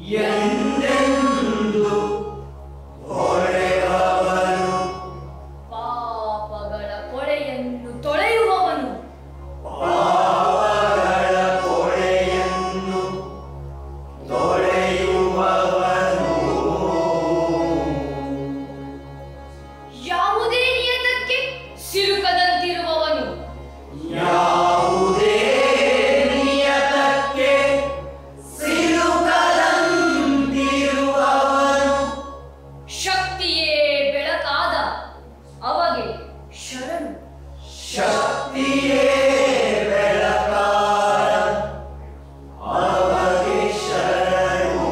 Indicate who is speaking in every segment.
Speaker 1: ಎಂದೆಂದು ಹೊಳೆಯವನು
Speaker 2: ಪಾಪಗಳ ಕೊಳೆಯನ್ನು ತೊಳೆಯುವವನು
Speaker 1: ಪಾಪಗಳ ಕೊಳೆಯನ್ನು ತೊಳೆಯುವವನು
Speaker 2: ಯಾವುದೇ ನಿಯತಕ್ಕೆ ಸಿಲುಕದಂತಿರುವವನು
Speaker 1: ಯಾವುದೇ ನಿಯತಕ್ಕೆ ಸಿಲುಕದಂತಿರುವವನು
Speaker 2: ಶಕ್ತಿಯೇ ಬೆಳಕಾದ ಅವಗೆ ಶರಣು
Speaker 1: ಶಕ್ತಿಯೇ ಬೆಳಕಾದ ಅವಗೆ ಶರಣು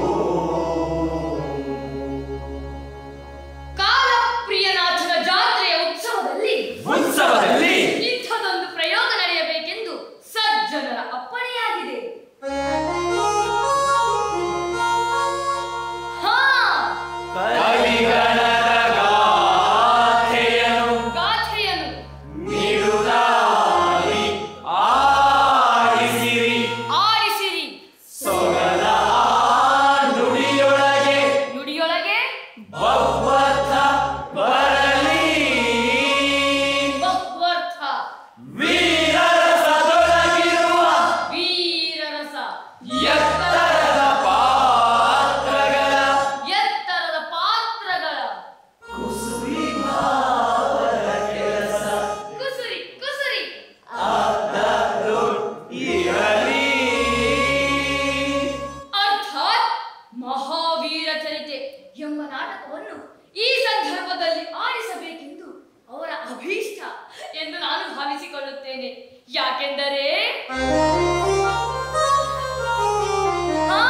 Speaker 2: ಕಾಲಪ್ರಿಯನಾಥನ ಜಾತ್ರೆಯ ಉತ್ಸವದಲ್ಲಿ
Speaker 3: ಉತ್ಸವದಲ್ಲಿ
Speaker 2: ಇಂಥದೊಂದು ಪ್ರಯೋಗ ನಡೆಯಬೇಕೆಂದು ಸಜ್ಜನರ ಅಪ್ಪಣೆಯಾಗಿದೆ ಹಾ
Speaker 3: ಕವಿಗಣರ ಗಾಥೆಯನು
Speaker 2: ಗಾಥೆಯನ್ನು
Speaker 1: ನಿಡುದಾಗಿ
Speaker 3: ಆಡಿಸಿರಿ
Speaker 2: ಆಡಿಸಿರಿ
Speaker 3: ಸೊಗಲ ನುಡಿಯೊಳಗೆ
Speaker 2: ನುಡಿಯೊಳಗೆ
Speaker 3: ಬಹ್ವರ್ಥ ಬರಲಿ
Speaker 2: ಬಹುವರ್ಥ
Speaker 3: ವೀರರಸದೊಳಗಿರುವ
Speaker 2: ವೀರರಸ
Speaker 3: ಎತ್ತರದ ಪಾತ್ರಗಳ
Speaker 2: ಎತ್ತರದ ಪಾತ್ರಗಳ
Speaker 1: ಕುಸುರಿ ಭಾವದ ಕೆಲಸ
Speaker 2: ಕುಸುರಿ ಕುಸುರಿ
Speaker 1: ಆದರೂ
Speaker 3: ಇರಲಿ
Speaker 2: ಅರ್ಥಾತ್ ಮಹಾವೀರ ಚರಿತೆ ಎಂಬ ನಾಟಕವನ್ನು ಈ ಸಂದರ್ಭದಲ್ಲಿ ಆಡಿಸಬೇಕೆಂದು ಅವರ ಅಭೀಷ್ಟ ಎಂದು ನಾನು ಭಾವಿಸಿಕೊಳ್ಳುತ್ತೇನೆ ಯಾಕೆಂದರೆ ಹಾ,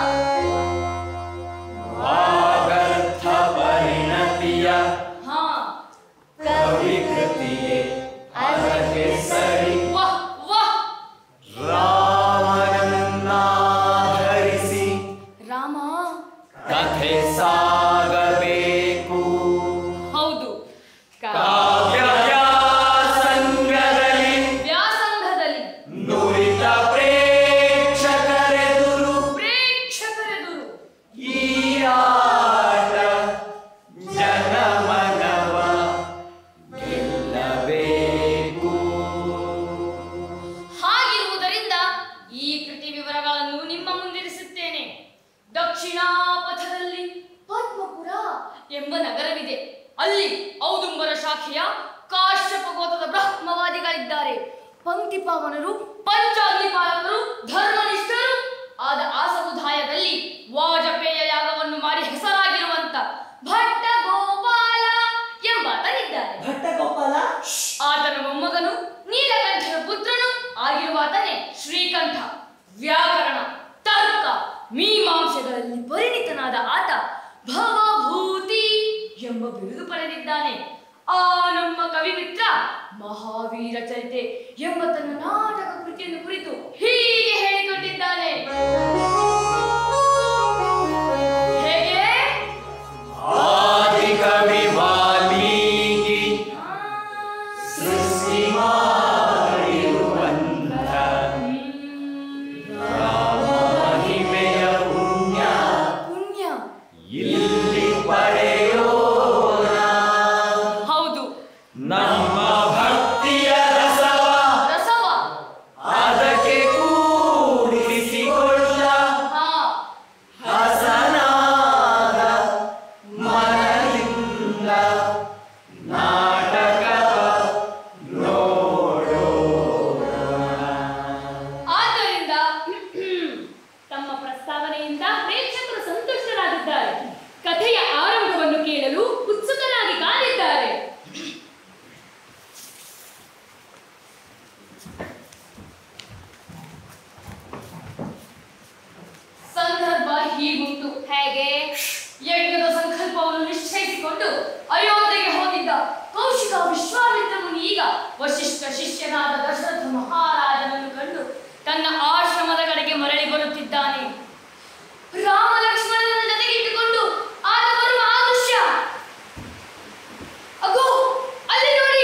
Speaker 3: ವಾಗರ್ಥ ಪರಿಣತಿಯ
Speaker 2: ಹಾ,
Speaker 3: ಕವಿಕೃತಿಯೇ ಅದಕ್ಕೆ ಸರಿ
Speaker 2: ವಾಹ್, ವಾಹ್.
Speaker 3: ರಾಮನನ್ನಾಧರಿಸಿ
Speaker 2: ರಾಮ
Speaker 3: ಕಥೆ ಸಾಗಬೇಕು
Speaker 2: ಹೌದು ಕ-
Speaker 3: ಕಾವ್ಯ ವ್ಯಾಸಂಗದಲ್ಲಿ
Speaker 2: ವ್ಯಾಸಂಗದಲ್ಲಿ
Speaker 3: ನುರಿತ ಪ್ರೇಕ್ಷಕರೆದುರು
Speaker 2: ಪ್ರೇಕ್ಷಕರೆದುರು
Speaker 3: ಈ ಆಟ ಜನಮನವ ಗೆಲ್ಲಬೇಕು
Speaker 2: ಹಾಗಿರುವುದರಿಂದ ಈ ಕೃತಿ ವಿವರಗಳನ್ನು ನಿಮ್ಮ ಮುಂದಿರಿಸುತ್ತೇನೆ ದಕ್ಷಿಣಾಪಥದಲ್ಲಿ ಪದ್ಮಪುರ ಎಂಬ ನಗರವಿದೆ ಅಲ್ಲಿ ಔದುಂಬರ ಶಾಖೆಯ ಕಾಶ್ಯಪ ಗೋತ್ರದ ಬ್ರಹ್ಮವಾದಿಗಳಿದ್ದಾರೆ ಪಂಕ್ತಿಪಾವನರು ಪಂಚಾಗ್ನಿಪಾಲಕರು ಧರ್ಮನಿಷ್ಠರು ಆದ ಆ ಸಮುದಾಯದಲ್ಲಿ ವಾಜಪೇಯ ಯಾಗವನ್ನು ಮಾಡಿ ಹೆಸರಾಗಿರುವಂತ ಭಟ್ಟ ಗೋಪಾಲ ಎಂಬಾತನಿದ್ದಾನೆ
Speaker 1: ಭಟ್ಟಗೋಪಾಲ
Speaker 2: ಆತನ ಮೊಮ್ಮಗನು ನೀಲಕಂಠನ ಪುತ್ರನು ಆಗಿರುವಾತನೇ ಶ್ರೀಕಂಠ ವ್ಯಾಕರಣ ತರ್ಕ ಮೀಮಾಂಸೆಗಳಲ್ಲಿ ಪರಿಣಿತನಾದ ಆತ ಭವಭೂತಿ ಎಂಬ ಬಿರುದು ಪಡೆದಿದ್ದಾನೆ ಆ ನಮ್ಮ ಕವಿ ಮಿತ್ರ ಮಹಾವೀರ ಚರಿತೆ ಎಂಬ ತನ್ನ ನಾಟಕ ಕೃತಿಯನ್ನು ಕುರಿತು ಹೀಗೆ ಹೇಳಿಕೊಂಡಿದ್ದಾನೆ ಹೇಗೆ
Speaker 3: ಆದಿಕವಿ ವಾಲ್ಮೀಕಿ ಸೃಷ್ಟಿ ಮಾಡಿರುವಂಥ ಮಹಿಮೆಯ ಪುಣ್ಯ
Speaker 2: ಪುಣ್ಯ
Speaker 3: ಇಲ್ಲಿ ಪಡೆಯೋಣ
Speaker 2: ಹೌದು
Speaker 3: ನಮ್ಮ ಭಕ್ತಿಯ ರಸವ
Speaker 2: ರಸವ
Speaker 3: ಅದಕ್ಕೆ ಕೂಡಿಸಿಕೊಳ್ಳ
Speaker 2: ಹಾ
Speaker 3: ಹಸನಾದ ಮನದಿಂದ ನಾಟಕವ
Speaker 2: ಆದ್ದರಿಂದ ತಮ್ಮ ಪ್ರಸ್ತಾವನೆಯಿಂದ ಪ್ರೇಕ್ಷಕರು ಸಂತುಷ್ಟರಾಗಿದ್ದಾರೆ ಕಥೆಯ ಆರಂಭವನ್ನು ಕೇಳಲು ಉತ್ಸುಕರಾಗಿ ಕಾದಿದ್ದಾರೆ ಸಂದರ್ಭ ಹೀಗುಂಟು ಹೇಗೆ ಯಜ್ಞದ ಸಂಕಲ್ಪವನ್ನು ನಿಶ್ಚಯಿಸಿಕೊಂಡು ಅಯೋಧ್ಯೆಗೆ ಹೋಗಿದ್ದ ಕೌಶಿಕ ವಿಶ್ವಾಮಿತ್ರ ಮುನಿ ಈಗ ವಶಿಷ್ಠ ಶಿಷ್ಯನಾದ ದಶರಥ ಮಹಾರಾಜನನ್ನು ಕಂಡು ತನ್ನ ಆಶ್ರಮದ ಕಡೆಗೆ ಮರಳಿ ಬರುತ್ತಿದ್ದಾನೆ ರಾಮ ಲಕ್ಷ್ಮಣನ ಜೊತೆಗಿಟ್ಟುಕೊಂಡು ಆತ ಬರುವ ಆ ದೃಶ್ಯ ಅಗೋ ಅಲ್ಲಿ ನೋಡಿ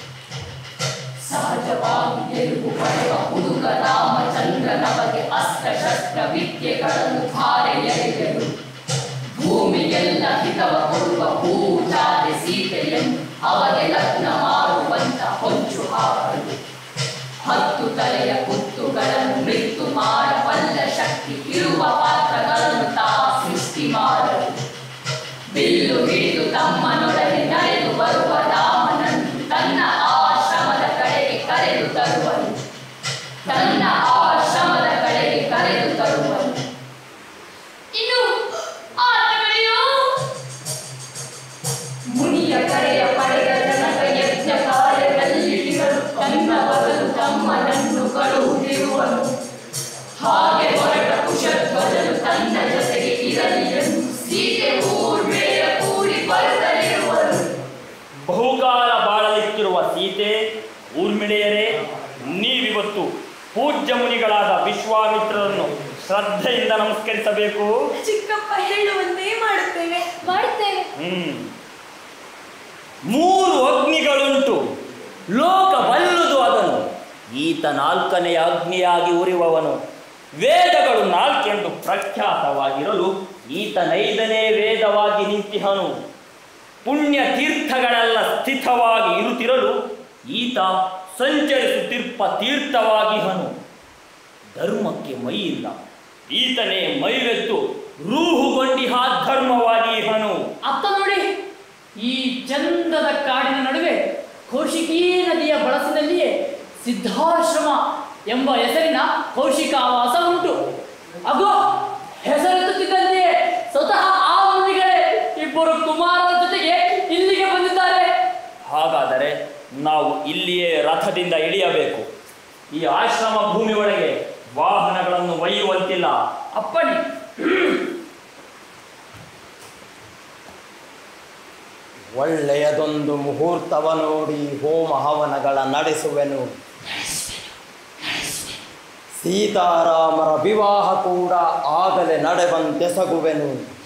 Speaker 4: ಸಹಜವಾಗಿ ಗೆಲುವು ಪಡೆವ ಹುಡುಗ ರಾಮಚಂದ್ರನ ಬಗ್ಗೆ ಅಸ್ತ್ರ
Speaker 2: ಶಸ್ತ್ರ ವಿದ್ಯೆಗಳನ್ನು ಧಾರೆ ಎಳೆದರು ಭೂಮಿಗೆಲ್ಲ ಹಿತವ ಕೊಡುವ ಭೂಜಾತೆ ಸೀತೆಯನ್ನು ಅವಗೆ ಲಗ್ನ ಮಾಡುವಂತ ಹೊಂಚು ಹಾಕಲು ಹತ್ತು ತಲೆಯ ಕುತ್ತುಗಳನ್ನು ಮೃತ್ಯು ಮಾಡಬಲ್ಲ ಶಕ್ತಿ ಇರುವ ಪಾತ್ರಗಳನ್ನು ತಾ ಸೃಷ್ಟಿ ಮಾಡಲು ಬಿಲ್ಲು ಹಿಡಿದು ತಮ್ಮನೊಡನೆ ನಡೆದು ಬರುವ ರಾಮನನ್ನು ತನ್ನ ಆಶ್ರಮದ ಕಡೆಗೆ ಕರೆದು ತರುವನು ತನ್ನ ಆಶ್ರಮದ ಕಡೆಗೆ ಕರೆದು ತರುವನು ಇನ್ನು ಆತಗಳಿಯೋ ಮುನಿಯ ಕರೆಯ ಪಡೆದ ಜನಕ ಯಜ್ಞ ಕಾರ್ಯದಲ್ಲಿ ಇಳಿಗಳು ತನ್ನ ಬದಲು ತಮ್ಮನನ್ನು ಕಳುಹಿರುವನು ಹಾಗೆ ಹೊರಟ ಕುಶಧ್ವಜನು ತನ್ನ ಜೊತೆಗೆ ಇರಲಿ ಎಂದು ಸೀತೆ ಊರ್ಮೆಯ ಕೂಡಿ ಬರುತ್ತಲಿರುವರು
Speaker 4: ಬಹುಕಾಲ ಬಾಳಲಿಕ್ಕಿರುವ ಸೀತೆ ಊರ್ಮಿಳೆಯರೇ ನೀವಿವತ್ತು ಪೂಜ್ಯ ಮುನಿಗಳಾದ ವಿಶ್ವಾಮಿತ್ರರನ್ನು ಶ್ರದ್ಧೆಯಿಂದ ನಮಸ್ಕರಿಸಬೇಕು
Speaker 5: ಚಿಕ್ಕಪ್ಪ ಹೇಳುವಂತೆ ಮಾಡುತ್ತೇವೆ
Speaker 2: ಮಾಡುತ್ತೇವೆ
Speaker 4: ಹ್ಮ್ ಮೂರು ಅಗ್ನಿಗಳುಂಟು ಲೋಕ ಬಲ್ಲುದು ಅದನು ಈತ ನಾಲ್ಕನೆಯ ಅಗ್ನಿಯಾಗಿ ಉರಿಯುವವನು ವೇದಗಳು ನಾಲ್ಕೆಂದು ಪ್ರಖ್ಯಾತವಾಗಿರಲು ಈತ ನೈದನೇ ವೇದವಾಗಿ ನಿಂತಿಹನು ಪುಣ್ಯ ತೀರ್ಥಗಳೆಲ್ಲ ಸ್ಥಿತವಾಗಿ ಇರುತ್ತಿರಲು ಈತ ಸಂಚರಿಸುತ್ತಿರ್ಪ ತೀರ್ಥವಾಗಿಹನು ಧರ್ಮಕ್ಕೆ ಮೈ ಇಲ್ಲ ಈತನೇ ಮೈವೆತ್ತು ರೂಹುಗೊಂಡಿಹ ಧರ್ಮವಾಗಿ ಹನು
Speaker 6: ಅತ್ತ ನೋಡಿ ಈ ಚಂದದ ಕಾಡಿನ ನಡುವೆ ಕೌಶಿಕಿ ನದಿಯ ಬಳಸಿನಲ್ಲಿಯೇ ಸಿದ್ಧಾಶ್ರಮ ಎಂಬ ಹೆಸರಿನ ಕೌಶಿಕಾವಾಸ ಉಂಟು ಅಗೋ ಹೆಸರೆತ್ತುತ್ತಿದ್ದಂತೆಯೇ ಸ್ವತಃ ಆ ಮುನಿಗಳೇ ಇಬ್ಬರು ಕುಮಾರರ ಜೊತೆಗೆ ಇಲ್ಲಿಗೆ ಬಂದಿದ್ದಾರೆ
Speaker 4: ಹಾಗಾದರೆ ನಾವು ಇಲ್ಲಿಯೇ ರಥದಿಂದ ಇಳಿಯಬೇಕು ಈ ಆಶ್ರಮ ಭೂಮಿ ಒಳಗೆ ವಾಹನಗಳನ್ನು ಒಯ್ಯುವಂತಿಲ್ಲ
Speaker 6: ಅಪ್ಪಣೆ
Speaker 7: ಒಳ್ಳೆಯದೊಂದು ಮುಹೂರ್ತವ ನೋಡಿ ಹೋಮ ಹವನಗಳ ನಡೆಸುವೆನು ಸೀತಾರಾಮರ ವಿವಾಹ ಕೂಡ ಆಗಲೇ ನಡೆವಂತೆಸಗುವೆನು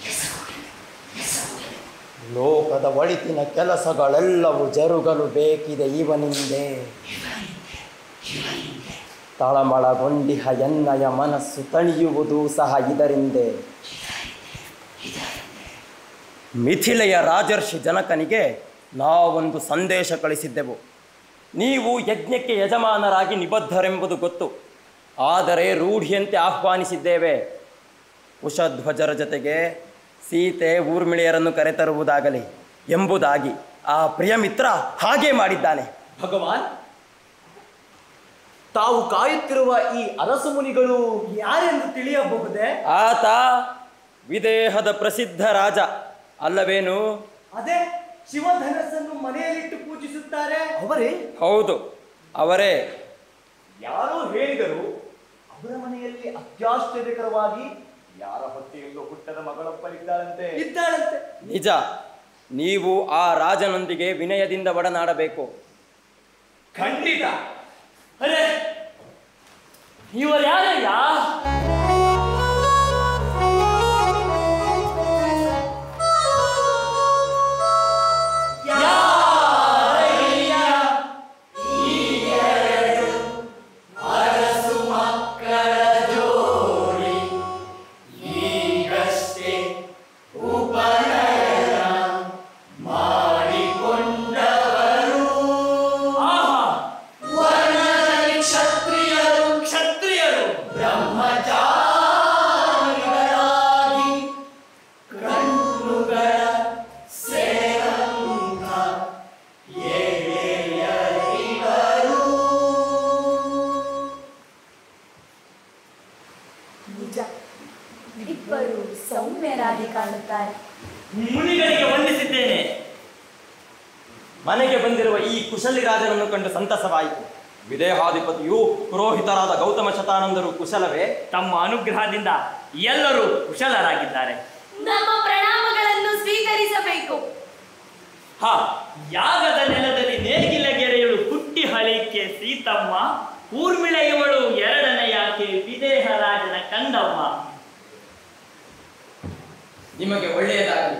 Speaker 7: ಲೋಕದ ಒಳಿತಿನ ಕೆಲಸಗಳೆಲ್ಲವೂ ಜರುಗಲು ಬೇಕಿದೆ ಇವನಿಂದೆ ತಳಮಳಗೊಂಡಿಹ ಎನ್ನಯ ಮನಸ್ಸು ತಣಿಯುವುದು ಸಹ ಇದರಿಂದೆ ಮಿಥಿಲೆಯ ರಾಜರ್ಷಿ ಜನಕನಿಗೆ ನಾವೊಂದು ಸಂದೇಶ ಕಳಿಸಿದ್ದೆವು ನೀವು ಯಜ್ಞಕ್ಕೆ ಯಜಮಾನರಾಗಿ ನಿಬದ್ಧರೆಂಬುದು ಗೊತ್ತು ಆದರೆ ರೂಢಿಯಂತೆ ಆಹ್ವಾನಿಸಿದ್ದೇವೆ ಕುಶಧ್ವಜರ ಜೊತೆಗೆ ಸೀತೆ ಊರ್ಮಿಳೆಯರನ್ನು ಕರೆತರುವುದಾಗಲಿ ಎಂಬುದಾಗಿ ಆ ಪ್ರಿಯ ಮಿತ್ರ ಹಾಗೆ ಮಾಡಿದ್ದಾನೆ
Speaker 1: ಭಗವಾನ್ ತಾವು ಕಾಯುತ್ತಿರುವ ಈ ಅರಸು ಮುನಿಗಳು ಯಾರೆಂದು ತಿಳಿಯಬಹುದೇ
Speaker 7: ಆತ ವಿದೇಹದ ಪ್ರಸಿದ್ಧ ರಾಜ ಅಲ್ಲವೇನು
Speaker 1: ಅದೇ ಶಿವಧನಸ್ಸನ್ನು ಮನೆಯಲ್ಲಿಟ್ಟು ಪೂಜಿಸುತ್ತಾರೆ ಅವರೇ
Speaker 7: ಹೌದು ಅವರೇ
Speaker 1: ಯಾರೋ ಹೇಳಿದರು ಅವರ ಮನೆಯಲ್ಲಿ ಅತ್ಯಾಶ್ಚರ್ಯಕರವಾಗಿ ಯಾರ ಹೊಟ್ಟೆಯಲ್ಲೂ ಹುಟ್ಟದ ಮಗಳೊಬ್ಬಳಿದ್ದಾಳಂತೆ ಇದ್ದಾಳಂತೆ
Speaker 7: ನಿಜ ನೀವು ಆ ರಾಜನೊಂದಿಗೆ ವಿನಯದಿಂದ ಒಡನಾಡಬೇಕು
Speaker 1: ಖಂಡಿತ
Speaker 6: ಅರೆ ಇವರು ಯಾರಯ್ಯ ಆಹಾ
Speaker 1: ಕ್ಷತ್ರಿಯರು
Speaker 6: ಕ್ಷತ್ರಿಯರು
Speaker 1: ಬ್ರಹ್ಮಚಾರಿಗಳಾಗಿ ಕಣ್ಣುಗಳ ಸೇವಂತ ಏಳೆಯರಿವರು
Speaker 5: ನಿಜ ಇಬ್ಬರು ಸೌಮ್ಯರಾಗಿ ಕಾಣುತ್ತಾರೆ
Speaker 4: ಮುನಿಗಳಿಗೆ ವಂದಿಸಿದ್ದೇನೆ
Speaker 7: ಮನೆಗೆ ಬಂದಿರುವ ಈ ಕುಶಲಿ ರಾಜನನ್ನು ಕಂಡು ಸಂತಸವಾಯಿತು ವಿದೇಹಾಧಿಪತಿಯು ಪುರೋಹಿತರಾದ ಗೌತಮ ಶತಾನಂದರು ಕುಶಲವೇ
Speaker 4: ತಮ್ಮ ಅನುಗ್ರಹದಿಂದ ಎಲ್ಲರೂ ಕುಶಲರಾಗಿದ್ದಾರೆ
Speaker 5: ನಮ್ಮ ಪ್ರಣಾಮಗಳನ್ನು ಸ್ವೀಕರಿಸಬೇಕು
Speaker 4: ಹ ಯಾಗದ ನೆಲದಲ್ಲಿ ನೇಗಿಲ ಗೆರೆಯಳು ಹುಟ್ಟಿ ಹಳಿಕೆ ಸೀತಮ್ಮ ಊರ್ಮಿಳೆಯವಳು ಎರಡನೆಯಾಕೆ ವಿದೇಹ ರಾಜನ ಕಂದಮ್ಮ
Speaker 7: ನಿಮಗೆ ಒಳ್ಳೆಯದಾಗಲಿ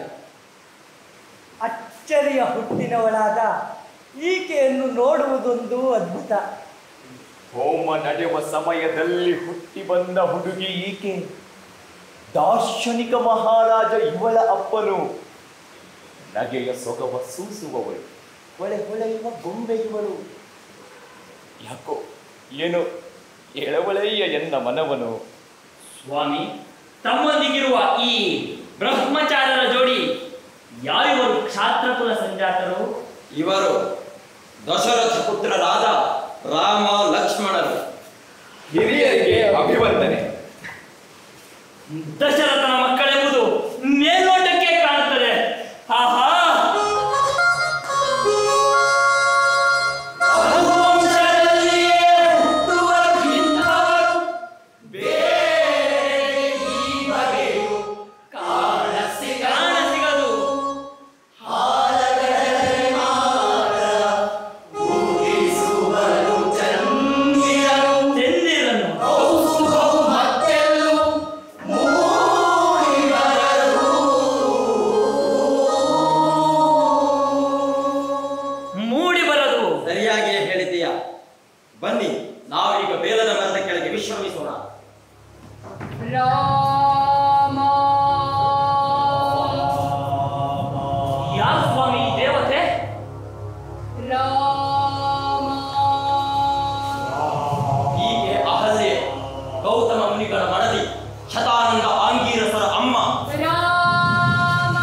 Speaker 8: ಅಚ್ಚರಿಯ ಹುಟ್ಟಿನವಳಾದ ಈಕೆಯನ್ನು ನೋಡುವುದೊಂದು ಅದ್ಭುತ ಹೋಮ ನಡೆಯುವ ಸಮಯದಲ್ಲಿ ಹುಟ್ಟಿ ಬಂದ ಹುಡುಗಿ ಈಕೆ ದಾರ್ಶನಿಕ ಮಹಾರಾಜ ಇವಳ ಅಪ್ಪನು ನಗೆಯ ಸೊಗವ ಸೂಸುವವಳು ಹೊಳೆ ಹೊಳೆಯುವ ಗೊಂಬೆ ಇವಳು ಯಾಕೋ ಏನು ಎಳವಳೆಯ ಎನ್ನ ಮನವನು
Speaker 4: ಸ್ವಾಮಿ ತಮ್ಮೊಂದಿಗಿರುವ ಈ ಬ್ರಹ್ಮಚಾರರ ಜೋಡಿ ಯಾರಿವರು ಕ್ಷಾತ್ರಕುಲ ಸಂಜಾತರು
Speaker 7: ಇವರು ದಶರಥ ಪುತ್ರರಾದ ರಾಮ ಲಕ್ಷ್ಮಣರು
Speaker 8: ಹಿರಿಯರಿಗೆ ಅಭಿವಂದನೆ
Speaker 4: ದಶರಥನ ಮಕ್ಕಳೆಂಬುದು ಮೇಲ್ನೋಟಕ್ಕೆ ಕಾಣುತ್ತದೆ ಆಹಾ ರಘುವಂಶದಲ್ಲಿಯೇ ಹುಟ್ಟುವರು ಇಂಥವರು ಬೇರೆ ಈ ಬಗೆಯು ಕಾಣಸಿಗದು ಚಂದಿರನು ಮೂಡಿ ಬರದು
Speaker 7: ಸರಿಯಾಗಿಯೇ ಹೇಳಿದ್ದೀಯಾ ಬನ್ನಿ ನಾವೀಗ ಬೇಲದ ಮರದ ಕೆಳಗೆ ವಿಶ್ರಮಿಸೋಣ
Speaker 2: ರಾಮ
Speaker 4: ಯಾರು ಸ್ವಾಮಿ ಈ ದೇವತೆ
Speaker 2: ರಾಮ
Speaker 7: ಹೀಗೆ ಅಹಲ್ಯೆ ಗೌತಮ ಮುನಿಗಳ ಮಡದಿ ಶತಾನಂದ ಆಂಗೀರಸರ ಅಮ್ಮ
Speaker 2: ರಾಮ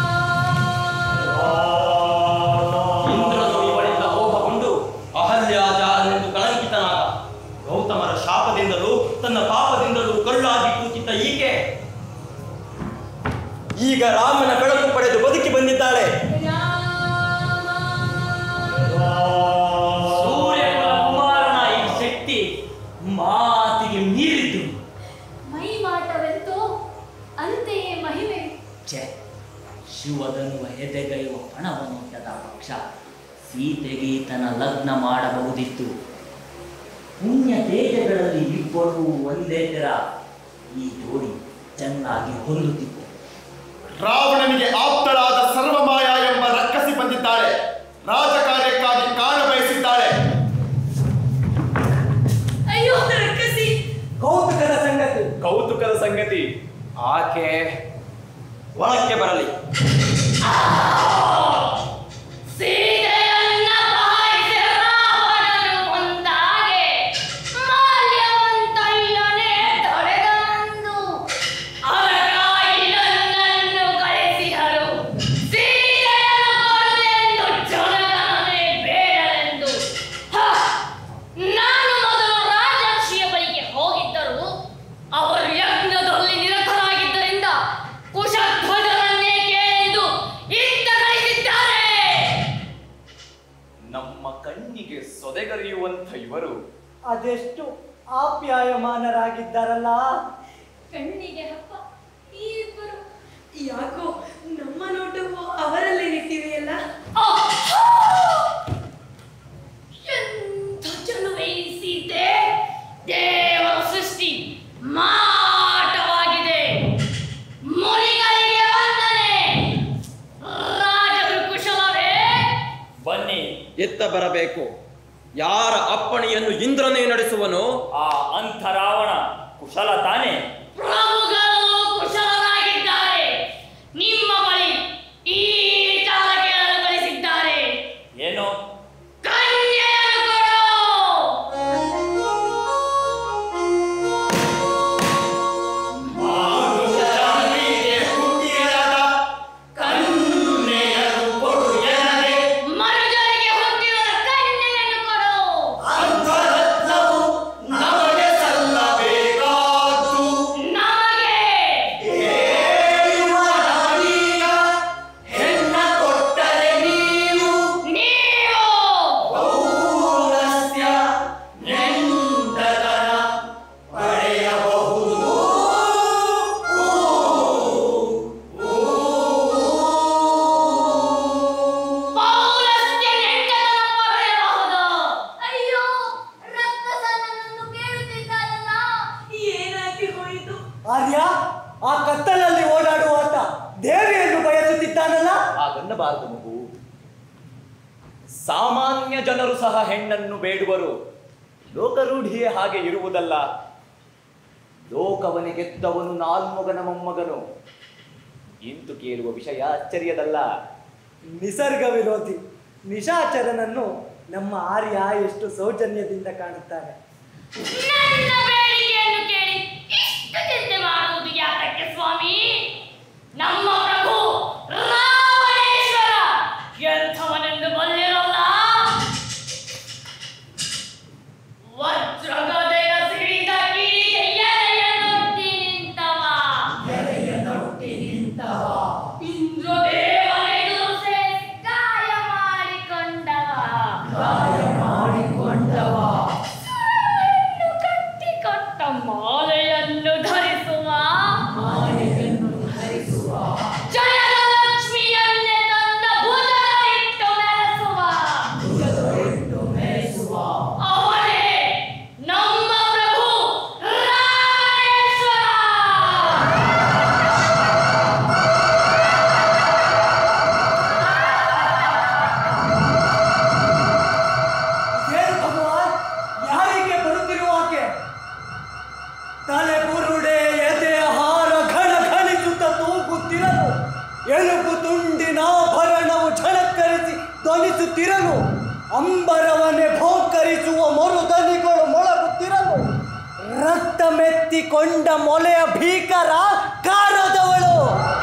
Speaker 7: ಇಂದ್ರನು ಇವಳಿಂದ ಮೋಹಗೊಂಡು ಅಹಲ್ಯಾಜಾರನೆಂದು ಕಳಂಕಿತನಾದ ಗೌತಮರ ಶಾಪದಿಂದಲೂ ತನ್ನ ಪಾಪದಿಂದಲೂ ಕಳ್ಳಾಗಿ ಕೂತಿದ್ದ ಈಕೆ ಈಗ ರಾಮನ ಬೆಳಕು ಪಡೆದು ಬದುಕಿ ಬಂದಿದ್ದಾಳೆ
Speaker 4: ಸೂರ್ಯನ ಕುಮಾರನ ಈ ಶಕ್ತಿ ಮಾತಿಗೆ ಮೀರಿದ್ದು
Speaker 5: ಮೈ ಮಾಟವೆಂತೋ ಅಂತೆಯೇ ಮಹಿಮೆ
Speaker 4: ಛೆ ಶಿವದನ್ನುವ ಎದೆಗೈಯುವ ಪಣವನ್ನುಂಟದ ಪಕ್ಷ ಸೀತೆಗೆ ತನ್ನ ಲಗ್ನ ಮಾಡಬಹುದಿತ್ತು ಪುಣ್ಯ ತೇಜಗಳಲ್ಲಿ ಇಬ್ಬರು ಒಂದೇ ತರ ಈ ಜೋಡಿ ಚೆನ್ನಾಗಿ ಹೊಂದುತ್ತಿತ್ತು
Speaker 9: ರಾವಣನಿಗೆ ಆಪ್ತಳಾದ ಸರ್ವಮಾಯ ಎಂಬ ರಕ್ಕಸಿ ಬಂದಿದ್ದಾಳೆ ರಾಜಕಾರ್ಯಕ್ಕಾಗಿ ಕಾಣ ಬಯಸಿದ್ದಾಳೆ
Speaker 5: ಅಯ್ಯೋ ರಕ್ಕಸಿ
Speaker 1: ಕೌತುಕದ ಸಂಗತಿ
Speaker 8: ಕೌತುಕದ ಸಂಗತಿ ಆಕೆ
Speaker 7: ಒಳಕ್ಕೆ ಬರಲಿ
Speaker 2: ಸೀತೆಯನ್ನ ಬಾಯಿಸಿ ರಾವಣನು ಮುಂದಾಗೆ ಮಾಲ್ಯವಂತಯ್ಯನೇ ತೊಡೆದಂದು ಅರಗಾಯಿಲನ್ನನ್ನು ಕಳಿಸಿದರು ಸೀತೆಯನ್ನು ಕೊಡುವೆಂದು ಜನಗಣನೆ ಬೇಡವೆಂದು ಹ! ನಾನು ಮೊದಲು ರಾಜರ್ಷಿಯ ಬಳಿಗೆ ಹೋಗಿದ್ದರು ಅವರು ಯಜ್ಞದಲ್ಲಿ ನಿರತರಾಗಿದ್ದರಿಂದ ಕುಶಧ್ವಜರನ್ನೇ ಕೇಳೆಂದು ಇತ್ತ ಕಳಿಸಿದ್ದಾರೆ
Speaker 8: ನಮ್ಮ ಕಣ್ಣಿಗೆ ಸೊದೆಗರಿಯುವಂಥ ಇವರು
Speaker 1: ಅದೆಷ್ಟು ಆಪ್ಯಾಯಮಾನರಾಗಿದ್ದಾರಲ್ಲ
Speaker 5: ಕಣ್ಣಿಗೆ ಹಬ್ಬ ಈ ಇಬ್ಬರು
Speaker 2: ಯಾಕೋ ನಮ್ಮ ನೋಟವು ಅವರಲ್ಲೇ ನಿಂತಿವೆಯಲ್ಲ ಆಹಾ! ಎಂಥ ಚೆಲುವೆ ಈ ಸೀತೆ ದೇವರ ಸೃಷ್ಟಿ ಮಾಟವಾಗಿದೆ ಮುನಿಗಳಿಗೆ ವಂದನೆ ರಾಜರು ಕುಶಲವೇ
Speaker 4: ಬನ್ನಿ
Speaker 7: ಎತ್ತ ಬರಬೇಕು ಯಾರ ಅಪ್ಪಣೆಯನ್ನು ಇಂದ್ರನೇ ನಡೆಸುವನೋ
Speaker 4: ಆ ಅಂಥ ರಾವಣ ಕುಶಲ ತಾನೇ
Speaker 2: ಪ್ರಭುಗಳು ಕುಶಲರಾಗಿದ್ದಾರೆ ನಿಮ್ಮ ಬಳಿ ಈ ವಿಚಾರ ಕೇಳಲು ಕಳಿಸಿದ್ದಾರೆ
Speaker 4: ಏನು
Speaker 2: ಕನ್ಯೆಯನ್ನು ಕೊಡು ಮನುಜರಿಗೆ ಹುಟ್ಟಿದ ಕನ್ಯೆಯನ್ನು ಕೊಡು ನಮಗೆ ನೀವು ಪೌಲಸ್ತ್ಯ ನೆಂಟರನ್ನು ಪಡೆಯಬಹುದು
Speaker 5: ಅಯ್ಯೋ ರಕ್ತಸನ್ನನ್ನು ಕೇಳುತ್ತಿದ್ದಾರಲ್ಲ
Speaker 2: ಏನಾಗಿ ಹೋಯಿತು
Speaker 1: ಆರ್ಯ ಆ ಕತ್ತಲಲ್ಲಿ ಓಡಾಡುವಾತ ದೇವಿಯನ್ನು ಬಯಸುತ್ತಿದ್ದಾನಲ್ಲ
Speaker 8: ಹಾಗನ್ನಬಾರದು ಮಗು ಸಾಮಾನ್ಯ ಜನರು ಸಹ ಹೆಣ್ಣನ್ನು ಬೇಡುವರು ಲೋಕರೂಢಿಯೇ ಹಾಗೆ ಇರುವುದಲ್ಲ ಲೋಕವನೆ ಗೆದ್ದವನು ನಾಲ್ಮಗನ ಮೊಮ್ಮಗನು ಇಂತು ಕೇಳುವ ವಿಷಯ ಅಚ್ಚರಿಯದಲ್ಲ
Speaker 1: ನಿಸರ್ಗ ವಿರೋಧಿ ನಿಶಾಚರನನ್ನು ನಮ್ಮ ಆರ್ಯ ಎಷ್ಟು ಸೌಜನ್ಯದಿಂದ ಕಾಣುತ್ತಾನೆ
Speaker 2: ನನ್ನ ಬೇಡಿಕೆಯನ್ನು ಕೇಳಿ ಇಷ್ಟು ಚಿಂತೆ ಮಾಡುವುದು ಯಾತಕ್ಕೆ ಸ್ವಾಮಿ ನಮ್ಮ ಪ್ರಭು ರಾವಣೇಶ್ವರ ಎಂಥವನೆಂದು ಬಲ್ಲಿರಲ್ಲ ವಜ್ರಗದೆಯ ಸಿಡಿದ ಕಿಡಿಗೆ ಎಲೆಯನ್ನೊಡ್ಡಿ ನಿಂತವ ಇಂದ್ರದೇವನೆದುರು ಸೇರಿ ಗಾಯ ಮಾಡಿಕೊಂಡವ ಸುರವನ್ನು ಕಟ್ಟಿಕೊಟ್ಟ ಮಾಲೆಯನ್ನು ಧರಿಸುವ ಜಯದ ಲಕ್ಷ್ಮಿಯನ್ನೇ ತಂದ ಭುಜದಲ್ಲಿಟ್ಟು ಮೆರೆಸುವ ಅವನೇ ನಮ್ಮ ಪ್ರಭು ರಾಮೇಶ್ವರ
Speaker 1: ಏನು ಭಗವಾನ್ ಯಾರಿಗೆ ಬರುತ್ತಿರುವ ಆಕೆ ತಲೆ ಬುರುಡೆ ಎದೆ ಹಾರ ಘಣ ಘಣಿಸುತ್ತ ತೂಗುತ್ತಿರಲು ಎಲುಬು ತುಂಡಿನಾಭರಣವು ಝಳಕ್ಕರಿಸಿ ಧ್ವನಿಸುತ್ತಿರಲು ಅಂಬರವನ್ನೇ ಭೋಂಕರಿಸುವ ಮರುದನಿಗಳು ಮೊಳಗುತ್ತಿರಲು ರಕ್ತ ಮೆತ್ತಿಕೊಂಡ ಮೊಲೆಯ ಭೀಕರ ಕಾರದವಳು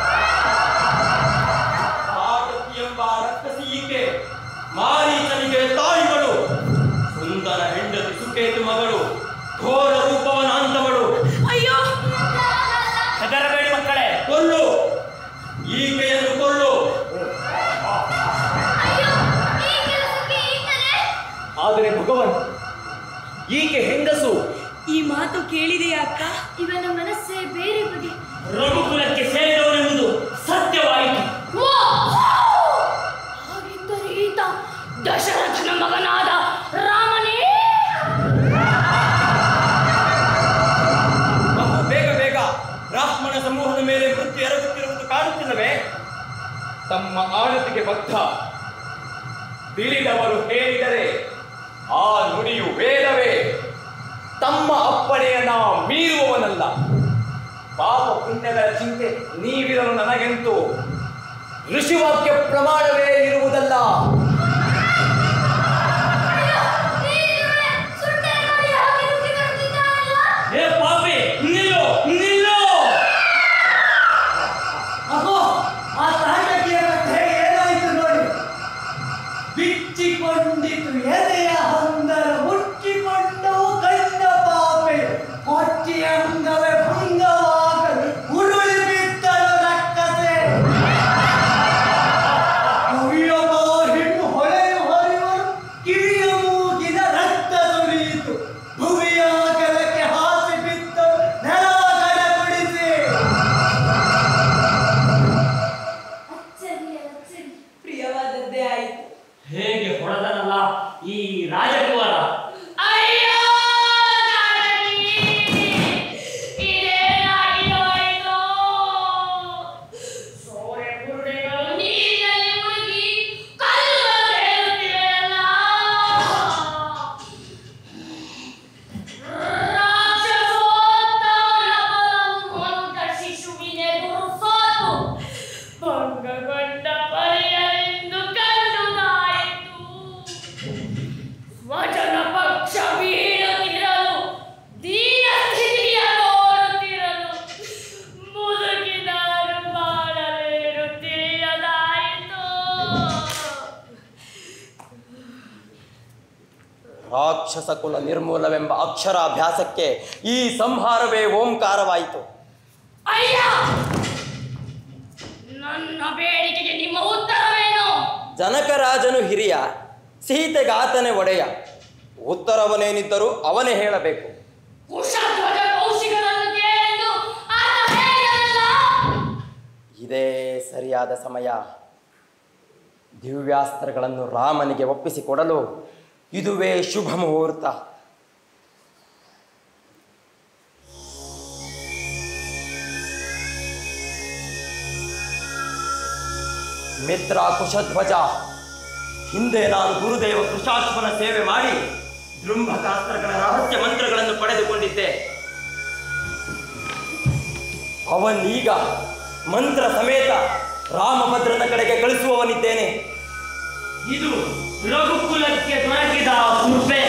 Speaker 7: ಆಟತಿ ಎಂಬ ರಕ್ಕಸಿ ಈಕೆ ಮಾರೀಚನಿಗೆ ತಾಯಿಗಳು ಸುಂದರ ಹೆಂಡತಿ ಸುಕೇತು ಮಗಳು ಘೋರ ರೂಪವನ ಅಂತವಳು
Speaker 2: ಅಯ್ಯೋ
Speaker 4: ಹೆದರಬೇಡಿ ಮಕ್ಕಳೇ
Speaker 7: ಕೊಲ್ಲು ಈಕೆಯನ್ನು ಕೊಲ್ಲು
Speaker 5: ಅಯ್ಯೋ ಈ ಕೆಲಸಕ್ಕೆ ಈತನೇ
Speaker 8: ಆದರೆ ಭಗವನ್ ಈಕೆ ಹೆಂಗಸು
Speaker 2: ಈ ಮಾತು ಕೇಳಿದೆಯಾ ಅಕ್ಕ
Speaker 5: ಇವನ ಮನಸ್ಸೇ ಬೇರೆ ಬಗೆ
Speaker 4: ರಘುಕುಲಕ್ಕೆ ಸೇರಿದವರೆಂಬುದು ಸತ್ಯವಾಯಿತು
Speaker 2: ಹಾಗಿದ್ದರೆ ಈತ ದಶರಥನ ಮಗನಾದ ರಾಮನೇ
Speaker 7: ಬಹು ಬೇಗ ಬೇಗ ಬ್ರಾಹ್ಮಣ ಸಮೂಹದ ಮೇಲೆ ಮೃತ್ಯು ಎರಗುತ್ತಿರುವುದು ಕಾಣುತ್ತಿಲ್ಲವೇ
Speaker 8: ತಮ್ಮ ಆಳತಿಗೆ ಬದ್ಧ ತಿಳಿದವರು ಹೇಳಿದರೆ ಆ ನುಡಿಯು ವೇದವೇ ತಮ್ಮ ಅಪ್ಪಣೆಯನ್ನ ಮೀರುವವನಲ್ಲ ಪಾಪ ಪುಣ್ಯಗಳ ಚಿಂತೆ ನೀವಿರಲು ನನಗೆಂತೂ ಋಷಿವಾಕ್ಯ ಪ್ರಮಾಣವೇ ಇರುವುದಲ್ಲ
Speaker 4: ಏ ಪಾಪಿ ನಿಲ್ಲು ನಿಲ್ಲು
Speaker 1: ಅಗೋ ಆ ತಾಂಡಕಿಯ ಕಥೆ ಏನಾಯಿತು ನೋಡಿ ಬಿಚ್ಚಿಕೊಂಡಿತು ಎದೆಯ ಹಂದರ ಮುಚ್ಚಿಕೊಂಡವು ಕಂಡ ಪಾಪೆ ಹೊಟ್ಟಿ ಅಂಗವೇ ಭಂಗವಾಗಲು ಉರುಳಿ ಬಿದ್ದಳು ರಕ್ಕಸೆ ಕವಿಯ ಬಾಹಿಣ್ಣು ಹೊಳೆಯು ಹರಿವರು ಕಿವಿಯ ಮೂಗಿನ ರಕ್ತ ಸುರಿಯಿತು ಭುವಿಯ ಕೆಳಕ್ಕೆ ಹಾಸಿ ಬಿದ್ದಳು ನೆಲವ ಕಡಗುಡಿಸಿ
Speaker 5: ಅಚ್ಚರಿಯ ಅಚ್ಚರಿ
Speaker 2: ಪ್ರಿಯವಾದದ್ದೇ ಆಯಿತು
Speaker 4: ಹೇಗೆ ಹೊಡೆದನಲ್ಲ ಈ ರಾಜಕುಮಾರ
Speaker 2: ಅಯ್ಯೋ ಜಾನಕಿ! ಇದೇನಾಗಿ ಹೋಯಿತು? ಸೋರೆ ಬುರುಡೆಗಳು ನೀರಿನಲ್ಲಿ ಮುಳುಗಿ ಕಲ್ಲುಗಳು ತೇಲುತ್ತಿವೆಯಲ್ಲ. ರಾಕ್ಷಸೋತ್ತಮನ ಬಲವು ಹೊಂದ ಶಿಶುವಿನೆದುರು ಸೋತು ಭಂಗಗೊಂಡ ಪರಿಯರೆಂದು ಕಂಡುದಾಯಿತು ಸ್ವಜನ ಪಕ್ಷ ಬೀಳುತ್ತಿರಲು ದೀನ ಸ್ಥಿತಿಯ ನೋಡುತ್ತಿರಲು ಮುದುಕಿದಾರು ಮಾಡಲೇನು ತಿಳಿಯದಾಯಿತು
Speaker 7: ರಾಕ್ಷಸ ಕುಲ ನಿರ್ಮೂಲವೆಂಬ ಅಕ್ಷರಾಭ್ಯಾಸಕ್ಕೆ ಈ ಸಂಹಾರವೇ ಓಂಕಾರವಾಯಿತು
Speaker 2: ಅಯ್ಯ ನನ್ನ ಬೇಡಿಕೆಗೆ ನಿಮ್ಮ ಉತ್ತರವೇನು
Speaker 7: ಜನಕರಾಜನು ಹಿರಿಯ ಸೀತೆಗಾತನೇ ಒಡೆಯ ಉತ್ತರವನೇನಿದ್ದರೂ ಅವನೇ ಹೇಳಬೇಕು
Speaker 2: ಕುಶಧ್ವಜ ಕೌಶಿಕರನ್ನು ಕೇಳೆಂದು ಆತ ಹೇಳಿದನಲ್ಲ
Speaker 7: ಇದೇ ಸರಿಯಾದ ಸಮಯ ದಿವ್ಯಾಸ್ತ್ರಗಳನ್ನು ರಾಮನಿಗೆ ಒಪ್ಪಿಸಿಕೊಡಲು ಇದುವೇ ಶುಭ ಮುಹೂರ್ತ ಮಿತ್ರ ಕುಶಧ್ವಜ ಹಿಂದೆ ನಾನು ಗುರುದೇವ ಕೃಷಾಶ್ವನ ಸೇವೆ ಮಾಡಿ ಜೃಂಭಕಾಸ್ತ್ರಗಳ ರಹಸ್ಯ ಮಂತ್ರಗಳನ್ನು ಪಡೆದುಕೊಂಡಿದ್ದೆ ಅವನೀಗ ಮಂತ್ರ ಸಮೇತ ರಾಮಭದ್ರನ ಕಡೆಗೆ ಕಳಿಸುವವನಿದ್ದೇನೆ
Speaker 4: ಇದು ರಘುಕುಲಕ್ಕೆ ದೊರಕಿದ ಕೃಪೆ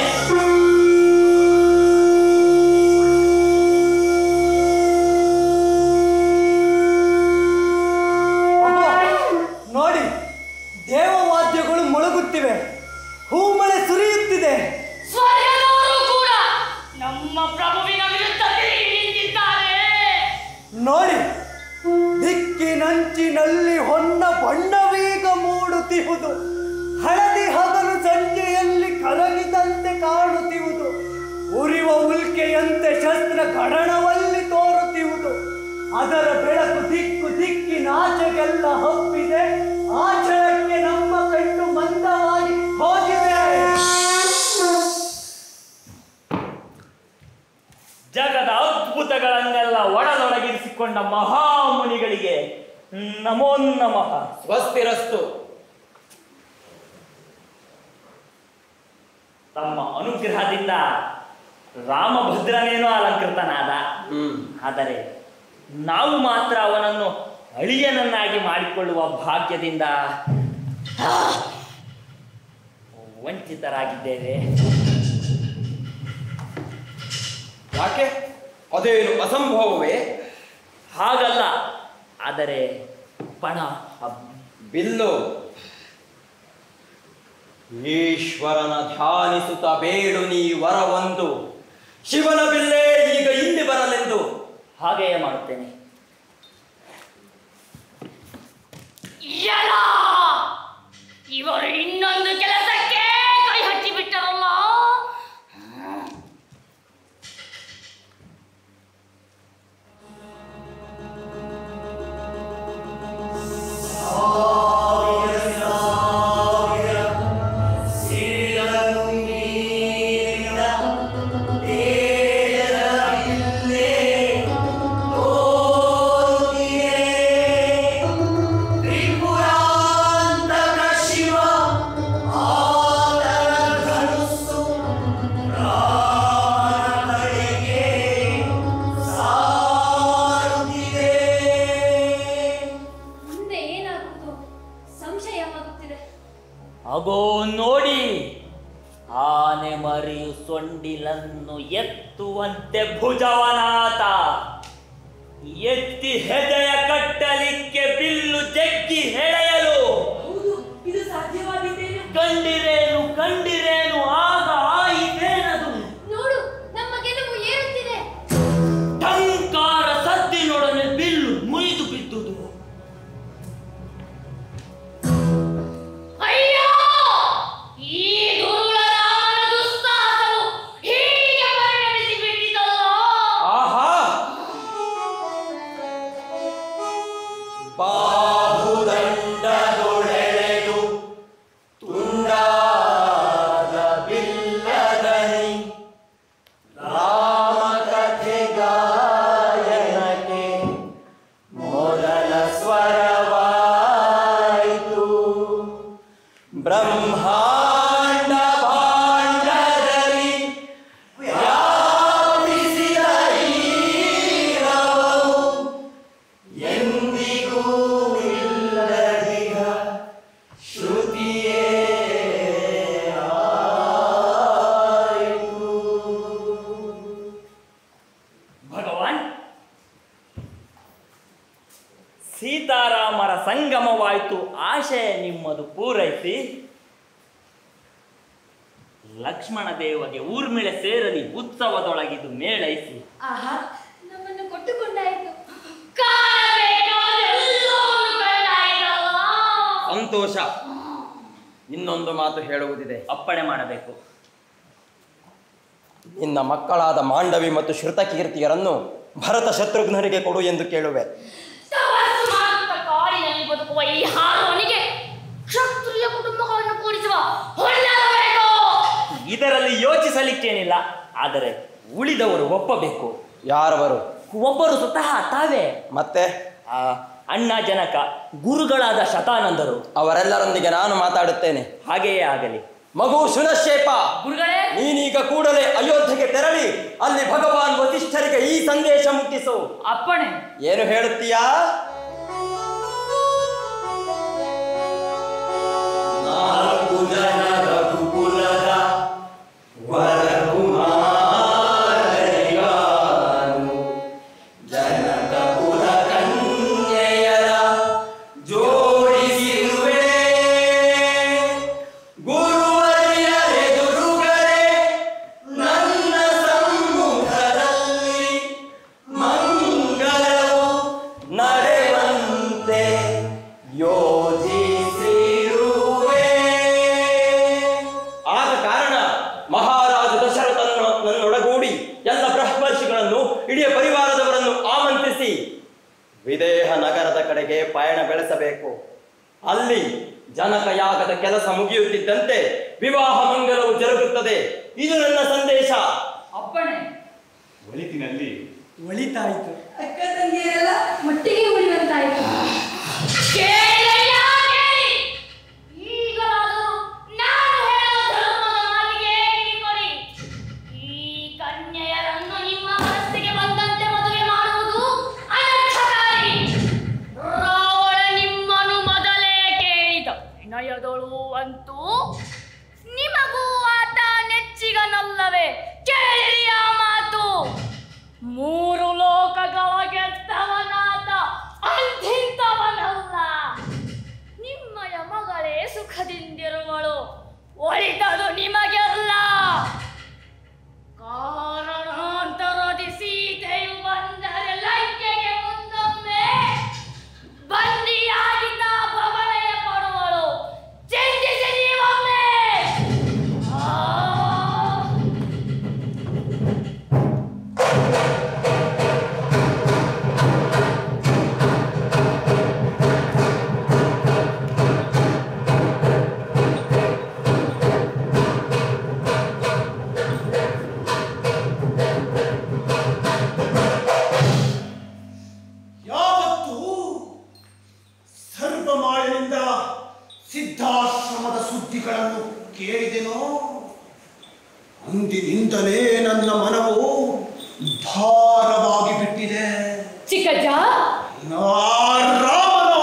Speaker 1: ಅಮ್ಮ, ನೋಡಿ ದೇವವಾದ್ಯಗಳು ಮೊಳಗುತ್ತಿವೆ ಹೂಮಳೆ ಸುರಿಯುತ್ತಿದೆ
Speaker 2: ಸ್ವರ್ಗದವರು ಕೂಡ ನಮ್ಮ ಪ್ರಭುವಿನ ವಿರುದ್ಧ ತಿರುಗಿ ನಿಂತಿದ್ದಾರೆ
Speaker 1: ನೋಡಿ ದಿಕ್ಕಿನಂಚಿನಲ್ಲಿ ಹೊನ್ನ ಬಣ್ಣವೀಗ ಮೂಡುತ್ತಿಹುದು ಹಳದಿ ಹಗಲು ಸಂಜೆಯಲ್ಲಿ ಕರಗಿದಂತೆ ಕಾಣುತ್ತಿಹುದು ಉರಿವ ಉಲ್ಕೆಯಂತೆ ಶಸ್ತ್ರ ಗಡಣವಲ್ಲಿ ತೋರುತ್ತಿಹುದು ಅದರ ಬೆಳಕು ದಿಕ್ಕು ದಿಕ್ಕಿನಾಚೆಗೆಲ್ಲ ಹಬ್ಬಿದೆ ಆಚರಣಕ್ಕೆ ನಮ್ಮ ಕಣ್ಣು ಮಂದವಾಗಿ ಹೋಗಿದೆ
Speaker 4: ಜಗದ ಅದ್ಭುತಗಳನ್ನೆಲ್ಲ ಒಡಲೊಳಗಿರಿಸಿಕೊಂಡ ಮಹಾಮುನಿಗಳಿಗೆ ನಮೋ ನಮಃ
Speaker 7: ಸ್ವಸ್ತಿರಸ್ತು
Speaker 4: ತಮ್ಮ ಅನುಗ್ರಹದಿಂದ ರಾಮಭದ್ರನೇನೋ ಅಲಂಕೃತನಾದ
Speaker 7: ಹ್ಮ್
Speaker 4: ಆದರೆ ನಾವು ಮಾತ್ರ ಅವನನ್ನು ಅಳಿಯನನ್ನಾಗಿ ಮಾಡಿಕೊಳ್ಳುವ ಭಾಗ್ಯದಿಂದ ಆ, ವಂಚಿತರಾಗಿದ್ದೇವೆ
Speaker 7: ಯಾಕೆ ಅದೇನು ಅಸಂಭವವೇ
Speaker 4: ಹಾಗಲ್ಲ ಆದರೆ ಪಣ
Speaker 7: ಬಿಲ್ಲು ಈಶ್ವರನ ಧ್ಯಾನಿಸುತ್ತ ಬೇಡು ನೀ ವರವೊಂದು ಶಿವನ ಬಿಲ್ಲೇ ಈಗ ಇಲ್ಲಿ ಬರಲೆಂದು
Speaker 4: ಹಾಗೆಯೇ ಮಾಡುತ್ತೇನೆ
Speaker 2: ಎಲ! ಇವರು ಇನ್ನೊಂದು ಕೆಲಸಕ್ಕೆ ಕೈ ಹಚ್ಚಿ ಬಿಟ್ಟರಲ್ಲ
Speaker 5: ಮುಂದೆ ಏನಾಗುತ್ತೋ ಸಂಶಯವಾಗುತ್ತಿದೆ
Speaker 4: ಅಗೋ ನೋಡಿ ಆನೆ ಮರಿಯು ಸೊಂಡಿಲನ್ನು ಎತ್ತುವಂತೆ ಭುಜವನಾತ ಎತ್ತಿ ಹೆದೆಯ ಕಟ್ಟಲಿಕ್ಕೆ ಬಿಲ್ಲು ಜಗ್ಗಿ ಹೆಳೆಯಲು
Speaker 2: ಇದು ಸಾಧ್ಯವಾಗಿದ್ದೇನೆ
Speaker 4: ಕಂಡಿರೇನು ಕಂಡಿರೇನು ಆಗ ಆಯಿತೇನದು
Speaker 5: ನೋಡು ನಮ್ಮ ಗೆಲುವು ಏರುತ್ತಿದೆ
Speaker 4: ಟಂಕಾರ ಸದ್ದಿನೊಡನೆ ಬಿಲ್ಲು ಮುರಿದು ಬಿದ್ದುದು
Speaker 2: ಅಯ್ಯೋ ಈ ದುರುಳರಾಮನ ದುಸ್ಸಾಹಸವು ಹೀಗೆ ಪರಿಣಮಿಸಿ ಬಿಟ್ಟಿತಲ್ಲ
Speaker 7: ಆಹಾ ಬಾಹುದಂಡದೊಳೆಳೆದು ತುಂಡಾದ ಬಿಲ್ಲದನಿ ರಾಮಕಥೆ ಗಾಯನಕ್ಕೆ ಮೊದಲ ಸ್ವರವಾಯಿತು ಬ್ರಹ್ಮಾಂಡ ಭಾಂಡದಲ್ಲಿ ವ್ಯಾಪಿಸಿದ ಈರವು ಎಂದಿಗೂ ಇಲ್ಲದಿಗ ಶ್ರುತಿಯೇ ಆಯಿತು.
Speaker 4: ಭಗವಾನ್ ಸೀತಾರಾಮರ ಸಂಗಮವಾಯಿತು ಆಶಯ ನಿಮ್ಮದು ಪೂರೈಸಿ ಲಕ್ಷ್ಮಣ ದೇವಗೆ ಊರ್ಮಿಳೆ ಸೇರಲಿ ಉತ್ಸವದೊಳಗಿದು ಮೇಳೈಸಿ
Speaker 5: ಆಹಾ ನಮ್ಮನ್ನು ಕೊಟ್ಟುಕೊಂಡಾಯಿತು
Speaker 2: ಕಾಣಬೇಕಾದೆಲ್ಲವನ್ನು ಕಂಡಾಯ್ತಲ್ಲ
Speaker 7: ಸಂತೋಷ ಇನ್ನೊಂದು ಮಾತು ಹೇಳುವುದಿದೆ
Speaker 4: ಅಪ್ಪಣೆ ಮಾಡಬೇಕು
Speaker 7: ನಿನ್ನ ಮಕ್ಕಳಾದ ಮಾಂಡವಿ ಮತ್ತು ಶ್ರುತಕೀರ್ತಿಯರನ್ನು ಭರತ ಶತ್ರುಘ್ನರಿಗೆ ಕೊಡು ಎಂದು ಕೇಳುವೆ
Speaker 2: ತಪಸ್ಸು ಮಾಡುತ್ತಾ ಕಾಡಿನಲ್ಲಿ ಬದುಕುವ ಈ ಹಾರುವನಿಗೆ ಕ್ಷತ್ರಿಯ ಕುಟುಂಬಗಳನ್ನು ಕೂಡಿಸುವ ಹೊಣ್ಣಬೇಕು
Speaker 4: ಇದರಲ್ಲಿ ಯೋಚಿಸಲಿಕ್ಕೇನಿಲ್ಲ ಆದರೆ ಉಳಿದವರು ಒಪ್ಪಬೇಕು
Speaker 7: ಯಾರವರು
Speaker 4: ಒಬ್ಬರು ಸ್ವತಃ ತಾವೇ
Speaker 7: ಮತ್ತೆ
Speaker 4: ಆ, ಅಣ್ಣ ಜನಕ ಗುರುಗಳಾದ ಶತಾನಂದರು
Speaker 7: ಅವರೆಲ್ಲರೊಂದಿಗೆ ನಾನು ಮಾತಾಡುತ್ತೇನೆ
Speaker 4: ಹಾಗೆಯೇ ಆಗಲಿ
Speaker 7: ಮಗು ಶುನಶೇಪ
Speaker 6: ಗುರುಗಳೇ
Speaker 7: ನೀನೀಗ ಕೂಡಲೇ ಅಯೋಧ್ಯೆಗೆ ತೆರಳಿ ಅಲ್ಲಿ ಭಗವಾನ್ ವಸಿಷ್ಠರಿಗೆ ಈ ಸಂದೇಶ ಮುಟ್ಟಿಸು
Speaker 6: ಅಪ್ಪಣೆ
Speaker 7: ಏನು ಹೇಳುತ್ತೀಯಾ
Speaker 3: ನಾಲ್ಕು ಜನರ ಕುಲದ ವರಕುಮಾರರಿಗಾನು ಜನಕ ಕುಲ ಕನ್ಯೆಯರ ಜೋಡಿಸಿರುವೆ ಗುರುವರಿಯರೆದುರುಗಡೆ ನನ್ನ ಸಮ್ಮುಖದಲ್ಲಿ ಮಂಗಳವು
Speaker 7: ನಡೆವಂತೆ ಯೋಜಿಸಿರುವೆ ಆದ ಕಾರಣ ಮಹಾರಾಜ ದಶರಥನ ನನ್ನೊಡಗೂಡಿ ಎಲ್ಲ ಬ್ರಹ್ಮರ್ಷಿಗಳನ್ನು ಇಡೀ ಪರಿವಾರದವರನ್ನು ಆಮಂತ್ರಿಸಿ ವಿದೇಹ ನಗರದ ಕಡೆಗೆ ಪಯಣ ಬೆಳೆಸಬೇಕು ಅಲ್ಲಿ ಜನಕ ಯಾಗದ ಕೆಲಸ ಮುಗಿಯುತ್ತಿದ್ದಂತೆ ವಿವಾಹ ಮಂಗಲವು ಜರುಗುತ್ತದೆ ಇದು ನನ್ನ ಸಂದೇಶ
Speaker 6: ಅಪ್ಪಣೆ
Speaker 8: ಒಳಿತಿನಲ್ಲಿ
Speaker 1: ಒಳಿತಾಯಿತು
Speaker 5: ಅಕ್ಕ ತಂಗಿಯರೆಲ್ಲ ಒಟ್ಟಿಗೆ ಉಳಿಯುವಂತಾಯಿತು
Speaker 2: ಕೇಳಿದಯ್ಯ, ಕೇಳಿ. ಈಗಲಾದರೂ ನಾನು ಹೇಳುವ ಧರ್ಮದ ಮಾತಿಗೆ ಕಿವಿಗೊಡಿ. ಈ ಕನ್ಯೆಯರನ್ನು ನಿಮ್ಮ ಮನಸ್ಸಿಗೆ ಬಂದಂತೆ ಮದುವೆ ಮಾಡುವುದು ಅನರ್ಥಕಾರಿ. ರಾವಣ ನಿಮ್ಮನ್ನು ಮೊದಲೇ ಕೇಳಿದ ವಿನಯದಳು ಅಂತೂ ನಿಮಗೂ ಆತ ನೆಚ್ಚಿಗನಲ್ಲವೇ ಕೇಳಿರಿ ಆ ಮಾತು ಮೂರು ಲೋಕಗಳ ಗೆದ್ದವನಾದ ಅಂತಿಂತವನಲ್ಲ ನಿಮ್ಮಯ ಮಗಳೇ ಸುಖದಿಂದಿರುವಳು ಒಳಿತದು ನಿಮಗೆಲ್ಲ ಕಾರಣಾಂತರದಿ ಸೀತೆಯು ಬಂದರೆ ಲಂಕೆಗೆ ಮುಂದೊಮ್ಮೆ ಬಂದಿಯಾಗಿದ್ದ ಭವನಯ ಪಡುವಳು ಚಿಂತಿಸಿ ನೀವೊಮ್ಮೆ ಆ
Speaker 9: ಯಾವತ್ತು ಸರ್ವಮಾಯನಿಂದ ಸಿದ್ಧಾಶ್ರಮದ ಸುದ್ದಿಗಳನ್ನು ಕೇಳಿದೆನೋ ಅಂದಿನಿಂದಲೇ ನನ್ನ ಮನವು ಭಾರವಾಗಿ ಬಿಟ್ಟಿದೆ
Speaker 5: ಚಿಕ್ಕಜ್ಜ
Speaker 9: ಆ ರಾಮನ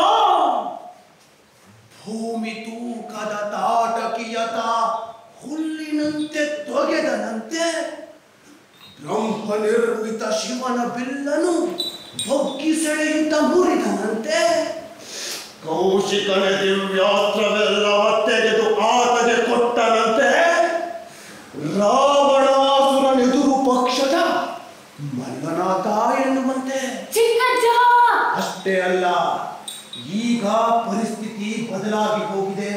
Speaker 9: ಭೂಮಿ ತೂಕದ ತಾಟಕಿಯತ ಹುಲ್ಲಿನಂತೆ ತೊಗೆದನಂತೆ ಬ್ರಹ್ಮ ನಿರ್ಮಿತ ಶಿವನ ಬಿಲ್ಲನು ಬೊಗ್ಗಿ ಸೆಳೆಯುತ್ತ ಮುರಿದನಂತೆ ಕೌಶಿಕನ ದಿವ್ಯಾಸ್ತ್ರವೆಲ್ಲ ತೆಗೆದು ಆತಗೆ ಕೊಟ್ಟನಂತೆ ರಾವಣಾಸುರನೆದುರು ಪಕ್ಷದ ಮಲ್ಲನಾಥ ಎನ್ನುವಂತೆ
Speaker 5: ಚಿಕ್ಕಜ್ಜ
Speaker 9: ಅಷ್ಟೇ ಅಲ್ಲ ಈಗ ಪರಿಸ್ಥಿತಿ ಬದಲಾಗಿ ಹೋಗಿದೆ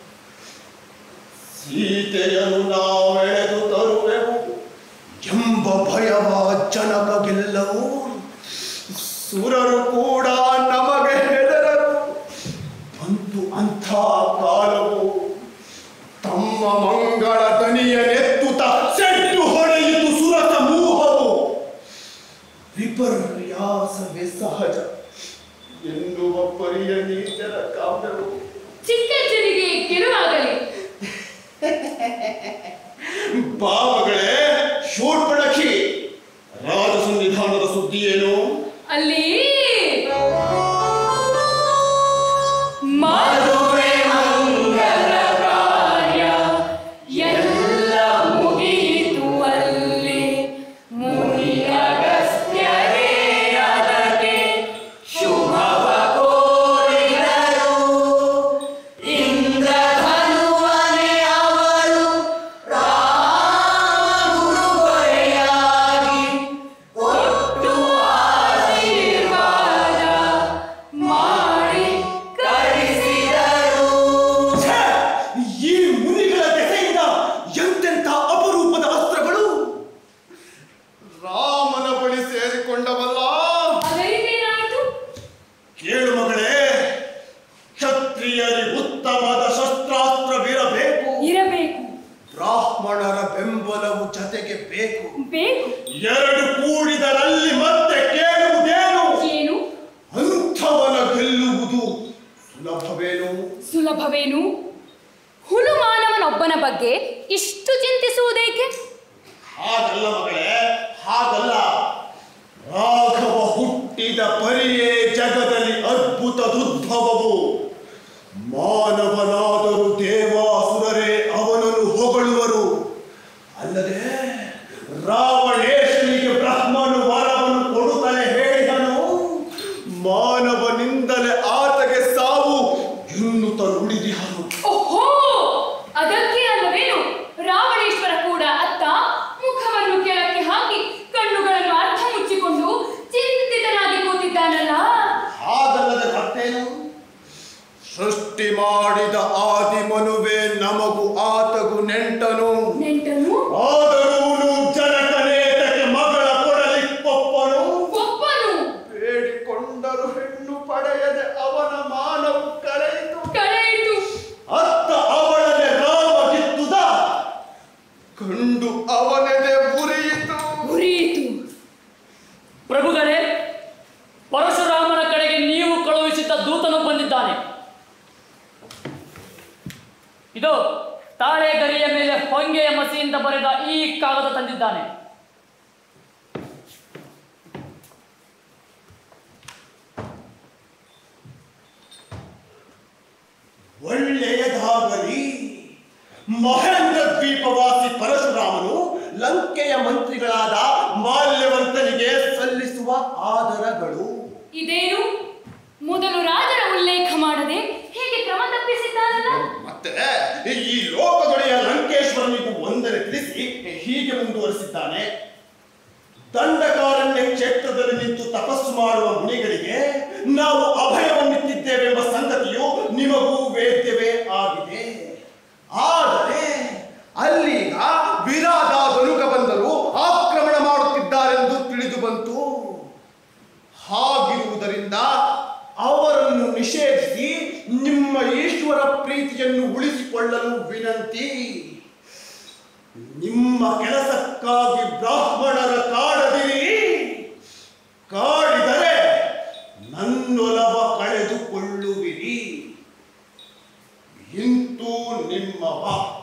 Speaker 9: ಸೀತೆಯನ್ನು ನಾವೆಳೆದು ತರುವೆವು ಎಂಬ ಭಯವ ಜನಕಗೆಲ್ಲವೂ ಸುರರು ಕೂಡ ನಮಗೆ ಹೆದರರು ಬಂತು ಅಂಥ ಕಾಲವು ತಮ್ಮ ಮಂಗಳ ದನಿಯ ನೆತ್ತುತ ಸೆಟ್ಟು ಹೊಡೆಯಿತು ಸುರತ ಮೂಹವು ವಿಪರ್ಯಾಸವೇ ಸಹಜ ಎನ್ನುವ ಪರಿಯ ನೀಚರ ಕಾವ್ಯವು
Speaker 5: ಚಿಕ್ಕಜ್ಜನಿಗೆ ಗೆಲುವಾಗಲಿ
Speaker 9: ಭಾವಗಳೇ ಶೂರ್ಪಣಖಿ ರಾಜ ಸಂವಿಧಾನದ ಸುದ್ದಿ ಏನು
Speaker 5: ಅಲ್ಲಿ
Speaker 3: ಮದುವೆ ಮಂಗಲ ಕಾರ್ಯ ಎಲ್ಲ ಮುಗಿಯಿತು ಅಲ್ಲಿ ಮುನಿಯಗಸ್ತ್ಯರೇ ಅದಕ್ಕೆ ಶುಭವ ಕೋರಿದರು ಇಂದ್ರಧನುವನೆ ಅವರು ರಾಮ ಗುರುಗೊರೆಯಾಗಿ ಕೊಟ್ಟು ಆಶೀರ್ವಾದ ಮಾಡಿ ಕಳಿಸಿದರು
Speaker 9: ಛೆ! ಈ ಮುನಿಗಳ ದೆಸೆಯಿಂದ ಎಂತೆಂಥ ಅಪರೂಪದ ಅಸ್ತ್ರಗಳು ರಾಮನ ಬಳಿ ಸೇರಿಕೊಂಡವಲ್ಲ
Speaker 5: ಅದರಿಂದೇನಾಯಿತು
Speaker 9: ಕೇಳು ಮಗಳೇ ಕ್ಷತ್ರಿಯರಿ ಉತ್ತಮದ ಶಸ್ತ್ರಾಸ್ತ್ರವಿರಬೇಕು
Speaker 5: ಇರಬೇಕು
Speaker 9: ಬ್ರಾಹ್ಮಣರ ಬೆಂಬಲವು ಜತೆಗೆ ಬೇಕು
Speaker 5: ಬೇಕು
Speaker 9: ಎರಡು ಕೂಡಿದರಲ್ಲಿ ಮತ್ತೆ ಕೇಳುವುದೇನು
Speaker 5: ಏನು
Speaker 9: ಅಂಥವನ ಗೆಲ್ಲುವುದು ಸುಲಭವೇನು
Speaker 5: ಸುಲಭವೇನು ಹುಲು ಮಾನವನೊಬ್ಬನ ಬಗ್ಗೆ
Speaker 9: ಹುಟ್ಟಿದ ಪರಿಯೇ ಜಗದಲ್ಲಿ ಅದ್ಭುತದುದ್ಭವವು ಮಾನವನಾದರೂ ದೇವಾಸುರರೇ ಅವನನ್ನು ಹೊಗಳುವರು ಅಲ್ಲದೆ ರಾವಣೇಶನಿಗೆ ಬ್ರಹ್ಮನು ವರವನ್ನು ಕೊಡುತ್ತಲೇ ಹೇಳಿದನು ಮಾನವನಿಂದಲೇ ಆತಗೆ ಸಾವು ಎನ್ನುತ್ತ ನುಡಿದಿಹನು
Speaker 5: ಓಹೋ ಅದಕ್ಕೆ ಅಲ್ಲವೇನು ರಾವಣೇಶ್ವರ ಕೂಡ ಅತ್ತ ಮುಖವನ್ನು ಕೆಳಕ್ಕೆ ಹಾಕಿ ಕಣ್ಣುಗಳನ್ನು ಅರ್ಧ ಮುಚ್ಚಿಕೊಂಡು ಚಿಂತಿತನಾಗಿ ಕೂತಿದ್ದಾನಲ್ಲ
Speaker 9: ಹಾಗಲ್ಲದೆ ಮತ್ತೇನು ಸೃಷ್ಟಿ ಮಾಡಿದ ಆದಿಮನುವೆ ನಮಗೂ ಆತಗೂ ನೆಂಟನು
Speaker 5: ನೆಂಟನು
Speaker 9: ಆದರೂನು ಜನಕನೇತಕ್ಕೆ ಮಗಳ ಕೊಡಲಿಕ್ಕೊಪ್ಪನು
Speaker 5: ಒಪ್ಪನು
Speaker 9: ಬೇಡಿಕೊಂಡರು ಹೆಣ್ಣು ಪಡೆಯದೆ ಅವನ ಮಾನವು ಕಳೆಯಿತು
Speaker 5: ಕಳೆಯಿತು
Speaker 9: ಅತ್ತ ಅವಳನೆ ರಾಮ ಕಿತ್ತುದ ಕಂಡು ಅವನದೆ ಉರಿಯಿತು
Speaker 5: ಉರಿಯಿತು
Speaker 6: ಪ್ರಭುಗಳೇ ಪರಶುರಾಮನ ಕಡೆಗೆ ನೀವು ಕಳುಹಿಸಿದ ದೂತನು ಬಂದಿದ್ದಾನೆ ಇದು ತಾಳೆ ಗರಿಯ ಮೇಲೆ ಹೊಂಗೆಯ ಮಸಿಯಿಂದ ಬರೆದ ಈ ಕಾಗದ ತಂದಿದ್ದಾನೆ
Speaker 9: ಒಳ್ಳೆಯದಾಗಲಿ ಮಹೇಂದ್ರ ದ್ವೀಪವಾಸಿ ಪರಶುರಾಮನು ಲಂಕೆಯ ಮಂತ್ರಿಗಳಾದ ಮಾಲ್ಯವಂತನಿಗೆ ಸಲ್ಲಿಸುವ ಆದರಗಳು
Speaker 5: ಇದೇನು ಮೊದಲು ರಾಜರ ಉಲ್ಲೇಖ ಮಾಡದೆ ಹೇಗೆ ಕ್ರಮ ತಪ್ಪಿಸಿದ್ದಾನಲ್ಲ
Speaker 9: ಮತ್ತೆ ಈ ಲೋಕದೊಡೆಯ ಲಂಕೇಶ್ವರನಿಗೂ ವಂದನೆ ತಿಳಿಸಿ ಹೀಗೆ ಮುಂದುವರಿಸಿದ್ದಾನೆ ದಂಡಕಾರಣ್ಯ ಕ್ಷೇತ್ರದಲ್ಲಿ ನಿಂತು ತಪಸ್ಸು ಮಾಡುವ ಮುನಿಗಳಿಗೆ ನಾವು ಅಭಯವನ್ನಿತ್ತಿದ್ದೇವೆಂಬ ಸಂಗತಿಯು ನಿಮಗೂ ವೇದ್ಯವೇ ಆಗಿದೆ ಆದರೆ ಅಲ್ಲೀಗ ವಿರಾದ ಧನುಕ ಬಂದರು ಆಕ್ರಮಣ ಮಾಡುತ್ತಿದ್ದಾರೆಂದು ತಿಳಿದು ಬಂತು ಹಾಗಿರುವುದರಿಂದ ಅವರನ್ನು ನಿಷೇಧಿಸಿ ನಿಮ್ಮ ಈಶ್ವರ ಪ್ರೀತಿಯನ್ನು ಉಳಿಸಿಕೊಳ್ಳಲು ವಿನಂತಿ ನಿಮ್ಮ ಕೆಲಸಕ್ಕಾಗಿ ಬ್ರಾಹ್ಮಣರ ಕಾಡದಿರಿ ಕಾಡಿದರೆ ನನ್ನೊಲವ ಕಳೆದುಕೊಳ್ಳುವಿರಿ ಇಂತೂ ನಿಮ್ಮವ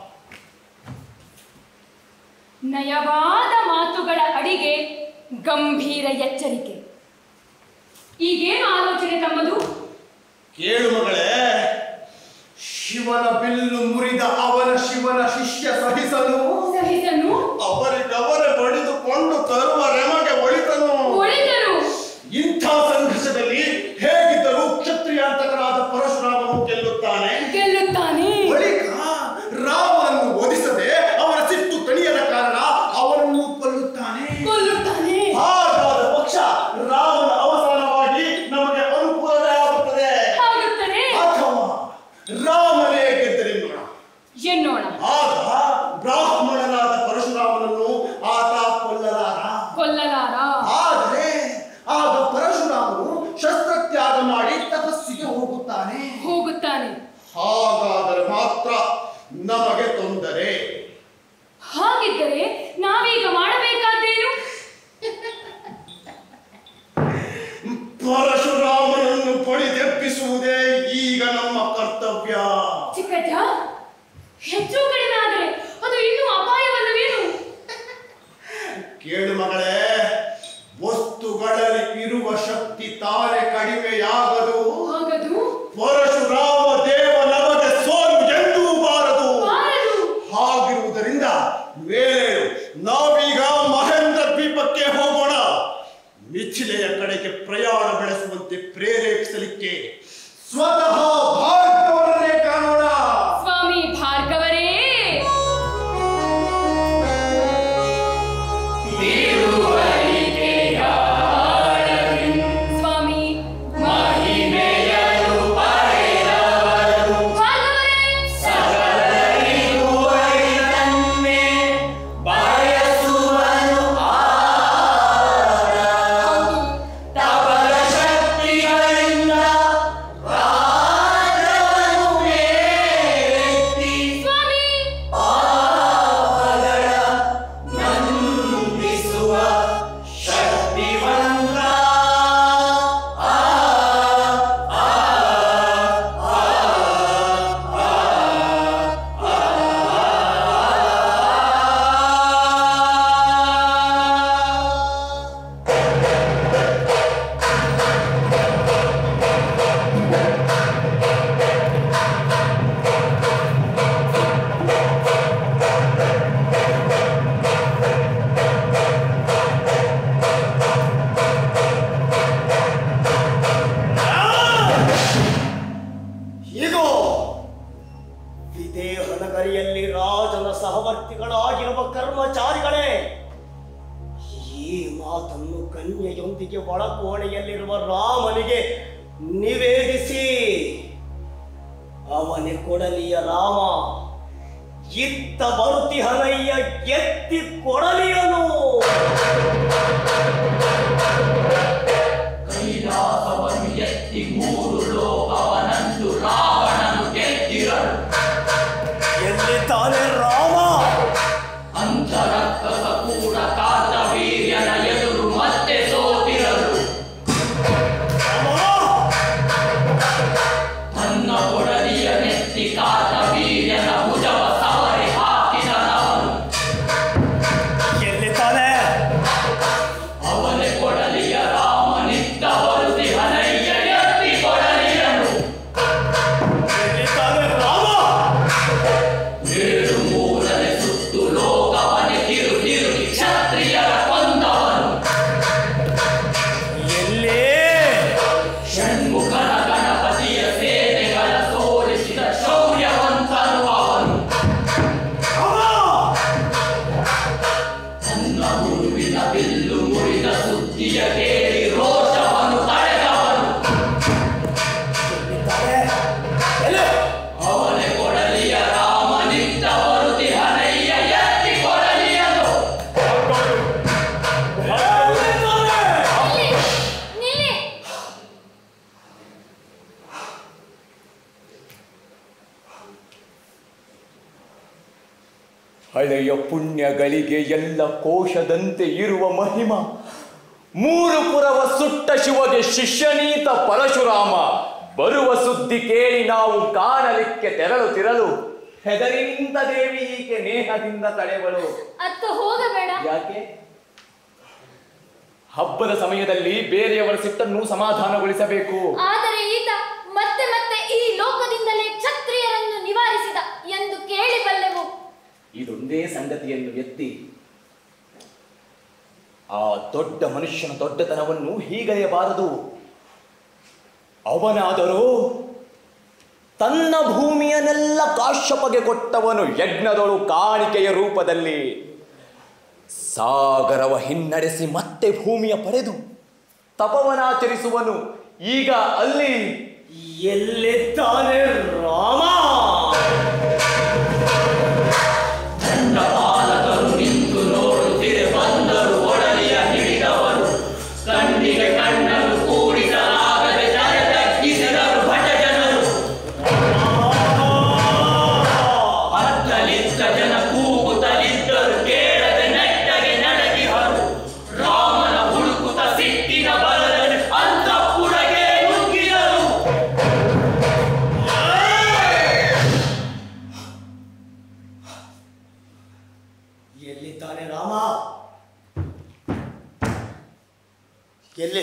Speaker 5: ನಯವಾದ ಮಾತುಗಳ ಅಡಿಗೆ ಗಂಭೀರ ಎಚ್ಚರಿಕೆ ಈಗೇನು ಆಲೋಚನೆ ತಮ್ಮದು
Speaker 9: ಕೇಳು ಮಗಳೇ ಶಿವನ ಬಿಲ್ಲು ಮುರಿದ ಅವನ ಶಿವನ ಶಿಷ್ಯ ಸಹಿಸಲು
Speaker 5: ಸಹಿಸನು
Speaker 9: ಅವರಿಗವರೇ ಬಡಿದುಕೊಂಡು ತರುವ ರೆಮಗೆ ಒಳಿತನು
Speaker 5: ಒಳಿತನು
Speaker 9: ಇಂಥ ಸಂಘರ್ಷದಲ್ಲಿ ಹೇಗಿದ್ದರೂ ಕ್ಷತ್ರಿಯಾಂತಕರಾದ ಪರಶುರಾಮನು ಗೆಲ್ಲುತ್ತಾನೆ
Speaker 5: ಗೆಲ್ಲುತ್ತಾನೆ
Speaker 9: ಬಳಿಕ ರಾಮನನ್ನು ಒದಿಸದೆ ಅವನ ಸಿಟ್ಟು ತಣಿಯದ ಕಾರಣ ಅವನನ್ನು ಕೊಲ್ಲುತ್ತಾನೆ
Speaker 5: ಕೊಲ್ಲುತ್ತಾನೆ
Speaker 9: ಹಾಗಾದ ಪಕ್ಷ ರಾಮನ ಅವಸಾನವಾಗಿ ನಮಗೆ ಅನುಕೂಲವೇ ಆಗುತ್ತದೆ
Speaker 5: ಆಗುತ್ತದೆ
Speaker 9: ಅಥವಾ ರಾಮನೇ ಗೆದ್ದರೆನ್ನೋಣ
Speaker 5: ಎನ್ನೋಣ
Speaker 9: ಆಗ ಬ್ರಾಹ್ಮಣನಾದ ಪರಶುರಾಮನನ್ನು ಆತ ಕೊಲ್ಲಲಾರ
Speaker 5: ಕೊಲ್ಲಲಾರ
Speaker 9: ಆದರೆ ಆಗ ಪರಶುರಾಮನು ಶಸ್ತ್ರತ್ಯಾಗ ಮಾಡಿ ತಪಸ್ಸಿಗೆ ಹೋಗುತ್ತಾನೆ
Speaker 5: ಹೋಗುತ್ತಾನೆ
Speaker 9: ಹಾಗಾದರೆ ಮಾತ್ರ ನಮಗೆ ತೊಂದರೆ
Speaker 5: ಹಾಗಿದ್ದರೆ ನಾವೀಗ ಮಾಡಬೇಕಾದ್ದೇನು
Speaker 9: ಪರಶುರಾಮನನ್ನು ಬಡಿದೆಬ್ಬಿಸುವುದೇ ಈಗ ನಮ್ಮ ಕರ್ತವ್ಯ
Speaker 5: ಚಿಕ್ಕಜ್ಜ ಹೆಚ್ಚು ಕಡಿಮೆ ಆದರೆ ಅದು ಇನ್ನೂ ಅಪಾಯವಲ್ಲವೇನು
Speaker 9: ಕೇಳು ಮಗಳೇ ವಸ್ತುಗಳಲ್ಲಿ ಇರುವ ಶಕ್ತಿ ತಾನೇ ಕಡಿಮೆಯಾಗದು
Speaker 5: ಆಗದು
Speaker 9: ಪರಶುರಾಮ ದೇವ ನಮಗೆ ಸೋಲು ಎಂದೂ ಬಾರದು
Speaker 5: ಬಾರದು
Speaker 9: ಹಾಗಿರುವುದರಿಂದ ಮೇಲೇಳು ನಾವೀಗ ಮಹೇಂದ್ರ ದ್ವೀಪಕ್ಕೆ ಹೋಗೋಣ ಮಿಥಿಲೆಯ ಕಡೆಗೆ ಪ್ರಯಾಣ ಬೆಳೆಸುವಂತೆ ಪ್ರೇರೇಪಿಸಲಿಕ್ಕೆ ಸ್ವತಃ ಭಾರತವರನ್ನೇ ಕಾಣೋಣ
Speaker 5: ಸ್ವಾಮಿ ಭಾರ್ಗವರೇ ಸ್ವಾಮಿ ಭಾರ್ಗವರೇ ಹೌದು ಸ್ವಾಮಿ
Speaker 1: ಒಳಕೋಣೆಯಲ್ಲಿರುವ ರಾಮನಿಗೆ ನಿವೇದಿಸಿ ಅವನೇ ಕೊಡಲಿಯ ರಾಮ ಇತ್ತ ಬರುತಿಹನಯ್ಯ ಎತ್ತಿ ಕೊಡಲಿಯನು
Speaker 3: ಕೈಲಾಸವನ್ನು ಎತ್ತಿ ಮೂರು ಲೋಕವನಂದು ರಾವಣನು ಗೆದ್ದಿರಲು
Speaker 1: ಎಲ್ಲಿ ತಾನೇ ರಾಮ
Speaker 3: ಅಂತರಕ್ತದ ಕೂಡ ಕಾರ್ತವೀರ್ಯನ ಎದುರು ಮತ್ತೆ ಸೋತಿರಲು ತನ್ನ ಕೊಡಲಿಯ ನೆತ್ತಿ ಕಾರ್ತವೀರ್ಯನ ಭುಜವ ಸವರಿ ಹಾಕಿದನವನು
Speaker 1: ಎಲ್ಲಿ ತಾನೇ
Speaker 3: ಅವನೇ ಕೊಡಲಿಯ ರಾಮನಿದ್ದ ಬರುತಿ ಹನಯ್ಯ ಎತ್ತಿ ಕೊಡಲಿಯನು
Speaker 1: ಎಲ್ಲಿ ತಾನೇ ರಾಮ
Speaker 3: ಏಳು ಮೂರನೆ ಸುತ್ತು ಲೋಕವನೆ ತಿರು ತಿರುಗಿ ಕ್ಷತ್ರಿಯರ ಕೊಂದವನು
Speaker 1: ಎಲ್ಲಿ
Speaker 3: ಷಣ್ಮುಖನ ಗಣಪತಿಯ ಸೇನೆಗಳ ಸೋಲಿಸಿದ ಶೌರ್ಯವಂತನು ಅವನು ತನ್ನ ಗುರುವಿನ ಬಿಲ್ಲು ಮುರಿದ ಸುದ್ದಿಯ ಕೇಳಿ ರೋಷವನ್ನು ತಡೆದವನು ಅವನೇ ಕೊಡಲಿಯ ರಾಮನಿದ್ದ ಬರುತಿ ಹನಯ್ಯ ಎತ್ತಿ ಕೊಡಲಿಯನು
Speaker 2: ನಿಲ್ಲಿ ನಿಲ್ಲಿ
Speaker 8: ಹಳೆಯ ಪುಣ್ಯಗಳಿಗೆ ಎಲ್ಲ ಕೋಶದಂತೆ ಇರುವ ಮಹಿಮ ಮೂರು ಪುರವ ಸುಟ್ಟ ಶಿವಗೆ ಶಿಷ್ಯನೀತ ಪರಶುರಾಮ ಬರುವ ಸುದ್ದಿ ಕೇಳಿ ನಾವು ಕಾಣಲಿಕ್ಕೆ ತೆರಳುತ್ತಿರಲು ಹೆದರಿ ನಿಂತ ದೇವಿ ಈಕೆ ನೇಹದಿಂದ ತಡೆವಳು
Speaker 2: ಅತ್ತ ಹೋಗಬೇಡ
Speaker 8: ಯಾಕೆ ಹಬ್ಬದ ಸಮಯದಲ್ಲಿ ಬೇರೆಯವರ ಸಿಟ್ಟನ್ನು ಸಮಾಧಾನಗೊಳಿಸಬೇಕು
Speaker 2: ಆದರೆ ಈತ ಮತ್ತೆ ಮತ್ತೆ ಈ ಲೋಕದಿಂದಲೇ ಕ್ಷತ್ರಿಯರನ್ನು ನಿವಾರಿಸಿದ ಎಂದು ಕೇಳಿ ಬಲ್ಲೆವು
Speaker 8: ಇದೊಂದೇ ಸಂಗತಿಯನ್ನು ಎತ್ತಿ ಆ ದೊಡ್ಡ ಮನುಷ್ಯನ ದೊಡ್ಡತನವನ್ನು ಹೀಗಳೆಯಬಾರದು ಅವನಾದರೂ ತನ್ನ ಭೂಮಿಯನ್ನೆಲ್ಲ ಕಾಶ್ಯಪಗೆ ಕೊಟ್ಟವನು ಯಜ್ಞದೊಳು ಕಾಣಿಕೆಯ ರೂಪದಲ್ಲಿ ಸಾಗರವ ಹಿನ್ನಡೆಸಿ ಮತ್ತೆ ಭೂಮಿಯ ಪಡೆದು ತಪವನಾಚರಿಸುವನು ಈಗ ಅಲ್ಲಿ
Speaker 1: ಎಲ್ಲಿದ್ದಾನೆ ರಾಮ
Speaker 3: ದಂಡಪಾಲಕರು ನಿಂತು ನೋಡುತ್ತಿರೆ ಬಂದರು ಒಡಲಿಯ ಹಿಡಿದವರು ಕಣ್ಣಿಗೆ ಕಣ್ಣನ್ನು ಕೂಡಿಸಲಾಗದೆ ತಲೆ ತಗ್ಗಿಸಿದರು ಭಟ ಜನರು ಅತ್ತಲಿದ್ದ ಜನ ಕೂಗುತ್ತಲಿದ್ದರು ಕೇಳದೆ ನೆಟ್ಟಗೆ ನಡಗಿಹರು ರಾಮನ ಹುಡುಕುತ್ತ ಸಿಟ್ಟಿನ ಬಲದಲ್ಲಿ ಅಂತಃಪುರಗೆ ನುಗ್ಗಿದರು
Speaker 1: ಎಲ್ಲಿದ್ದಾನೆ ರಾಮ ಎಲ್ಲಿ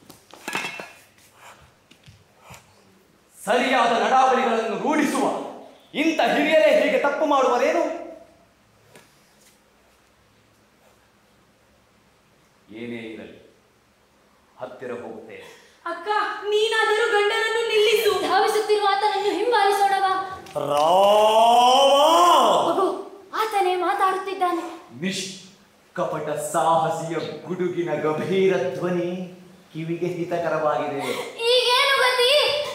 Speaker 8: ಸರಿಯಾದ ನಡಾವಳಿಗಳನ್ನು ರೂಢಿಸುವ ಇಂಥ ಹಿರಿಯರೇ ಹೀಗೆ ತಪ್ಪು ಮಾಡುವರೇನು ಏನೇ ಇರಲಿ ಹತ್ತಿರ ಹೋಗುತ್ತೇನೆ
Speaker 5: ಅಕ್ಕ ನೀನಾದರೂ ಗಂಡನನ್ನು ನಿಲ್ಲಿಸು
Speaker 2: ಧಾವಿಸುತ್ತಿರುವ ಆತನನ್ನು ಹಿಂಬಾಲಿಸೋಣವಾ
Speaker 1: ರಾಮ
Speaker 2: ಮಗು ಆತನೇ ಮಾತಾಡುತ್ತಿದ್ದಾನೆ
Speaker 8: ನಿಷ್ಕಪಟ ಸಾಹಸಿಯ ಗುಡುಗಿನ ಗಂಭೀರ ಧ್ವನಿ ಕಿವಿಗೆ ಹಿತಕರವಾಗಿದೆ
Speaker 2: ಈಗೇನು ಗತಿ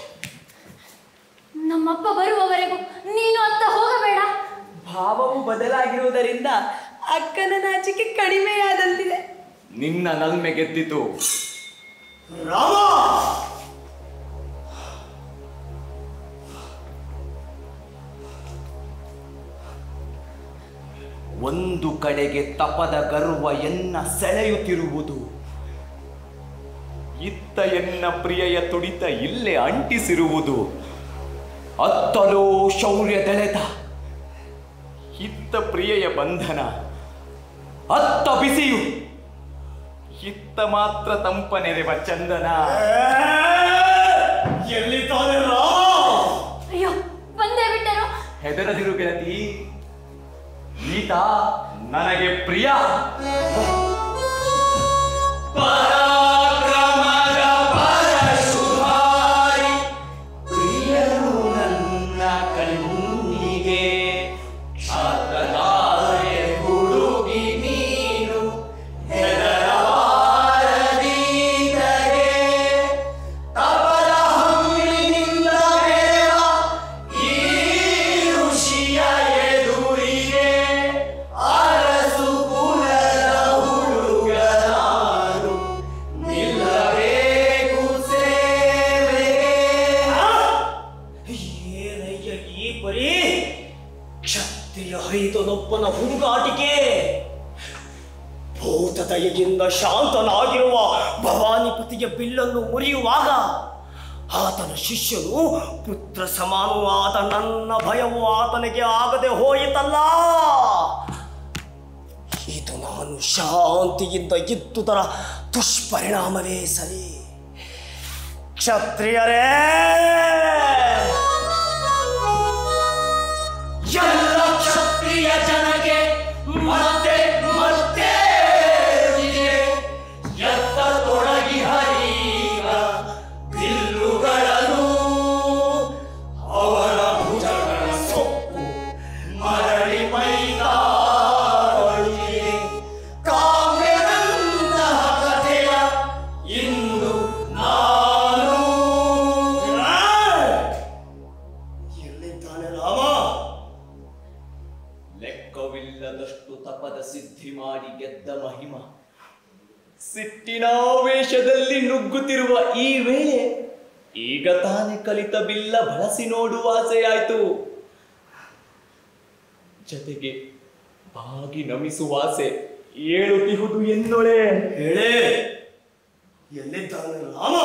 Speaker 2: ನಮ್ಮಪ್ಪ ಬರುವವರೆಗೂ ನೀನು ಅತ್ತ ಹೋಗಬೇಡ
Speaker 10: ಭಾವವು ಬದಲಾಗಿರುವುದರಿಂದ ಅಕ್ಕನ ನಾಚಿಕೆ ಕಡಿಮೆಯಾದಂತಿದೆ
Speaker 8: ನಿನ್ನ ನಲ್ಮೆ ಗೆದ್ದಿತು
Speaker 1: ರಾಮ
Speaker 8: ಒಂದು ಕಡೆಗೆ ತಪದ ಗರ್ವ ಎನ್ನ ಸೆಳೆಯುತ್ತಿರುವುದು ಇತ್ತ ಎನ್ನ ಪ್ರಿಯೆಯ ತುಡಿತ ಇಲ್ಲೇ ಅಂಟಿಸಿರುವುದು ಅತ್ತಲೋ ಶೌರ್ಯದೆಳೆತ ಇತ್ತ ಪ್ರಿಯೆಯ ಬಂಧನ ಅತ್ತ ಬಿಸಿಯು ಇತ್ತ ಮಾತ್ರ ತಂಪನೆರೆವ ಚಂದನ
Speaker 1: ಎಲ್ಲಿದ್ದಾನೆ ರಾಮ
Speaker 2: ಅಯ್ಯೋ ಬಂದೇ ಬಿಟ್ಟರು
Speaker 8: ಹೆದರದಿರು ಗೆಳತಿ ಈತ ನನಗೆ ಪ್ರಿಯ
Speaker 3: ಪರಾಕ್ರಮದ ಪರಶುಧಾರಿ ಪ್ರಿಯರು ನನ್ನ ಕಣ್ಣಿಗೆ ಕ್ಷಾತ್ರಧಾರೆ ಹುಡುಗಿ ನೀನು ಹೆದರಬಾರದಿ
Speaker 1: ದಯೆಯಿಂದ ಶಾಂತನಾಗಿರುವ ಭವಾನಿಪತಿಗೆ ಬಿಲ್ಲನ್ನು ಮುರಿಯುವಾಗ ಆತನ ಶಿಷ್ಯನು ಪುತ್ರ ಸಮಾನವಾದ ನನ್ನ ಭಯವು ಆತನಿಗೆ ಆಗದೆ ಹೋಯಿತಲ್ಲ ಇದು ನಾನು ಶಾಂತಿಯಿಂದ ಇದ್ದುದರ ದುಷ್ಪರಿಣಾಮವೇ ಸರಿ ಕ್ಷತ್ರಿಯರೇ
Speaker 3: ಎಲ್ಲ ಕ್ಷತ್ರಿಯ ಜನಗೆ ಮತ್ತೆ ಮತ್ತೆ ಇದೆ. ಎತ್ತ ತೊಡಗಿ ಹರಿಗ ಬಿಲ್ಲುಗಳನ್ನು ಅವರ ಭುಜಗಳ ಸೊಪ್ಪು ಮರಳಿ ಮೈದಾಳಿಗೆ ಕಾವ್ಯದಂತಹ ಕಥೆಯ ಇಂದು ನಾನು
Speaker 1: ಎಲ್ಲಿದ್ದಾನೆ ರಾಮ
Speaker 8: ಲೆಕ್ಕವಿಲ್ಲದಷ್ಟು ತಪದ ಸಿದ್ಧಿ ಮಾಡಿ ಗೆದ್ದ ಮಹಿಮ ಸಿಟ್ಟಿನಾವೇಶದಲ್ಲಿ ನುಗ್ಗುತ್ತಿರುವ ಈ ವೇಳೆ ಈಗ ತಾನೇ ಕಲಿತ ಬಿಲ್ಲ ಬಳಸಿ ನೋಡುವ ಆಸೆಯಾಯ್ತು ಜತೆಗೆ ಬಾಗಿ ನಮಿಸುವ ಆಸೆ ಏಳುತ್ತಿಹುದು ಎನ್ನೊಳೆ
Speaker 1: ಹೇಳೇ ಎಲ್ಲಿದ್ದಾನೆ ರಾಮ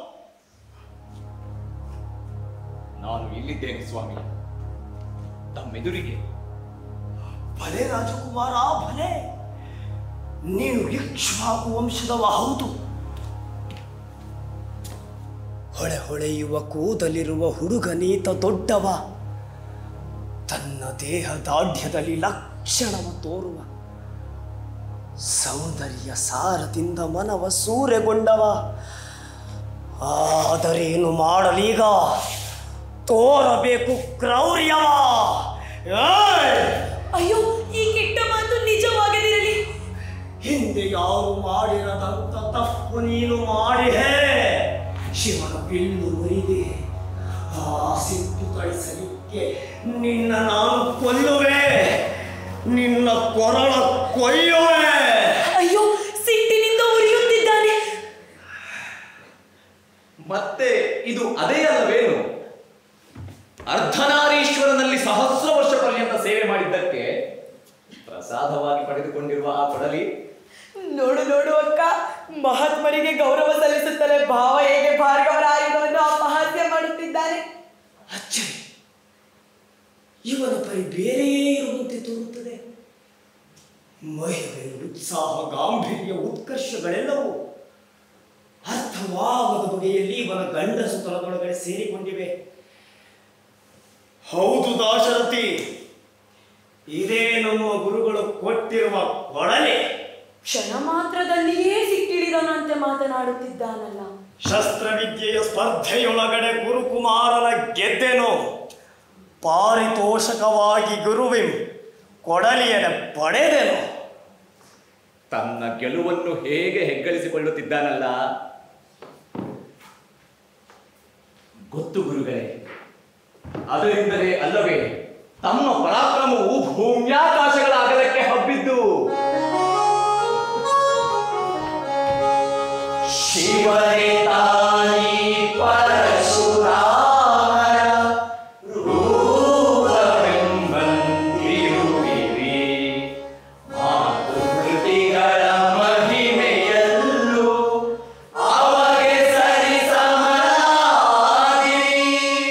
Speaker 8: ನಾನು ಇಲ್ಲಿದ್ದೇನೆ ಸ್ವಾಮಿ ತಮ್ಮೆದುರಿಗೆ
Speaker 1: ಭಲೆ ರಾಜಕುಮಾರ ಭಲೆ ನೀನು ಇಕ್ಷ್ವಾಕು ವಂಶದವ ಹೌದು ಹೊಳೆ ಹೊಳೆಯುವ ಕೂದಲಿರುವ ಹುಡುಗನೀತ ದೊಡ್ಡವ ತನ್ನ ದೇಹ ದಾಢ್ಯದಲ್ಲಿ ಲಕ್ಷಣವ ತೋರುವ ಸೌಂದರ್ಯ ಸಾರದಿಂದ ಮನವ ಸೂರೆಗೊಂಡವ ಆದರೇನು ಮಾಡಲೀಗ ತೋರಬೇಕು ಕ್ರೌರ್ಯವ ಏಯ್!
Speaker 10: ಅಯ್ಯೋ ಈ ಕೆಟ್ಟ ಮಾತು ನಿಜವಾಗದಿರಲಿ
Speaker 1: ಹಿಂದೆ ಯಾರು ಮಾಡಿರದಂತ ತಪ್ಪು ನೀನು ಮಾಡಿಹೇ ಶಿವನ ಬಿಲ್ಲು ಮುರಿದೆ ಆ ಸಿಟ್ಟು ಕಳಿಸಲಿಕ್ಕೆ ನಿನ್ನ ನಾನು ಕೊಲ್ಲುವೆ ನಿನ್ನ ಕೊರಳ ಕೊಯ್ಯುವೆ
Speaker 10: ಅಯ್ಯೋ ಸಿಟ್ಟಿನಿಂದ ಉರಿಯುತ್ತಿದ್ದಾನೆ
Speaker 8: ಮತ್ತೆ ಇದು ಅದೇ ಅಲ್ಲವೇನು ಅರ್ಧನಾರೀಶ್ವರನಲ್ಲಿ ಸಹಸ್ರ ವರ್ಷ ಪರ್ಯಂತ ಸೇವೆ ಮಾಡಿದ್ದಕ್ಕೆ ಪ್ರಸಾದವಾಗಿ ಪಡೆದುಕೊಂಡಿರುವ ಆ ಕೊಡಲಿ
Speaker 10: ನೋಡು ನೋಡು ಅಕ್ಕ ಮಹಾತ್ಮರಿಗೆ ಗೌರವ ಸಲ್ಲಿಸುತ್ತಲೇ ಭಾವ ಹೇಗೆ ಭಾರ್ಗವರ ಆಯುಧವನ್ನು ಅಪಹಾಸ್ಯ ಮಾಡುತ್ತಿದ್ದಾನೆ
Speaker 1: ಅಚ್ಚರಿ ಇವನ ಪರಿ ಬೇರೆಯೇ ಇರುವಂತೆ ತೋರುತ್ತದೆ ಮಹಿಳೆ ಉತ್ಸಾಹ ಗಾಂಭೀರ್ಯ ಉತ್ಕರ್ಷಗಳೆಲ್ಲವೂ ಅರ್ಥವಾಗದ ಬಗೆಯಲ್ಲಿ ಇವನ ಗಂಡಸು ತಲದೊಳಗಡೆ ಸೇರಿಕೊಂಡಿವೆ ಹೌದು ದಾಶರಥಿ ಇದೇ ನಮ್ಮ ಗುರುಗಳು ಕೊಟ್ಟಿರುವ ಕೊಡಲೆ
Speaker 10: ಕ್ಷಣ ಮಾತ್ರದಲ್ಲಿಯೇ ಸಿಕ್ಕಿಳಿದನಂತೆ ಮಾತನಾಡುತ್ತಿದ್ದಾನಲ್ಲ
Speaker 1: ಶಸ್ತ್ರವಿದ್ಯೆಯ ಸ್ಪರ್ಧೆಯೊಳಗಡೆ ಗುರುಕುಮಾರನ ಗೆದ್ದೆನು ಪಾರಿತೋಷಕವಾಗಿ ಗುರುವಿಂ ಕೊಡಲಿಯನ ಪಡೆದೆನು
Speaker 8: ತನ್ನ ಗೆಲುವನ್ನು ಹೇಗೆ ಹೆಗ್ಗಳಿಸಿಕೊಳ್ಳುತ್ತಿದ್ದಾನಲ್ಲ ಗೊತ್ತು ಗುರುಗಳೇ ಅದರಿಂದಲೇ ಅಲ್ಲವೇ ತಮ್ಮ ಪರಾಕ್ರಮವು ಭೂಮ್ಯಾಕಾಶಗಳ ಅಗಲಕ್ಕೆ ಹಬ್ಬಿದ್ದು ಶಿವನೇ ತಾನೇ ಪರಶುರಾಮರ ರೂಪವೆಂಬಂತಿರುವಿರಿ ಮಾತೃಕೃತಿಗಳ ಮಹಿಮೆಯಲ್ಲೂ ಅವಗೆ ಸರಿ ಸಮನಾದಿರಿ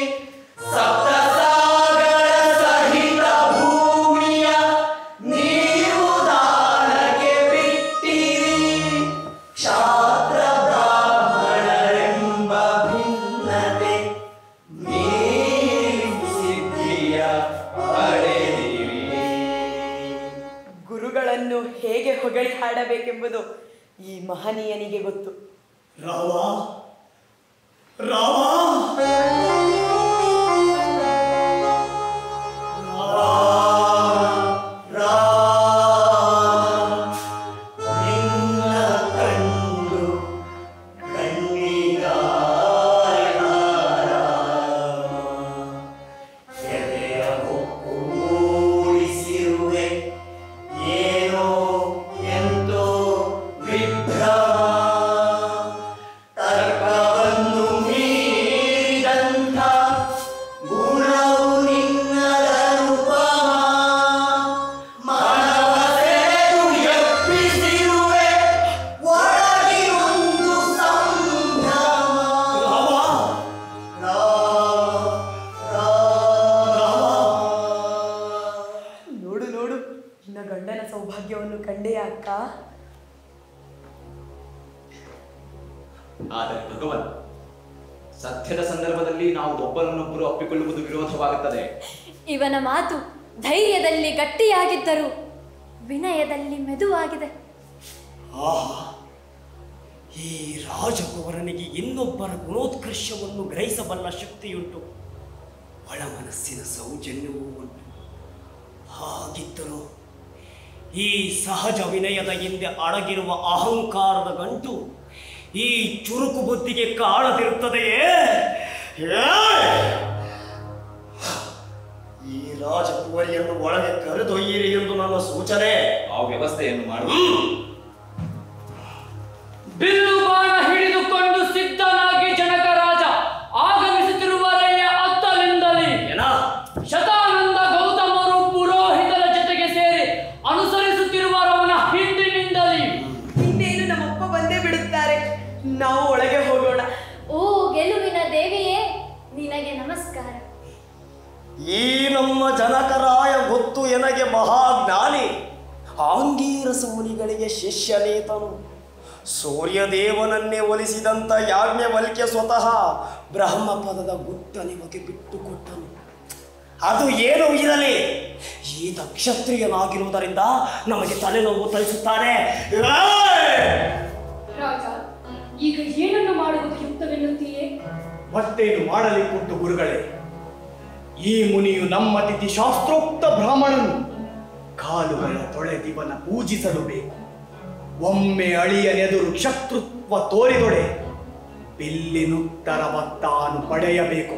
Speaker 8: ಸಪ್ತಸಾಗರ ಸಹಿತ ಭೂಮಿಯ ನೀವು ದಾನಕ್ಕೆ ಬಿಟ್ಟಿರಿ ಕ್ಷಾತ್ರ ಬ್ರಾಹ್ಮಣರೆಂಬ ಭಿನ್ನತೆ ಮೀರಿ ಸಿದ್ಧಿಯ ಪಡೆದಿರಿ
Speaker 10: ಗುರುಗಳನ್ನು ಹೇಗೆ ಹೊಗಳಿ ಹಾಡಬೇಕೆಂಬುದು ಈ ಮಹನೀಯನಿಗೆ ಗೊತ್ತು
Speaker 1: ರಾಮ ರಾಮ
Speaker 3: ನಿನ್ನ ಕಂಡು ಎದೆಯ ಹೊಕ್ಕು ಮೂಡಿಸಿರುವೆ ಏನೋ ಎಂತೋ ವಿಭ್ರಮ ತರ್ಕ
Speaker 10: ಅಕ್ಕ
Speaker 8: ಆದರೆ ಭಗವನ್ ಸತ್ಯದ ಸಂದರ್ಭದಲ್ಲಿ ನಾವು ಒಬ್ಬರನ್ನೊಬ್ಬರು ಅಪ್ಪಿಕೊಳ್ಳುವುದು ವಿರೋಧವಾಗುತ್ತದೆ
Speaker 2: ಇವನ ಮಾತು ಧೈರ್ಯದಲ್ಲಿ ಗಟ್ಟಿಯಾಗಿದ್ದರೂ ವಿನಯದಲ್ಲಿ ಮೆದುವಾಗಿದೆ
Speaker 1: ಆಹಾ ಈ ರಾಜಕುವರನಿಗೆ ಇನ್ನೊಬ್ಬರ ಗುಣೋತ್ಕರ್ಷವನ್ನು ಗ್ರಹಿಸಬಲ್ಲ ಶಕ್ತಿಯುಂಟು ಒಳ ಮನಸ್ಸಿನ ಸೌಜನ್ಯವೂ ಉಂಟು ಹಾಗಿದ್ದರೂ ಈ ಸಹಜ ವಿನಯದ ಹಿಂದೆ ಅಡಗಿರುವ ಅಹಂಕಾರದ ಗಂಟು ಈ ಚುರುಕು ಬುದ್ಧಿಗೆ ಕಾಣದಿರುತ್ತದೆಯೇ ಏಯ್! ಈ ರಾಜಕುವರಿಯನ್ನು ಒಳಗೆ ಕರೆದೊಯ್ಯಿರಿ ಎಂದು ನನ್ನ ಸೂಚನೆ
Speaker 8: ಆ ವ್ಯವಸ್ಥೆಯನ್ನು ಮಾಡುವ
Speaker 6: ಬಿಲ್ಲು ಬಾಣ ಹಿಡಿದುಕೊಂಡು ಸಿದ್ಧನಾಗಿ ಜನಕ ರಾಜ ಆಗಮಿಸುತ್ತಿರುವರೆಯ ಅತ್ತಲಿಂದಲೇ
Speaker 1: ಏನ
Speaker 6: ಶತಾನಂದ ಗೌತಮರು ಪುರೋಹಿತರ ಜೊತೆಗೆ ಸೇರಿ ಅನುಸರಿಸುತ್ತಿರುವರವನ ಹಿಂದಿನಿಂದಲೇ
Speaker 10: ಇನ್ನೇನು ನಮ್ಮಪ್ಪ ಬಂದೇ ಬಿಡುತ್ತಾರೆ ನಾವು ಒಳಗೆ ಹೋಗೋಣ
Speaker 2: ಓ ಗೆಲುವಿನ ದೇವಿಯೇ ನಿನಗೆ ನಮಸ್ಕಾರ
Speaker 1: ಈ ನಮ್ಮ ಜನಕರಾಯ ಗೊತ್ತು ಎನಗೆ ಮಹಾಜ್ಞಾನಿ ಆಂಗೀರಸ ಮುನಿಗಳಿಗೆ ಶಿಷ್ಯನೇತನು ಸೂರ್ಯದೇವನನ್ನೇ ಒಲಿಸಿದಂತ ಯಾಜ್ಞವಲ್ಕ್ಯ ಸ್ವತಃ ಬ್ರಹ್ಮಪದದ ಗುಟ್ಟ ನಿಮಗೆ ಬಿಟ್ಟುಕೊಟ್ಟನು ಅದು ಏನೂ ಇರಲಿ ಈತ ಕ್ಷತ್ರಿಯನಾಗಿರುವುದರಿಂದ ನಮಗೆ ತಲೆನೋವು ತರಿಸುತ್ತಾನೆ ಏಯ್!
Speaker 5: ರಾಜ ಈಗ ಏನನ್ನು ಮಾಡುವುದು ಯುಕ್ತವೆನ್ನುತ್ತೀಯೇ
Speaker 9: ಮತ್ತೇನು ಮಾಡಲಿ ಕೊಟ್ಟು ಗುರುಗಳೇ ಈ ಮುನಿಯು ನಮ್ಮ ತಿಥಿ ಶಾಸ್ತ್ರೋಕ್ತ ಬ್ರಾಹ್ಮಣನು ಕಾಲುಗಳ ತೊಳೆದಿವನ ಪೂಜಿಸಲು ಬೇಕು ಒಮ್ಮೆ ಅಳಿಯನೆದುರು ಶತ್ರುತ್ವ ತೋರಿದೊಡೆ ಬಿಲ್ಲಿನುತ್ತರವ ತಾನು ಪಡೆಯಬೇಕು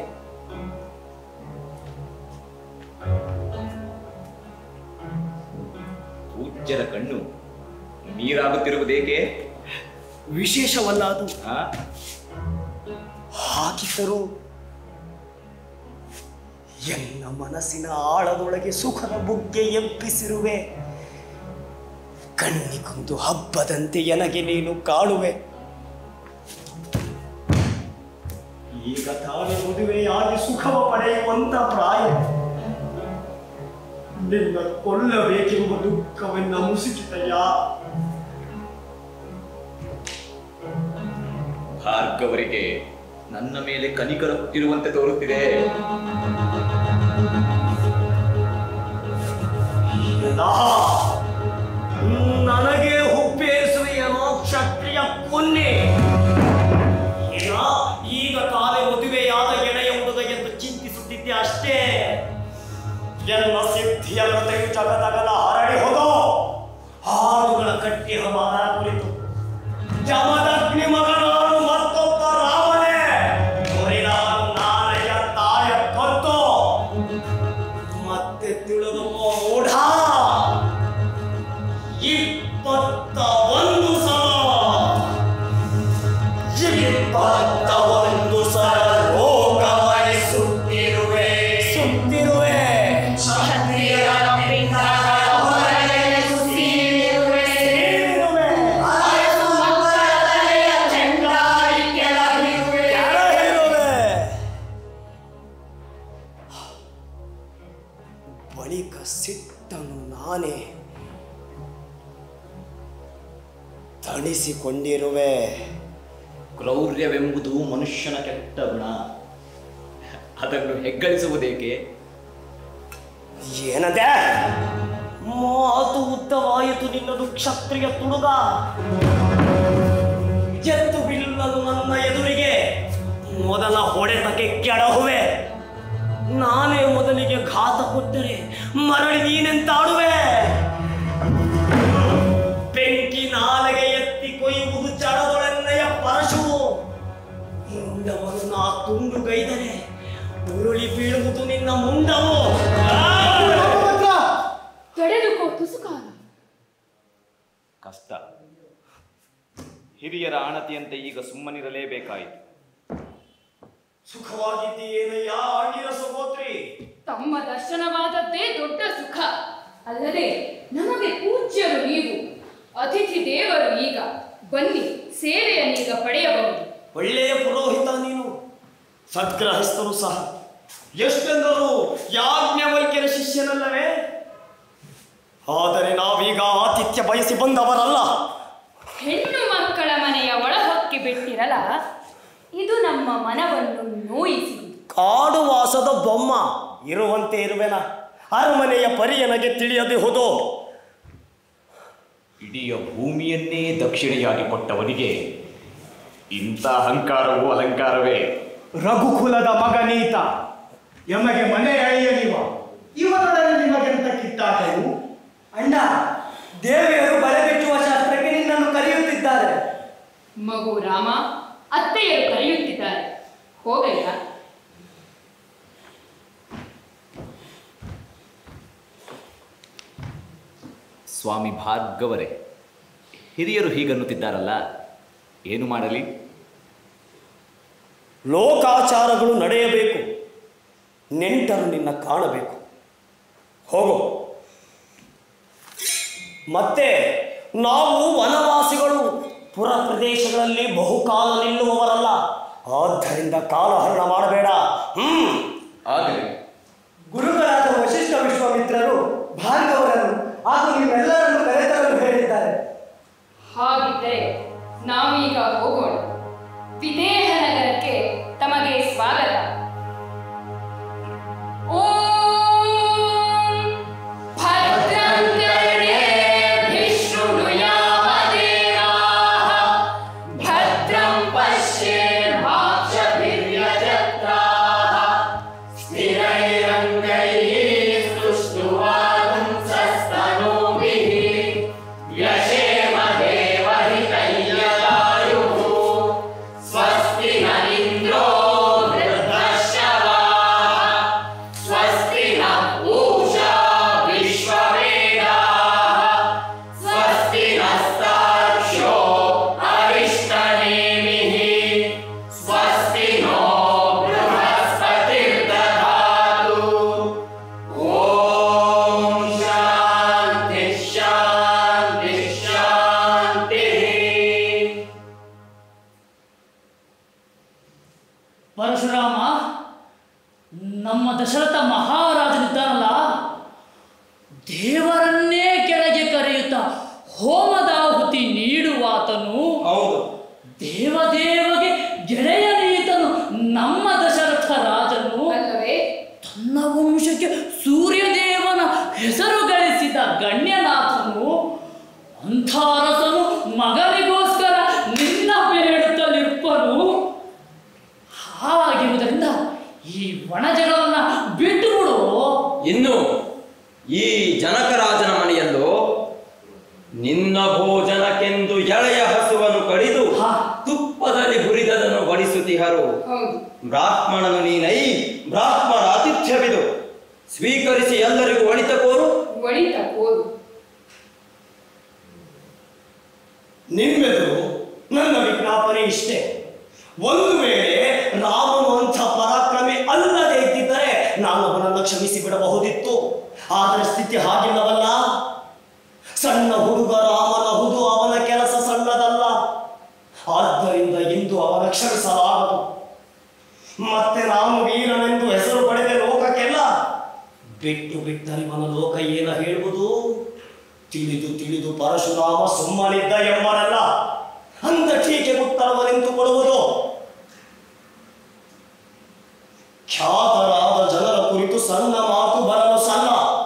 Speaker 8: ಪೂಜ್ಯರ ಕಣ್ಣು ನೀರಾಗುತ್ತಿರುವುದೇಕೆ
Speaker 1: ವಿಶೇಷವಲ್ಲ ಅದು
Speaker 8: ಆ?
Speaker 1: ಹಾಕಿದ್ದರು ಎನ್ನ ಮನಸ್ಸಿನ ಆಳದೊಳಗೆ ಸುಖದ ಬುಗ್ಗೆ ಎಬ್ಬಿಸಿರುವೆ ಕಣ್ಣಿಗೊಂದು ಹಬ್ಬದಂತೆ ಎನಗೆ ನೀನು ಕಾಣುವೆ ಈಗ ತಾನೇ ಮದುವೆಯಾಗಿ ಸುಖವ ಪಡೆಯುವಂತ ಪ್ರಾಯ ನಿನ್ನ ಕೊಲ್ಲಬೇಕೆಂಬ ದುಃಖವೆನ್ನ ಮುಸುಕಿತಯ್ಯ
Speaker 8: ಭಾರ್ಗವರಿಗೆ ನನ್ನ ಮೇಲೆ ಕನಿಕರ ಹುಟ್ಟಿರುವಂತೆ ತೋರುತ್ತಿದೆ
Speaker 1: ಎಲ್ಲ ನನಗೆ ಹುಪ್ಪೇಸುವೆಯನೋ ಕ್ಷತ್ರಿಯ ಕೊನ್ನೆ ಏನ ಈಗ ತಾನೇ ಮದುವೆಯಾದ ಎಣೆಯ ಹುಡುಗ ಎಂದು ಚಿಂತಿಸುತ್ತಿದ್ದೆ ಅಷ್ಟೇ ಎಲ್ಲ ಸಿದ್ಧಿಯ ಕಥೆಯು ಜಗದಗಲ ಹರಡಿ ಹೋಗೋ ಹಾಡುಗಳ ಕಟ್ಟಿ ಹವಾನ ಕುರಿತು ಜಮದಗ್ನಿ ಮಗನಾನು ಮತ್ತೊಬ್ಬ ರಾಮನೇ ಮುರಿದಾನು ನಾನೆಯ ತಾಯ ಕತ್ತು ಮತ್ತೆ ತಿಳಿದು ಮೂಢ ಇಪ್ಪತ್ತ ಒಂದು ಸಲ ಇಪ್ಪತ್ತ ಒಂದು ಸಲ ಲೋಕವೇ ಸುತ್ತಿರುವೆ ಸುತ್ತಿರುವೆ ಸೇರಿರುವೆ. ಕೆಳಗಿರುವೆ. ಬಳಿಕ ಸಿಟ್ಟನು ನಾನೇ ತಣಿಸಿಕೊಂಡಿರುವೆ
Speaker 8: ಕ್ರೌರ್ಯವೆಂಬುದು ಮನುಷ್ಯನ ಕೆಟ್ಟ ಗುಣ ಅದನ್ನು ಹೆಗ್ಗಳಿಸುವುದೇಕೆ
Speaker 1: ಏನದೆ ಮಾತು ಉದ್ದವಾಯಿತು ನಿನ್ನದು ಕ್ಷತ್ರಿಯ ತುಡುಗ ಎತ್ತು ಬಿಲ್ಲಲು ನನ್ನ ಎದುರಿಗೆ ಮೊದಲ ಹೊಡೆತಕ್ಕೆ ಕೆಡಹುವೆ ನಾನೇ ಮೊದಲಿಗೆ ಘಾತ ಕೊಟ್ಟರೆ ಮರಳಿ ನೀನೆಂತಾಡುವೆ ಬೆಂಕಿ ನಾಲೆಗೆ ಎತ್ತಿ ಕೊಯ್ಯುವುದು ಜಡದೊಳೆನ್ನಯ ಪರಶುವು ಮುಂಡವನ್ನು ನಾ ತುಂಡು ಗೈದರೆ ಉರುಳಿ ಬೀಳುವುದು ನಿನ್ನ ಮುಂಡವು
Speaker 5: ತಡೆದುಕೋ ತುಸುಕಾಲ
Speaker 8: ಕಷ್ಟ ಹಿರಿಯರ ಆಣತಿಯಂತೆ ಈಗ ಸುಮ್ಮನಿರಲೇಬೇಕಾಯಿತು
Speaker 1: ಸುಖವಾಗಿದ್ದೀಯೇನಯ್ಯ ಆಂಗಿರ ಸಹೋದ್ರಿ
Speaker 5: ತಮ್ಮ ದರ್ಶನವಾದದ್ದೇ ದೊಡ್ಡ ಸುಖ ಅಲ್ಲದೆ ನಮಗೆ ಪೂಜ್ಯರು ನೀವು ಅತಿಥಿ ದೇವರು ಈಗ ಬನ್ನಿ ಸೇವೆಯನ್ನೀಗ ಪಡೆಯಬಹುದು
Speaker 1: ಒಳ್ಳೆಯ ಪುರೋಹಿತ ನೀನು ಸದ್ಗ್ರಹಸ್ಥರು ಸಹ ಎಷ್ಟೆಂದರು ಯಾಜ್ಞವಲ್ಕ್ಯರ ಶಿಷ್ಯನಲ್ಲವೇ
Speaker 11: ಆದರೆ ನಾವೀಗ ಆತಿಥ್ಯ ಬಯಸಿ ಬಂದವರಲ್ಲ
Speaker 5: ಹೆಣ್ಣು ಮಕ್ಕಳ ಮನೆಯ ಒಳಹೊಕ್ಕಿ ಬಿಟ್ಟಿರಲ್ಲ ಇದು ನಮ್ಮ ಮನವನ್ನು ನೋಯಿಸಿದೆ
Speaker 11: ಕಾಡುವಾಸದ ಬೊಮ್ಮ ಇರುವಂತೆ ಇರುವೆನ ಅರಮನೆಯ ಪರಿಯನಗೆ ತಿಳಿಯದೆ ಹೋದೋ
Speaker 8: ಇಡೀ ಭೂಮಿಯನ್ನೇ ದಕ್ಷಿಣೆಯಾಗಿ ಕೊಟ್ಟವನಿಗೆ ಇಂಥ ಅಹಂಕಾರವೂ ಅಲಂಕಾರವೇ
Speaker 9: ರಘುಕುಲದ ಮಗನೀತ ಎಮಗೆ ಮನೆ ಅಳಿಯಲಿವ ಇವರೊಡನೆ ನಿಮಗೆಂತ ಕಿತ್ತಾಟವು
Speaker 1: ಅಣ್ಣ ದೇವಿಯರು ಬಲೆ ಬಿಚ್ಚುವ ಶಾಸ್ತ್ರಕ್ಕೆ ನಿನ್ನನ್ನು ಕರೆಯುತ್ತಿದ್ದಾರೆ
Speaker 5: ಮಗು ರಾಮ ಅತ್ತೆಯರು ಕರೆಯುತ್ತಿದ್ದಾರೆ ಹೋಗಯ್ಯ
Speaker 8: ಸ್ವಾಮಿ ಭಾರ್ಗವರೇ ಹಿರಿಯರು ಹೀಗನ್ನುತ್ತಿದ್ದಾರಲ್ಲ ಏನು ಮಾಡಲಿ
Speaker 11: ಲೋಕಾಚಾರಗಳು ನಡೆಯಬೇಕು ನೆಂಟರು ನಿನ್ನ ಕಾಣಬೇಕು ಹೋಗು ಮತ್ತೆ ನಾವು ವನವಾಸಿಗಳು ಪುರ ಪ್ರದೇಶಗಳಲ್ಲಿ ಬಹುಕಾಲ ನಿಲ್ಲುವವರಲ್ಲ ಆದ್ದರಿಂದ ಕಾಲಹರಣ ಮಾಡಬೇಡ ಹ್ಮ್
Speaker 8: ಆಗಲಿ
Speaker 1: ಗುರುಗಳಾದ ವಶಿಷ್ಠ ವಿಶ್ವಾಮಿತ್ರರು ಭಾರ್ಗವರನ್ನು ಹಾಗೂ ನಿಮ್ಮೆಲ್ಲರನ್ನು ಕರೆತರಲು ಹೇಳಿದ್ದಾರೆ
Speaker 5: ಹಾಗಿದ್ದರೆ ನಾವೀಗ ಹೋಗೋಣ ವಿದೇಹ ನಗರಕ್ಕೆ ತಮಗೆ ಸ್ವಾಗತ ಓಂ ಭದ್ರಂ ಕರ್ಣೇಭಿಃ ಶೃಣುಯಾಮ ದೇವಾಃ ಭದ್ರಂ ಪಶ್ಯೇಮಾಕ್ಷಭಿರ್ಯಜತ್ರಾಃ
Speaker 3: ಸ್ಥಿರೈರಂಗೈಃ ಸ್ತುಷ್ಟುವಾಗುಂಸಸ್ತನೂಭಿः ಯಶೇಮ ದೇವಹಿತೈರ್ಯದಾಯುः ಸ್ವಸ್ತಿ ನ ಇಂದ್ರೋ ವೃದ್ಧಶ್ರವಾः ಸ್ವಸ್ತಿ ನ ಊಷಾ ವಿಶ್ವವೇದಾः ಸ್ವಸ್ತಿ ನಸ್ತಾರ್ಕ್ಷ್ಯೋ ಅರಿಷ್ಟನೇಮಿः ಸ್ವಸ್ತಿ ನೋ ಬೃಹಸ್ಪತಿರ್ದಧಾತು ಓಂ ಶಾಂತಿ ಶಾಂತಿ ಶಾಂತಿ
Speaker 6: ಪರಶುರಾಮ ನಮ್ಮ ದಶರಥ ಮಹಾರಾಜನಿದ್ದಾನಲ್ಲ ದೇವರನ್ನೇ ಕೆಳಗೆ ಕರೆಯುತ್ತಾ ಹೋಮದಾಹುತಿ ನೀಡುವಾತನು
Speaker 7: ಹೌದು
Speaker 6: ದೇವದೇವಗೆ ಗೆಳೆಯನೀತನು ನಮ್ಮ ದಶರಥ ರಾಜನು
Speaker 5: ಅಲ್ಲವೇ
Speaker 6: ತನ್ನ ವಂಶಕ್ಕೆ ಸೂರ್ಯದೇವನ ಹೆಸರು ಗಳಿಸಿದ ಗಣ್ಯನಾಥನು ಅಂಥ ಅರಸನು ಮಗನಿಗೋಸ್ಕರ ನಿನ್ನ ಬೇಡುತ್ತಲಿರ್ಪನು ಹಾಗಿರುವುದರಿಂದ ಈ ಒಣಜಲವನ್ನ ಬಿಟ್ಟು ಬಿಡು
Speaker 7: ಇನ್ನು ಈ ಜನಕರಾಜನ ಮನೆಯಲ್ಲೋ ನಿನ್ನ ಭೋಜನಕ್ಕೆಂದು ಎಳೆಯ ಹಸುವನ್ನು ಕಡಿದು
Speaker 6: ಹಾ.
Speaker 7: ತುಪ್ಪದಲ್ಲಿ ಹುರಿದದನ್ನು ಬಡಿಸುತ್ತಿಹರು
Speaker 5: ಹೌದು
Speaker 7: ಬ್ರಾಹ್ಮಣನು ನೀನೈ ಬ್ರಾಹ್ಮಣ ಆತಿಥ್ಯವಿದು ಸ್ವೀಕರಿಸಿ ಎಲ್ಲರಿಗೂ ಒಳಿತ ಕೋರು
Speaker 5: ಒಳಿತ ಕೋರು
Speaker 11: ನಿಮ್ಮೆದುರು ನನ್ನ ವಿಜ್ಞಾಪನೆ ಇಷ್ಟೇ ಒಂದು ವೇಳೆ ರಾಮನು ಅಂಥ ಪರಾಕ್ರಮಿ ಅಲ್ಲದೆ ಇದ್ದಿದ್ದರೆ ನಾನು ಅವನನ್ನು ಕ್ಷಮಿಸಿ ಬಿಡಬಹುದಿತ್ತು ಆದರೆ ಸ್ಥಿತಿ ಹಾಗಿಲ್ಲವಲ್ಲ ಸಣ್ಣ ಹುಡುಗ ರಾಮನ ಹುದು ಅವನ ಕೆಲಸ ಸಣ್ಣದಲ್ಲ ಆದ್ದರಿಂದ ಇಂದು ಅವನ ಕ್ಷಮಿಸಲಾಗದು ಮತ್ತೆ ನಾನು ವೀರನೆಂದು ಹೆಸರು ಪಡೆದ ಲೋಕಕ್ಕೆಲ್ಲ ಬಿಟ್ಟು ಬಿಟ್ಟರಿವನ ಲೋಕ ಏನ ಹೇಳುವುದು ತಿಳಿದು ತಿಳಿದು ಪರಶುರಾಮ ಸುಮ್ಮನಿದ್ದ ಎಂಬರಲ್ಲ ಅಂದ ಟೀಕೆ ಉತ್ತರವನೆಂದು ಕೊಡುವುದು ಖ್ಯಾತರಾದ ಜನರ ಕುರಿತು ಸಣ್ಣ ಮಾತು ಬರಲು ಸಣ್ಣ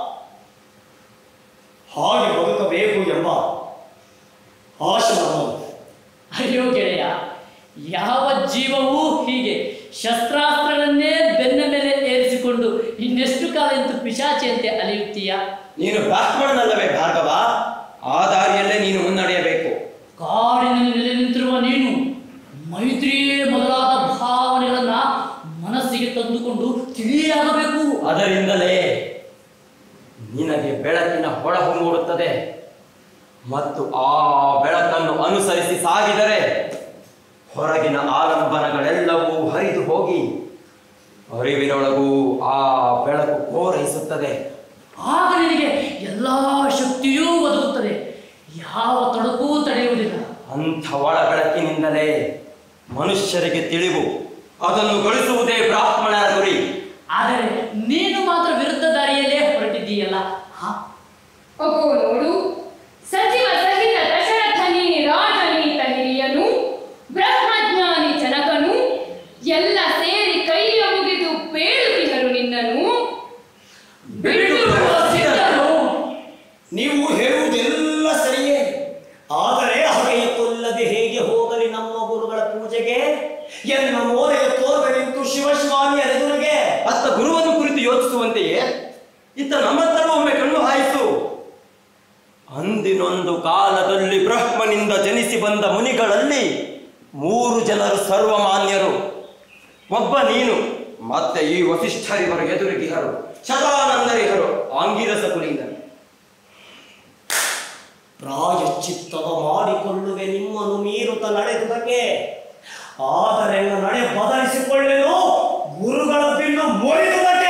Speaker 11: ಹಾಗೆ ಬದುಕಬೇಕು ಎಂಬ ಆಶೆ ನಮ್ಮದು
Speaker 6: ಅಯ್ಯೋ ಗೆಳೆಯ ಯಾವ ಜೀವವೂ ಹೀಗೆ ಶಸ್ತ್ರಾಸ್ತ್ರಗಳನ್ನೇ ಬೆನ್ನ ಮೇಲೆ ಏರಿಸಿಕೊಂಡು ಇನ್ನೆಷ್ಟು ಕಾಲ ಎಂದು ಪಿಶಾಚಿಯಂತೆ ಅಲಿಯುತ್ತೀಯ
Speaker 7: ನೀನು ಬ್ರಾಹ್ಮಣನಲ್ಲವೇ ಭಾರ್ಗವ ಆ ದಾರಿಯಲ್ಲೇ ನೀನು ಮುನ್ನಡೆಯಬೇಕು
Speaker 6: ಕಾಡಿನಲ್ಲಿ ನೆಲೆ ನಿಂತಿರುವ ನೀನು ಮೈತ್ರಿಯೇ ಮೊದಲಾದ ಭಾವನೆಗಳನ್ನ ಮನಸ್ಸಿಗೆ ತಂದುಕೊಂಡು ತಿಳಿಯಾಗಬೇಕು
Speaker 7: ಅದರಿಂದಲೇ ನಿನಗೆ ಬೆಳಕಿನ ಹೊಳಹು ಮೂಡುತ್ತದೆ ಮತ್ತು ಆ ಬೆಳಕನ್ನು ಅನುಸರಿಸಿ ಸಾಗಿದರೆ ಹೊರಗಿನ ಆಲಂಬನಗಳೆಲ್ಲವೂ ಹರಿದು ಹೋಗಿ ಅರಿವಿನೊಳಗೂ ಆ ಬೆಳಕು ಕೋರೈಸುತ್ತದೆ
Speaker 6: ಆಗ ನಿನಗೆ ಎಲ್ಲಾ ಶಕ್ತಿಯೂ ಒದಗುತ್ತದೆ ಯಾವ ತೊಡಕೂ ತಡೆಯುವುದಿಲ್ಲ
Speaker 7: ಅಂಥ ಒಳ ಬೆಳಕಿನಿಂದಲೇ ಮನುಷ್ಯರಿಗೆ ತಿಳಿವು ಅದನ್ನು ಗಳಿಸುವುದೇ ಬ್ರಾಹ್ಮಣರ ಗುರಿ
Speaker 6: ಆದರೆ ನೀನು ಮಾತ್ರ ವಿರುದ್ಧ ದಾರಿಯಲ್ಲೇ ಹೊರಟಿದ್ದೀಯಲ್ಲ ಹಾ
Speaker 5: ಅಗೋ ನೋಡು ಸಚಿವ ಸಹಿತ ದಶರಥನಿ ರಾಜನೀತ ಹಿರಿಯನು ಬ್ರಹ್ಮಜ್ಞಾನಿ ಜನಕನು ಎಲ್ಲ ಸೇರಿ ಕೈಯ ಮುಗಿದು ಬೇಡುತ್ತಿಹರು ನಿನ್ನನು
Speaker 4: ಬಿಡುವ ಸಿದ್ಧನು.
Speaker 11: ನೀವು ಹೇಳುವುದೆಲ್ಲ ಸರಿಯೇ ಆದರೆ ಹಗೆಯ ಕೊಲ್ಲದೆ ಹೇಗೆ ಹೋಗಲಿ ನಮ್ಮ ಗುರುಗಳ ಪೂಜೆಗೆ ಎನ್ನ ಮೋರೆಯ ತೋರಗಳೆಂತು ಶಿವಸ್ವಾಮಿ ಎದುರಿಗೆ
Speaker 7: ಅತ್ತ ಗುರುವನ್ನು ಕುರಿತು ಯೋಚಿಸುವಂತೆಯೇ ಇತ್ತ ನಮ್ಮತ್ತರೂ ಒಮ್ಮೆ ಕಣ್ಣು ಹಾಯಿಸು ಅಂದಿನೊಂದು ಕಾಲದಲ್ಲಿ ಬ್ರಹ್ಮನಿಂದ ಜನಿಸಿ ಬಂದ ಮುನಿಗಳಲ್ಲಿ ಮೂರು ಜನರು ಸರ್ವಮಾನ್ಯರು ಒಬ್ಬ ನೀನು ಮತ್ತೆ ಈ ವಸಿಷ್ಠರಿವರ ಎದುರಿಗಿಹರು ಶತಾನಂದರಿಹರು ಆಂಗಿರಸ ಕುಲೀನರು
Speaker 11: ಪ್ರಾಯಶ್ಚಿತ್ತವ ಮಾಡಿಕೊಳ್ಳುವೆ ನಿಮ್ಮನ್ನು ಮೀರುತ್ತ ನಡೆದುದಕ್ಕೆ ಆದರೆ ನನ್ನ ನಡೆ ಬದಲಿಸಿಕೊಳ್ಳೆನು ಗುರುಗಳ ಬಿಲ್ಲು ಮುರಿದುದಕ್ಕೆ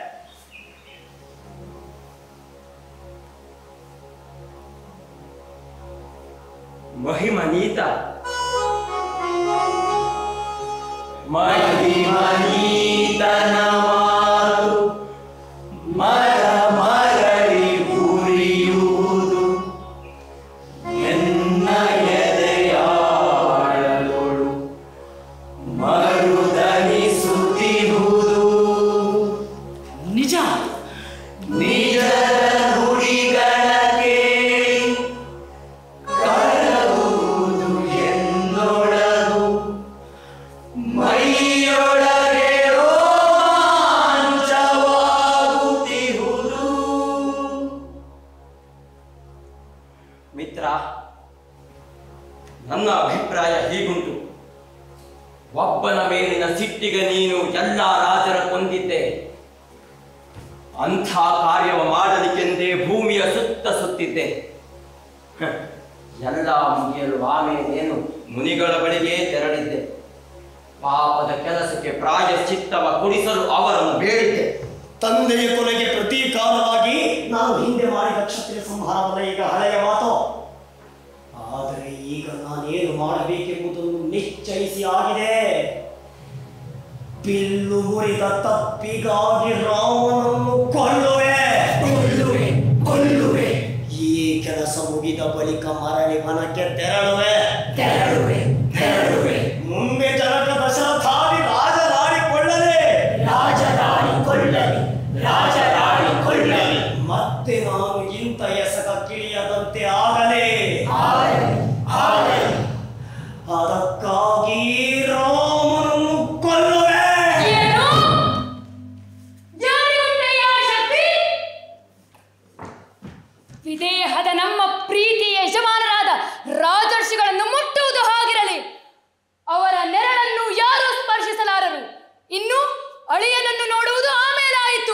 Speaker 7: ಮಹಿಮನೀತ
Speaker 3: ಮಹಿಮನೀತನ ಮಾತು ಮರ ಮರಳಿ ಉರಿಯುವುದು ಎನ್ನ ಎದೆಯಾಳದೊಳು ಮರುದನಿಸುತ್ತಿರುವುದು
Speaker 6: ನಿಜ
Speaker 3: ನಿಜದ ನುಡಿಗಳ ಕೇಳಿ ಕರಗುವುದು ಎನ್ನೊಳಗು ಮೈಯೊಳಗೆ ರೋಮಾಂಚವಾಗುತ್ತಿರುವುದು
Speaker 7: ಮಿತ್ರ ನನ್ನ ಅಭಿಪ್ರಾಯ ಹೀಗುಂಟು ಒಬ್ಬನ ಮೇಲಿನ ಸಿಟ್ಟಿಗೆ ನೀನು ಎಲ್ಲ ರಾಜರ ಕೊಂದಿದ್ದೆ ಅಂಥ ಕಾರ್ಯವ ಮಾಡಲಿಕ್ಕೆಂದೇ ಭೂಮಿಯ ಸುತ್ತ ಸುತ್ತಿದ್ದೆ ಹ, ಎಲ್ಲ ಮುಗಿಯಲು ಆಮೇಲೇನು ಮುನಿಗಳ ಬಳಿಗೆ ತೆರಳಿದ್ದೆ ಪಾಪದ ಕೆಲಸಕ್ಕೆ ಪ್ರಾಯಶ್ಚಿತ್ತವ ಕೊಡಿಸಲು ಅವರನ್ನು ಬೇಡಿದ್ದೆ
Speaker 11: ತಂದೆಯ ಕೊಲೆಗೆ ಪ್ರತೀಕಾರವಾಗಿ ನಾನು ಹಿಂದೆ ಮಾಡಿದ ಕ್ಷತ್ರಿಯ ಸಂಹಾರವಲ್ಲ ಈಗ ಹಳೆಯ ಮಾತು ಆದರೆ ಈಗ ನಾನೇನು ಮಾಡಬೇಕೆಂಬುದನ್ನು ನಿಶ್ಚಯಿಸಿ ಆಗಿದೆ ಬಿಲ್ಲು ಮುರಿದ ತಪ್ಪಿಗಾಗಿ ರಾಮನನ್ನು ಕೊಲ್ಲುವೆ ಕೊಲ್ಲುವೆ ಕೊಲ್ಲುವೆ ಈ ಕೆಲಸ ಮುಗಿದ ಬಳಿಕ ಮರಳಿ ಮನಕ್ಕೆ ತೆರಳುವೆ ತೆರಳುವೆ ತೆರಳುವೆ ಮುಂದೆ ಜನಕ ದಶರಥಾದಿ ರಾಜರಾಡಿಕೊಳ್ಳಲೆ ರಾಜರಾಡಿಕೊಳ್ಳಲಿ ರಾಜರಾಡಿಕೊಳ್ಳಲಿ ಮತ್ತೆ ನಾನು ಇಂಥ ಎಸಗ ಕಿಳಿಯದಂತೆ ಆಗಲೇ ಅದಕ್ಕಾಗಿ ರಾಮನನ್ನು ಕೊಲ್ಲುವೆ
Speaker 5: ಏನು ಜಾರಿಗುಂಟೆಯ ಶಕ್ತಿ ವಿದೇಹದ ನಮ್ಮ ಪ್ರೀತಿಯ ಯಜಮಾನರಾದ ರಾಜರ್ಷಿಗಳನ್ನು ಮುಟ್ಟುವುದು ಹಾಗಿರಲಿ ಅವರ ನೆರಳನ್ನು ಯಾರೂ ಸ್ಪರ್ಶಿಸಲಾರರು ಇನ್ನು ಅಳಿಯನನ್ನು ನೋಡುವುದು ಆಮೇಲಾಯಿತು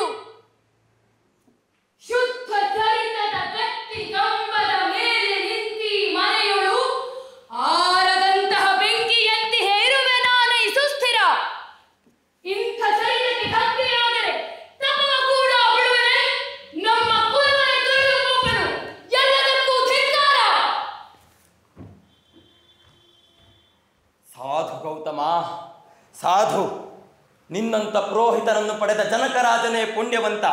Speaker 5: ಶುದ್ಧ ಚರಿತ್ರದ ವ್ಯಕ್ತಿ ಗಂಬದ ಮೇಲೆ ನಿಂತಿ ಮನೆಯೊಳು ಆರದಂತಹ ಬೆಂಕಿಯಂತಿ ಹೇರುವೆ ನಾನೇ ಸುಸ್ಥಿರ ಇಂಥ ಚರಿತ್ರಕ್ಕೆ ಖಾತ್ರಿಯಾದರೆ ತಪವ ಕೂಡ ಬಿಡುವನೆ ನಮ್ಮ ಕುಲವನೇ ತುಳಿದು ಹೋಗನು ಎಲ್ಲದಕ್ಕೂ ಧಿಕ್ಕಾರ
Speaker 7: ಸಾಧು ಗೌತಮ ಸಾಧು ನಿನ್ನಂತ ಪುರೋಹಿತರನ್ನು ಪಡೆದ ಜನಕರಾಜನೇ ಪುಣ್ಯವಂತ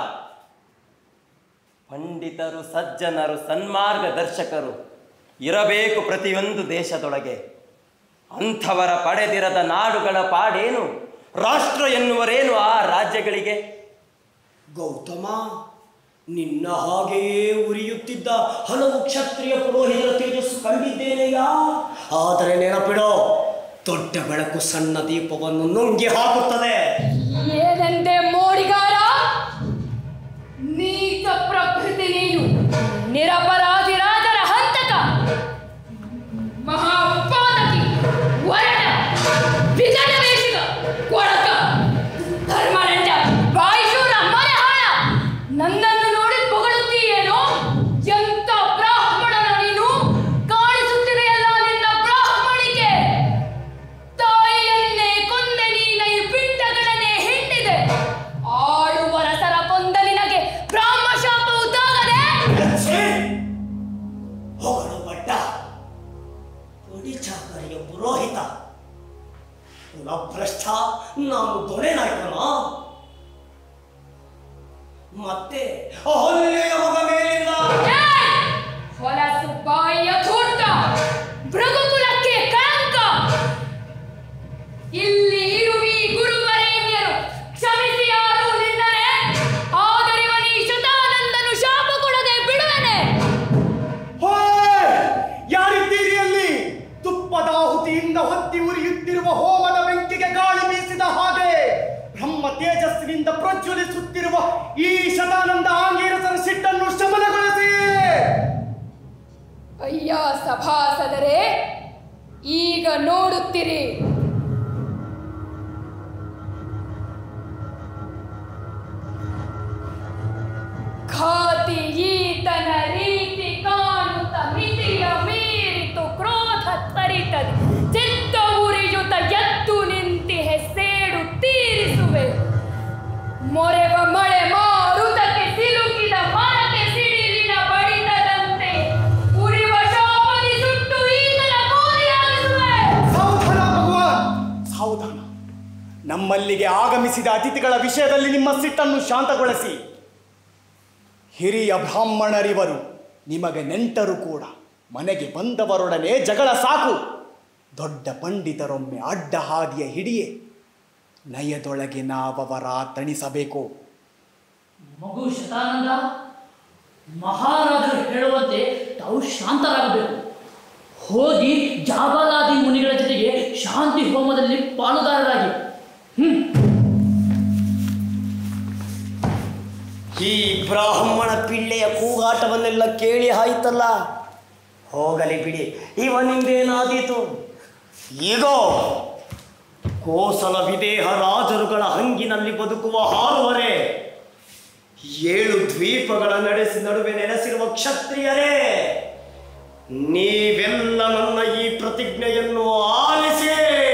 Speaker 7: ಪಂಡಿತರು ಸಜ್ಜನರು ಸನ್ಮಾರ್ಗ ದರ್ಶಕರು ಇರಬೇಕು ಪ್ರತಿಯೊಂದು ದೇಶದೊಳಗೆ ಅಂಥವರ ಪಡೆದಿರದ ನಾಡುಗಳ ಪಾಡೇನು ರಾಷ್ಟ್ರ ಎನ್ನುವರೇನು ಆ ರಾಜ್ಯಗಳಿಗೆ
Speaker 11: ಗೌತಮ ನಿನ್ನ ಹಾಗೆಯೇ ಉರಿಯುತ್ತಿದ್ದ ಹಲವು ಕ್ಷತ್ರಿಯ ಪುರೋಹಿತರ ತೇಜಸ್ಸು ಕಂಡಿದ್ದೇನೆಯಾ ಆದರೆ ನೆನಪಿಡೋ ದೊಡ್ಡ ಬೆಳಕು ಸಣ್ಣ ದೀಪವನ್ನು ನುಂಗಿ ಹಾಕುತ್ತದೆ
Speaker 5: ಏನಂದೆ ಮೋಡಿಗಾರ ನೀಚ ಪ್ರಕೃತಿ ನೀನು ನಿರಪರಾಧಿ ರಾಜರ ಹಂತಕ ಮಹಾ ಉತ್ಪಾದಕಿ ವರಣ ವಿಜಯ ವೇಷಿಗ ಕೊಳಕ ಧರ್ಮರಂಜ ಬಾಯಿಶೂರ ಮನೆ ಹಾಳ ನನ್ನನ್ನು ನೋಡಿ ಹೊಗಳುತ್ತೀಯೇನೋ ಎಂತ ಬ್ರಾಹ್ಮಣನ ನೀನು ಕಾಣಿಸುತ್ತಿದೆಯಲ್ಲ ನಿನ್ನ ಬ್ರಾಹ್ಮಣಿಕೆ ತಾಯಿಯನ್ನೇ ಕೊಂದೆ ನೀನ ಈ ಪಿಂಡಗಳನ್ನೇ ಹಿಂಡಿದೆ ಆಡುವ ರಸರ ಕೊಂದ ನಿನಗೆ ಬ್ರಾಹ್ಮ ಶಾಪವು ತಾಗದೆ
Speaker 11: ಛೇ! ಹೊಗಳು ಬಡ್ಡ ಪುಡಿಚಾಕರಿಯ ಪುರೋಹಿತ ಕುಲಭ್ರಷ್ಟ ನಾನು ದೊರೆ ನಾಯಕನ ಮತ್ತೆ ಅಹಲ್ಯೆಯ ಮಗ ಮೇಲಿಂದ
Speaker 5: ಹೊಲಸು ಬಾಯಿಯ ಧೂರ್ತ ಭೃಗುಕುಲಕ್ಕೆ ಕಳಂಕ ಇಲ್ಲಿ ಇರುವಿ ಗುರುವರೇಣ್ಯರು ಕ್ಷಮಿಸಿ ಯಾರು ನಿನ್ನನೆ ಆದರಿವನಿ ಶತಾನಂದನು ಶಾಪ ಕೊಡದೆ ಬಿಡುವನೆ
Speaker 1: ಹೋಯ್! ಯಾರಿದ್ದೀರಿ ಅಲ್ಲಿ ತುಪ್ಪದಾಹುತಿಯಿಂದ ಹೊತ್ತಿ ಉರಿಯುತ್ತಿರುವ ಹೋಮದ ಬೆಂಕಿಗೆ ಗಾಳಿ ಬೀಸಿದ ಹಾಗೆ ಬ್ರಹ್ಮ ತೇಜಸ್ಸಿನಿಂದ ಪ್ರಜ್ವಲಿಸುತ್ತಿರುವ ಈ ಶತಾನಂದ ಆಂಗೀರಸನ ಸಿಟ್ಟನ್ನು ಶಮನಗೊಳಿಸಿ
Speaker 5: ಅಯ್ಯ ಸಭಾಸದರೇ ಈಗ ನೋಡುತ್ತಿರಿ ಖಾತಿ ಈತನ ರೀತಿ ಕಾಣುತ್ತ ಮಿತಿಯ ಮೀರಿತು ಕ್ರೋಧ ತರಿತದೆ ಚಿತ್ತ ಉರಿಯುತ ಎದ್ದು ನಿಂತಿಹೆ ಸೇಡು ತೀರಿಸುವೆ ಮೊರೆವ ಮಳೆ ಮಾರುತಕ್ಕೆ ಸಿಲುಕಿದ ಮರಕ್ಕೆ ಸಿಡಿಲಿನ ಬಡಿತದಂತೆ ಉರಿವ ಶಾಪದಿ ಸುಟ್ಟು ಈತನ ಕೋರಿಯಾಗಿಸುವೆ
Speaker 1: ಸಾವಧಾನ ಭಗವಾನ್ ಸಾವಧಾನ ನಮ್ಮಲ್ಲಿಗೆ ಆಗಮಿಸಿದ ಅತಿಥಿಗಳ ವಿಷಯದಲ್ಲಿ ನಿಮ್ಮ ಸಿಟ್ಟನ್ನು ಶಾಂತಗೊಳಿಸಿ ಹಿರಿಯ ಬ್ರಾಹ್ಮಣರಿವರು ನಿಮಗೆ ನೆಂಟರು ಕೂಡ ಮನೆಗೆ ಬಂದವರೊಡನೆ ಜಗಳ ಸಾಕು ದೊಡ್ಡ ಪಂಡಿತರೊಮ್ಮೆ ಅಡ್ಡ ಹಾದಿಯ ಹಿಡಿಯೇ ನಯದೊಳಗೆ ನಾವವರ ತಣಿಸಬೇಕು
Speaker 6: ಮಗು ಶತಾನಂದ ಮಹಾರಾಜರು ಹೇಳುವಂತೆ ತಾವು ಶಾಂತರಾಗಬೇಕು ಹೋಗಿ ಜಾಬಲಾದಿ ಮುನಿಗಳ ಜೊತೆಗೆ ಶಾಂತಿ ಹೋಮದಲ್ಲಿ ಪಾಲುದಾರರಾಗಿ
Speaker 11: ಈ ಬ್ರಾಹ್ಮಣ ಪಿಳ್ಳೆಯ ಕೂಗಾಟವನ್ನೆಲ್ಲ ಕೇಳಿ ಆಯ್ತಲ್ಲ ಹೋಗಲಿ ಬಿಡಿ ಇವನಿಂದೇನಾದೀತು ಈಗೋ ಕೋಸಲ ವಿದೇಹ ರಾಜರುಗಳ ಹಂಗಿನಲ್ಲಿ ಬದುಕುವ ಹಾರುವರೆ ಏಳು ದ್ವೀಪಗಳ ನಡೆಸಿ ನಡುವೆ ನೆಲೆಸಿರುವ ಕ್ಷತ್ರಿಯರೇ ನೀವೆಲ್ಲ ನನ್ನ ಈ ಪ್ರತಿಜ್ಞೆಯನ್ನು ಆಲಿಸಿ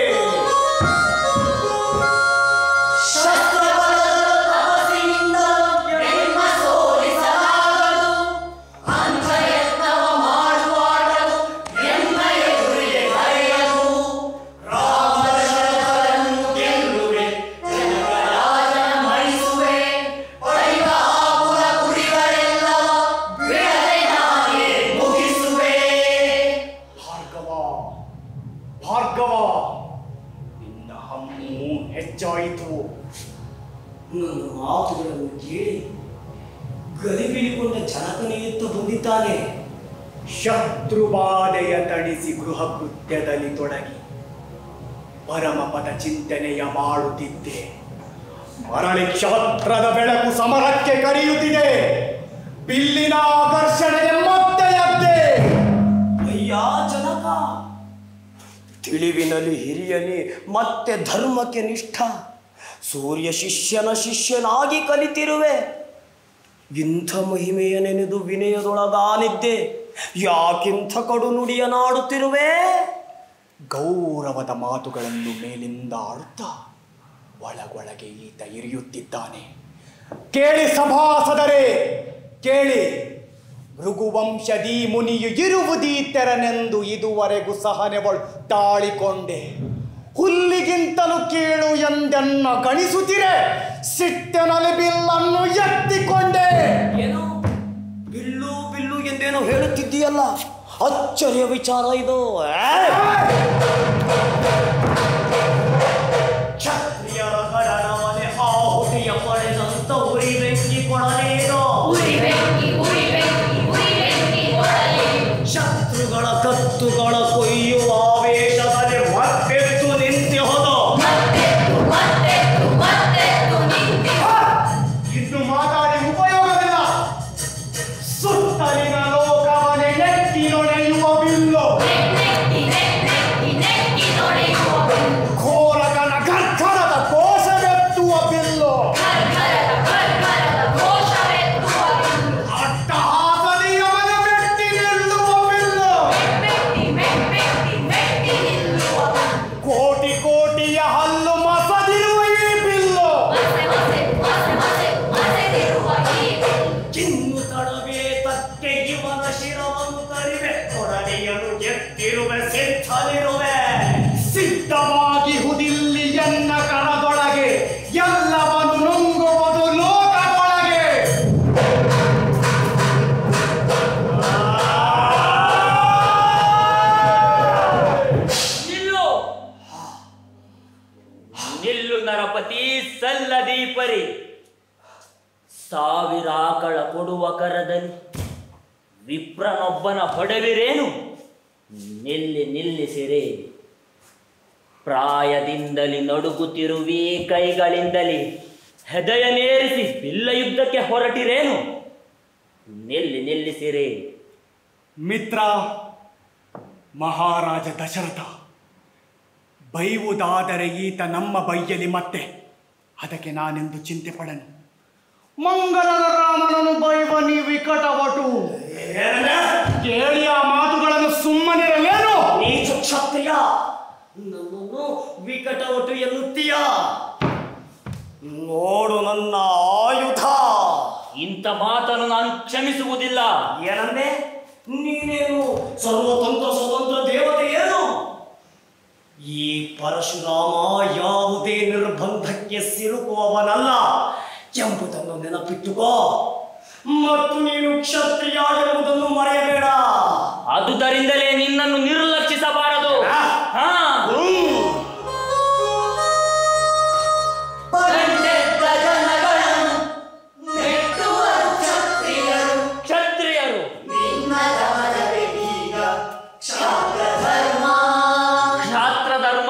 Speaker 1: ಭಾರ್ಗವ ಭಾರ್ಗವ ನಿನ್ನ ಹಮ್ಮು ಹೆಚ್ಚಾಯಿತು
Speaker 11: ನನ್ನ ಮಾತುಗಳನ್ನು ಕೇಳಿ ಗಲಿಬಿಲಿಗೊಂಡ ಜನಕನೆಯುತ್ತ ಬಂದಿದ್ದಾನೆ
Speaker 1: ಶತ್ರುಬಾಧೆಯ ತಣಿಸಿ ಗೃಹ ಕೃತ್ಯದಲ್ಲಿ ತೊಡಗಿ ಪರಮಪದ ಚಿಂತನೆಯ ಮಾಡುತ್ತಿದ್ದೆ ಮರಳಿ ಕ್ಷತ್ರದ ಬೆಳಕು ಸಮರಕ್ಕೆ ಕರೆಯುತ್ತಿದೆ ಬಿಲ್ಲಿನ ಆಕರ್ಷಣೆಗೆ ಮತ್ತೆ ಎದ್ದೆ
Speaker 11: ಅಯ್ಯ ಜನಕ ತಿಳಿವಿನಲ್ಲಿ ಹಿರಿಯನಿ ಮತ್ತೆ ಧರ್ಮಕ್ಕೆ ನಿಷ್ಠ ಸೂರ್ಯ ಶಿಷ್ಯನ ಶಿಷ್ಯನಾಗಿ ಕಲಿತಿರುವೆ ಇಂಥ ಮಹಿಮೆಯ ನೆನೆದು ವಿನಯದೊಳಗಾನಿದ್ದೆ ಯಾಕಿಂಥ ಕಡು ನುಡಿಯನಾಡುತ್ತಿರುವೆ
Speaker 1: ಗೌರವದ ಮಾತುಗಳನ್ನು ಮೇಲಿಂದ ಆಡುತ್ತಾ ಒಳಗೊಳಗೆ ಈತ ಇರಿಯುತ್ತಿದ್ದಾನೆ ಕೇಳಿ ಸಭಾಸದರೇ ಕೇಳಿ ಭೃಗುವಂಶದಿ ಮುನಿಯು ಇರುವುದೀತೆರನೆಂದು ಇದುವರೆಗೂ ಸಹನೆವಳು ತಾಳಿಕೊಂಡೆ ಹುಲ್ಲಿಗಿಂತಲೂ ಕೀಳು ಎಂದೆನ್ನ ಗಣಿಸುತ್ತಿರೆ ಸಿಟ್ಟಿನಲ್ಲಿ ಬಿಲ್ಲನ್ನು ಎತ್ತಿಕೊಂಡೆ
Speaker 11: ಏನು ಬಿಲ್ಲು ಬಿಲ್ಲು ಎಂದೇನೋ ಹೇಳುತ್ತಿದ್ದೀಯಲ್ಲ ಅಚ್ಚರಿಯ ವಿಚಾರ ಇದು ಆ? ಕ್ಷತ್ರಿಯರ ಗಡನವನೆ ಆಹುತಿಯ ಪಡೆದಂತ ಉರಿ ಬೆಂಕಿ ಕೊಡಲೇನೋ ಶತ್ರುಗಳ ಕತ್ತುಗಳ ಕೊಯ್ಯುವ ಆವೇಶದಲ್ಲಿ ಮತ್ತೆತ್ತು ನಿಂತೆ ಹೋದ
Speaker 1: ಇನ್ನು ಮಾತಾಡಿ ಉಪಯೋಗವಿಲ್ಲ ಸುತ್ತಲಿನ ಲೋಕವನೆ ನೆಟ್ಟಿ ನೊಳೆಯುವ ಬಿಲ್ಲು ಘೋರಕನ ಗರ್ಭರದ ಕೋಶವೆತ್ತುವ ಬಿಲ್ಲು ಅಟ್ಟಹಾಸದಿ ಅವನ ಮೆಟ್ಟಿ ನಿಲ್ಲುವ ಬಿಲ್ಲು ಕೋಟಿ ಕೋಟಿಯ ಹಲ್ಲು ಮಸದಿರುವ ಈ ಬಿಲ್ಲು
Speaker 11: ಇನ್ನು ತಡವೇ ತಕ್ಕೆ ಇವನ ಶಿರವನ್ನು ತರಿವೆ ಕೊಡಲಿಯನು ಎತ್ತಿರುವೆ ಸಿದ್ಧನಿರುವೆ
Speaker 1: ಸಿದ್ಧವಾಗಿ ಹುದಿಲ್ಲಿ ಎನ್ನ ಕರದೊಳಗೆ ಎಲ್ಲವನ್ನು ನುಂಗುವುದು ಲೋಕದೊಳಗೆ
Speaker 4: ನಿಲ್ಲು ನರಪತಿ ಸಲ್ಲದೀಪರಿ ಸಾವಿರ ಆಕಳ ಕೊಡುವ ಕರದಲ್ಲಿ ವಿಪ್ರನೊಬ್ಬನ ಹೊಡೆವಿರೇನು ನಿಲ್ಲಿ ನಿಲ್ಲಿಸಿರೆ ಪ್ರಾಯದಿಂದಲಿ ನಡುಗುತ್ತಿರುವೀ ಕೈಗಳಿಂದಲಿ ಹೆದೆಯನೇರಿಸಿ ಬಿಲ್ಲ ಯುದ್ಧಕ್ಕೆ ಹೊರಟಿರೇನು ನಿಲ್ಲಿ ನಿಲ್ಲಿಸಿರೆ
Speaker 12: ಮಿತ್ರ ಮಹಾರಾಜ ದಶರಥ ಬೈವುದಾದರೆ ಈತ ನಮ್ಮ ಬೈಯಲಿ ಮತ್ತೆ ಅದಕ್ಕೆ ನಾನೆಂದು ಚಿಂತೆ ಪಡನು ಮಂಗಲದ ರಾಮನನ್ನು ಬೈವ ನೀ ವಿಕಟವಟು ಕೇಳಿ ಆ ಮಾತುಗಳನ್ನು ಸುಮ್ಮನಿರಲೇನು
Speaker 11: ನೀಚ ಕ್ಷತ್ರಿಯ ನನ್ನನ್ನು ವಿಕಟವಟು ಎನ್ನುತ್ತೀಯ ನೋಡು ನನ್ನ ಆಯುಧ
Speaker 4: ಇಂಥ ಮಾತನ್ನು ನಾನು ಕ್ಷಮಿಸುವುದಿಲ್ಲ
Speaker 11: ಏನಂದೆ ನೀನೇನು ಸರ್ವತಂತ್ರ ಸ್ವತಂತ್ರ ದೇವತೆ ಏನು ಈ ಪರಶುರಾಮ ಯಾವುದೇ ನಿರ್ಬಂಧಕ್ಕೆ ಸಿಲುಕುವವನಲ್ಲ ಎಂಬುದನ್ನು ನೆನಪಿಟ್ಟುಕೋ ಮತ್ತು ನೀನು ಕ್ಷತ್ರಿಯ ಎಂಬುದನ್ನು ಮರೆಯಬೇಡ
Speaker 4: ಆದುದರಿಂದಲೇ ನಿನ್ನನ್ನು ನಿರ್ಲಕ್ಷಿಸಬಾರದು ಹಾ ಕ್ಷತ್ರಿಯರು ಕ್ಷಾತ್ರ ಧರ್ಮ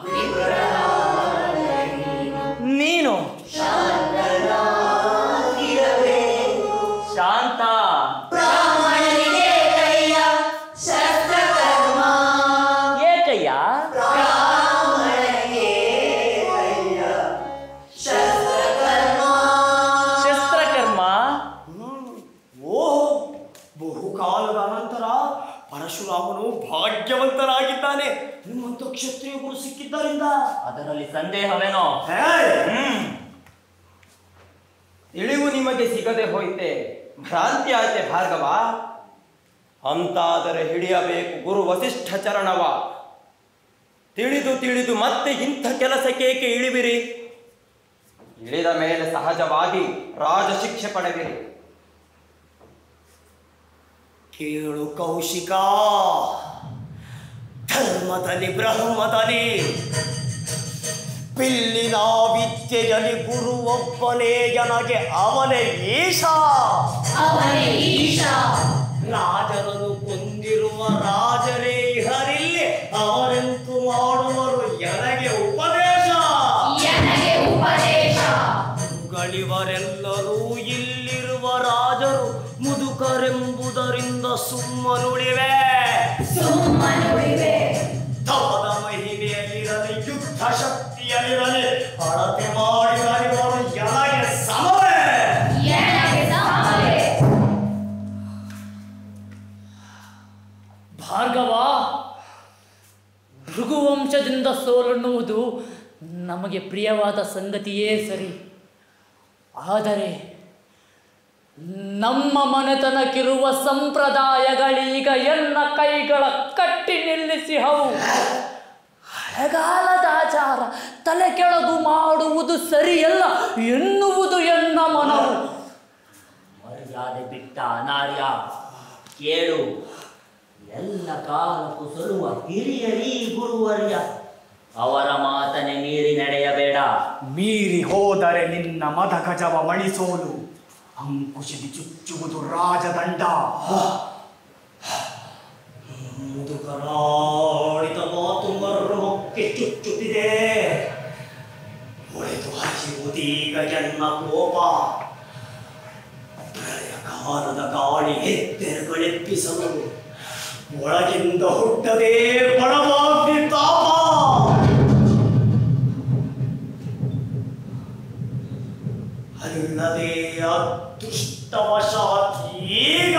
Speaker 4: ನೀನು ಶಾಂತ ಏಕಯ್ಯ ಶಸ್ತ್ರಕರ್ಮ
Speaker 11: ಓಹೋ ಬಹುಕಾಲದ ಅನಂತರ ಪರಶುರಾಮನು ಭಾಗ್ಯವಂತನಾಗಿದ್ದಾನೆ ನಿಮ್ಮಂತ ಕ್ಷತ್ರಿಯ ಗುರು ಸಿಕ್ಕಿದ್ದರಿಂದ
Speaker 4: ಅದರಲ್ಲಿ ಸಂದೇಹವೇನೋ
Speaker 7: ಹ್ಮ್ ತಿಳಿವು ನಿಮಗೆ ಸಿಗದೆ ಹೋಯ್ತೆ ಭ್ರಾಂತಿ ಆಯ್ತೆ ಭಾರ್ಗವ ಅಂತಾದರೆ ಹಿಡಿಯಬೇಕು ಗುರು ವಸಿಷ್ಠ ಚರಣವ ತಿಳಿದು ತಿಳಿದು ಮತ್ತೆ ಇಂಥ ಕೆಲಸಕ್ಕೇಕೆ ಇಳಿವಿರಿ ಇಳಿದ ಮೇಲೆ ಸಹಜವಾಗಿ ರಾಜ ಶಿಕ್ಷೆ ಪಡೆವಿರಿ
Speaker 11: ಕೇಳು ಕೌಶಿಕ ಧರ್ಮದಲ್ಲಿ ಬ್ರಹ್ಮದಲ್ಲಿ ಪಿಲ್ಲಿನ ವಿದ್ಯೆಯಲ್ಲಿ ಗುರು ಒಬ್ಬನೇ ನನಗೆ ಅವನೇ ಈಶ
Speaker 5: ಅವನೇ ಈಶ
Speaker 11: ರಾಜರನ್ನು ಕೊಂದಿರುವ ರಾಜರೇ ಹರಿಲ್ಲಿ ಅವರೆಂತು ಮಾಡುವರು ನನಗೆ ಉಪದೇಶ
Speaker 5: ನನಗೆ ಉಪದೇಶ
Speaker 11: ಗಳಿವರೆಲ್ಲರೂ ಇಲ್ಲಿರುವ ರಾಜರು ಮುದುಕರೆಂಬುದರಿಂದ ಸುಮ್ಮನುಳಿವೆ
Speaker 5: ಸುಮ್ಮನುಳಿವೆ
Speaker 11: ತವದ ಮಹಿಮೆಯಲ್ಲಿರಲಿ ಯುದ್ಧ ಶಕ್ತಿಯಲ್ಲಿರಲಿ ಅಳತೆ ಮಾಡಿದರಿವರು ಎನಗೆ ಸಮವೇ
Speaker 5: ನನಗೆ ಸಮವೇ
Speaker 6: ಭಾರ್ಗವ ಭೃಗುವಂಶದಿಂದ ಸೋಲನ್ನುವುದು ನಮಗೆ ಪ್ರಿಯವಾದ ಸಂಗತಿಯೇ ಸರಿ ಆದರೆ ನಮ್ಮ ಮನೆತನಕ್ಕಿರುವ ಸಂಪ್ರದಾಯಗಳೀಗ ಎನ್ನ ಕೈಗಳ ಕಟ್ಟಿ ನಿಲ್ಲಿಸಿ ಹವು ಹಳೆಗಾಲದ ಆಚಾರ ತಲೆ ಕೆಳಗು ಮಾಡುವುದು ಸರಿಯಲ್ಲ ಎನ್ನುವುದು ಎನ್ನ ಮನವು
Speaker 4: ಮರ್ಯಾದೆ ಬಿಟ್ಟ ಅನಾರ್ಯ ಕೇಳು ಎಲ್ಲ ಕಾಲಕ್ಕೂ ಸರುವ ಹಿರಿಯರೀ ಗುರುವರ್ಯ ಅವರ ಮಾತನೆ ಮೀರಿ ನಡೆಯಬೇಡ
Speaker 12: ಮೀರಿ ಹೋದರೆ ನಿನ್ನ ಮದ ಗಜವ ಮಣಿಸೋಲು ಅಂಕುಶದಿ ಚುಚ್ಚುವುದು ರಾಜದಂಡ
Speaker 11: ಮುದುಕರಾಡಿದ ಮಾತು ಮರ್ಮಕ್ಕೆ ಚುಚ್ಚುತ್ತಿದೆ ಒಳೆದು ಹರಿಯುವುದೀಗ ಎನ್ನ ಕೋಪ ಪ್ರಳಯ ಕಾಲದ ಗಾಳಿ ಎತ್ತೆರಗಳೆಪ್ಪಿಸಲು ಒಳಗಿಂದ ಹುಟ್ಟದೇ ಬಡವಾಗ್ನಿ ತಾಪ ಅಲ್ಲದೆ ಅದೃಷ್ಟವಶಾತ್ ಈಗ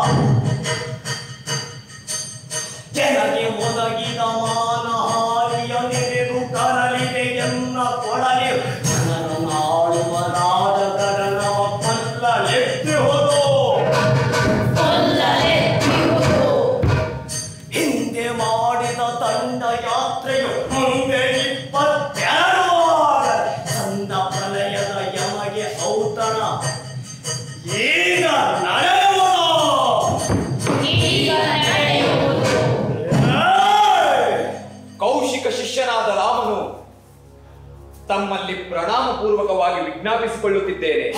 Speaker 11: ಜನಗೆ ಒದಗಿದ ಮಾನಹಾನಿಯ ನೆರೆದು ಕರಲಿದೆ ಎನ್ನ ಕೊಡಲಿ ಜನರ ನಾಡುವ ರಾಜಗಣನವ ಪಲ್ಲಲೆತ್ತಿ ಹೋದು ಹಿಂದೆ ಮಾಡಿದ ತಂಡ ಯಾತ್ರೆಯು ಮುಂದೆ ಇಪ್ಪತ್ತೆರಡು ಸಂದ ಪ್ರಲಯದ ಯಮಗೆ ಔತಣ ಈಗ ನಡೆಯುವುದು
Speaker 5: ಈಗ ನಡೆಯುವುದು
Speaker 7: ಕೌಶಿಕ ಶಿಷ್ಯನಾದ ರಾಮನು
Speaker 8: ತಮ್ಮಲ್ಲಿ ಪ್ರಣಾಮ ಪೂರ್ವಕವಾಗಿ ವಿಜ್ಞಾಪಿಸಿಕೊಳ್ಳುತ್ತಿದ್ದೇನೆ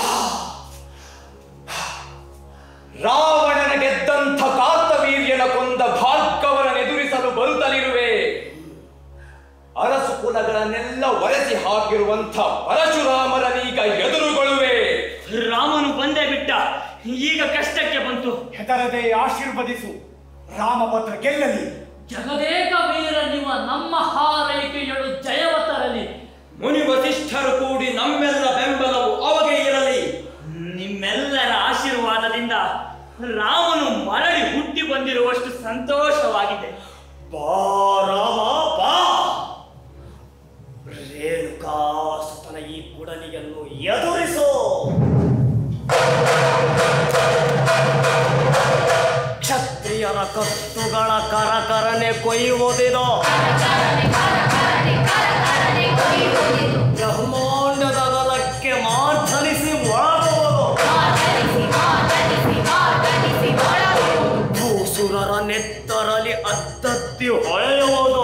Speaker 8: ರಾವಣನ ಗೆದ್ದಂಥ ಕಾರ್ತವೀರ್ಯನ ಕೊಂದ ಭಾರ್ಗವರನ್ನೆದುರಿಸಲು ಬರುತ್ತಲಿರುವೆ ಅರಸು ಕುಲಗಳನ್ನೆಲ್ಲ ಒರೆಸಿ ಹಾಕಿರುವಂಥ ಪರಶುರಾಮರನೀಗ ಎದುರುಗೊಳ್ಳುವೆ
Speaker 4: ರಾಮನು ಬಂದೇ ಬಿಟ್ಟ ಈಗ ಕಷ್ಟಕ್ಕೆ ಬಂತು
Speaker 12: ಹೆದರದೆ ಆಶೀರ್ವದಿಸು ರಾಮಭದ್ರ ಗೆಲ್ಲಲಿ
Speaker 6: ಜಗದೇಕ ವೀರನಿವ ನಮ್ಮ ಹಾರೈಕೆಯಳು ಜಯವ ತರಲಿ
Speaker 7: ಮುನಿ ವಸಿಷ್ಠರು ಕೂಡಿ ನಮ್ಮೆಲ್ಲ ಬೆಂಬಲವು ಅವಗೆ ಇರಲಿ
Speaker 4: ನಿಮ್ಮೆಲ್ಲರ ಆಶೀರ್ವಾದದಿಂದ ರಾಮನು ಮರಳಿ ಹುಟ್ಟಿ ಬಂದಿರುವಷ್ಟು ಸಂತೋಷವಾಗಿದೆ
Speaker 11: ಬಾ ರಾಮ ಬಾ ರೇಣುಕಾಸುತನ ಈ ಕುಡಲಿಯನ್ನು ಎದುರಿಸು ಕ್ಷತ್ರಿಯರ ಕತ್ತುಗಳ ಕರಕರನೆ ಕೊಯ್ಯುವುದಿದು ಬ್ರಹ್ಮಾಂಡದ ಬಲಕ್ಕೆ ಮಾರ್ಧನಿಸಿ ಒಳಗುವುದು ಭೂಸುರರ ನೆತ್ತರಲಿ ಅತ್ತತ್ತಿ ಹೊಳೆಯುವುದು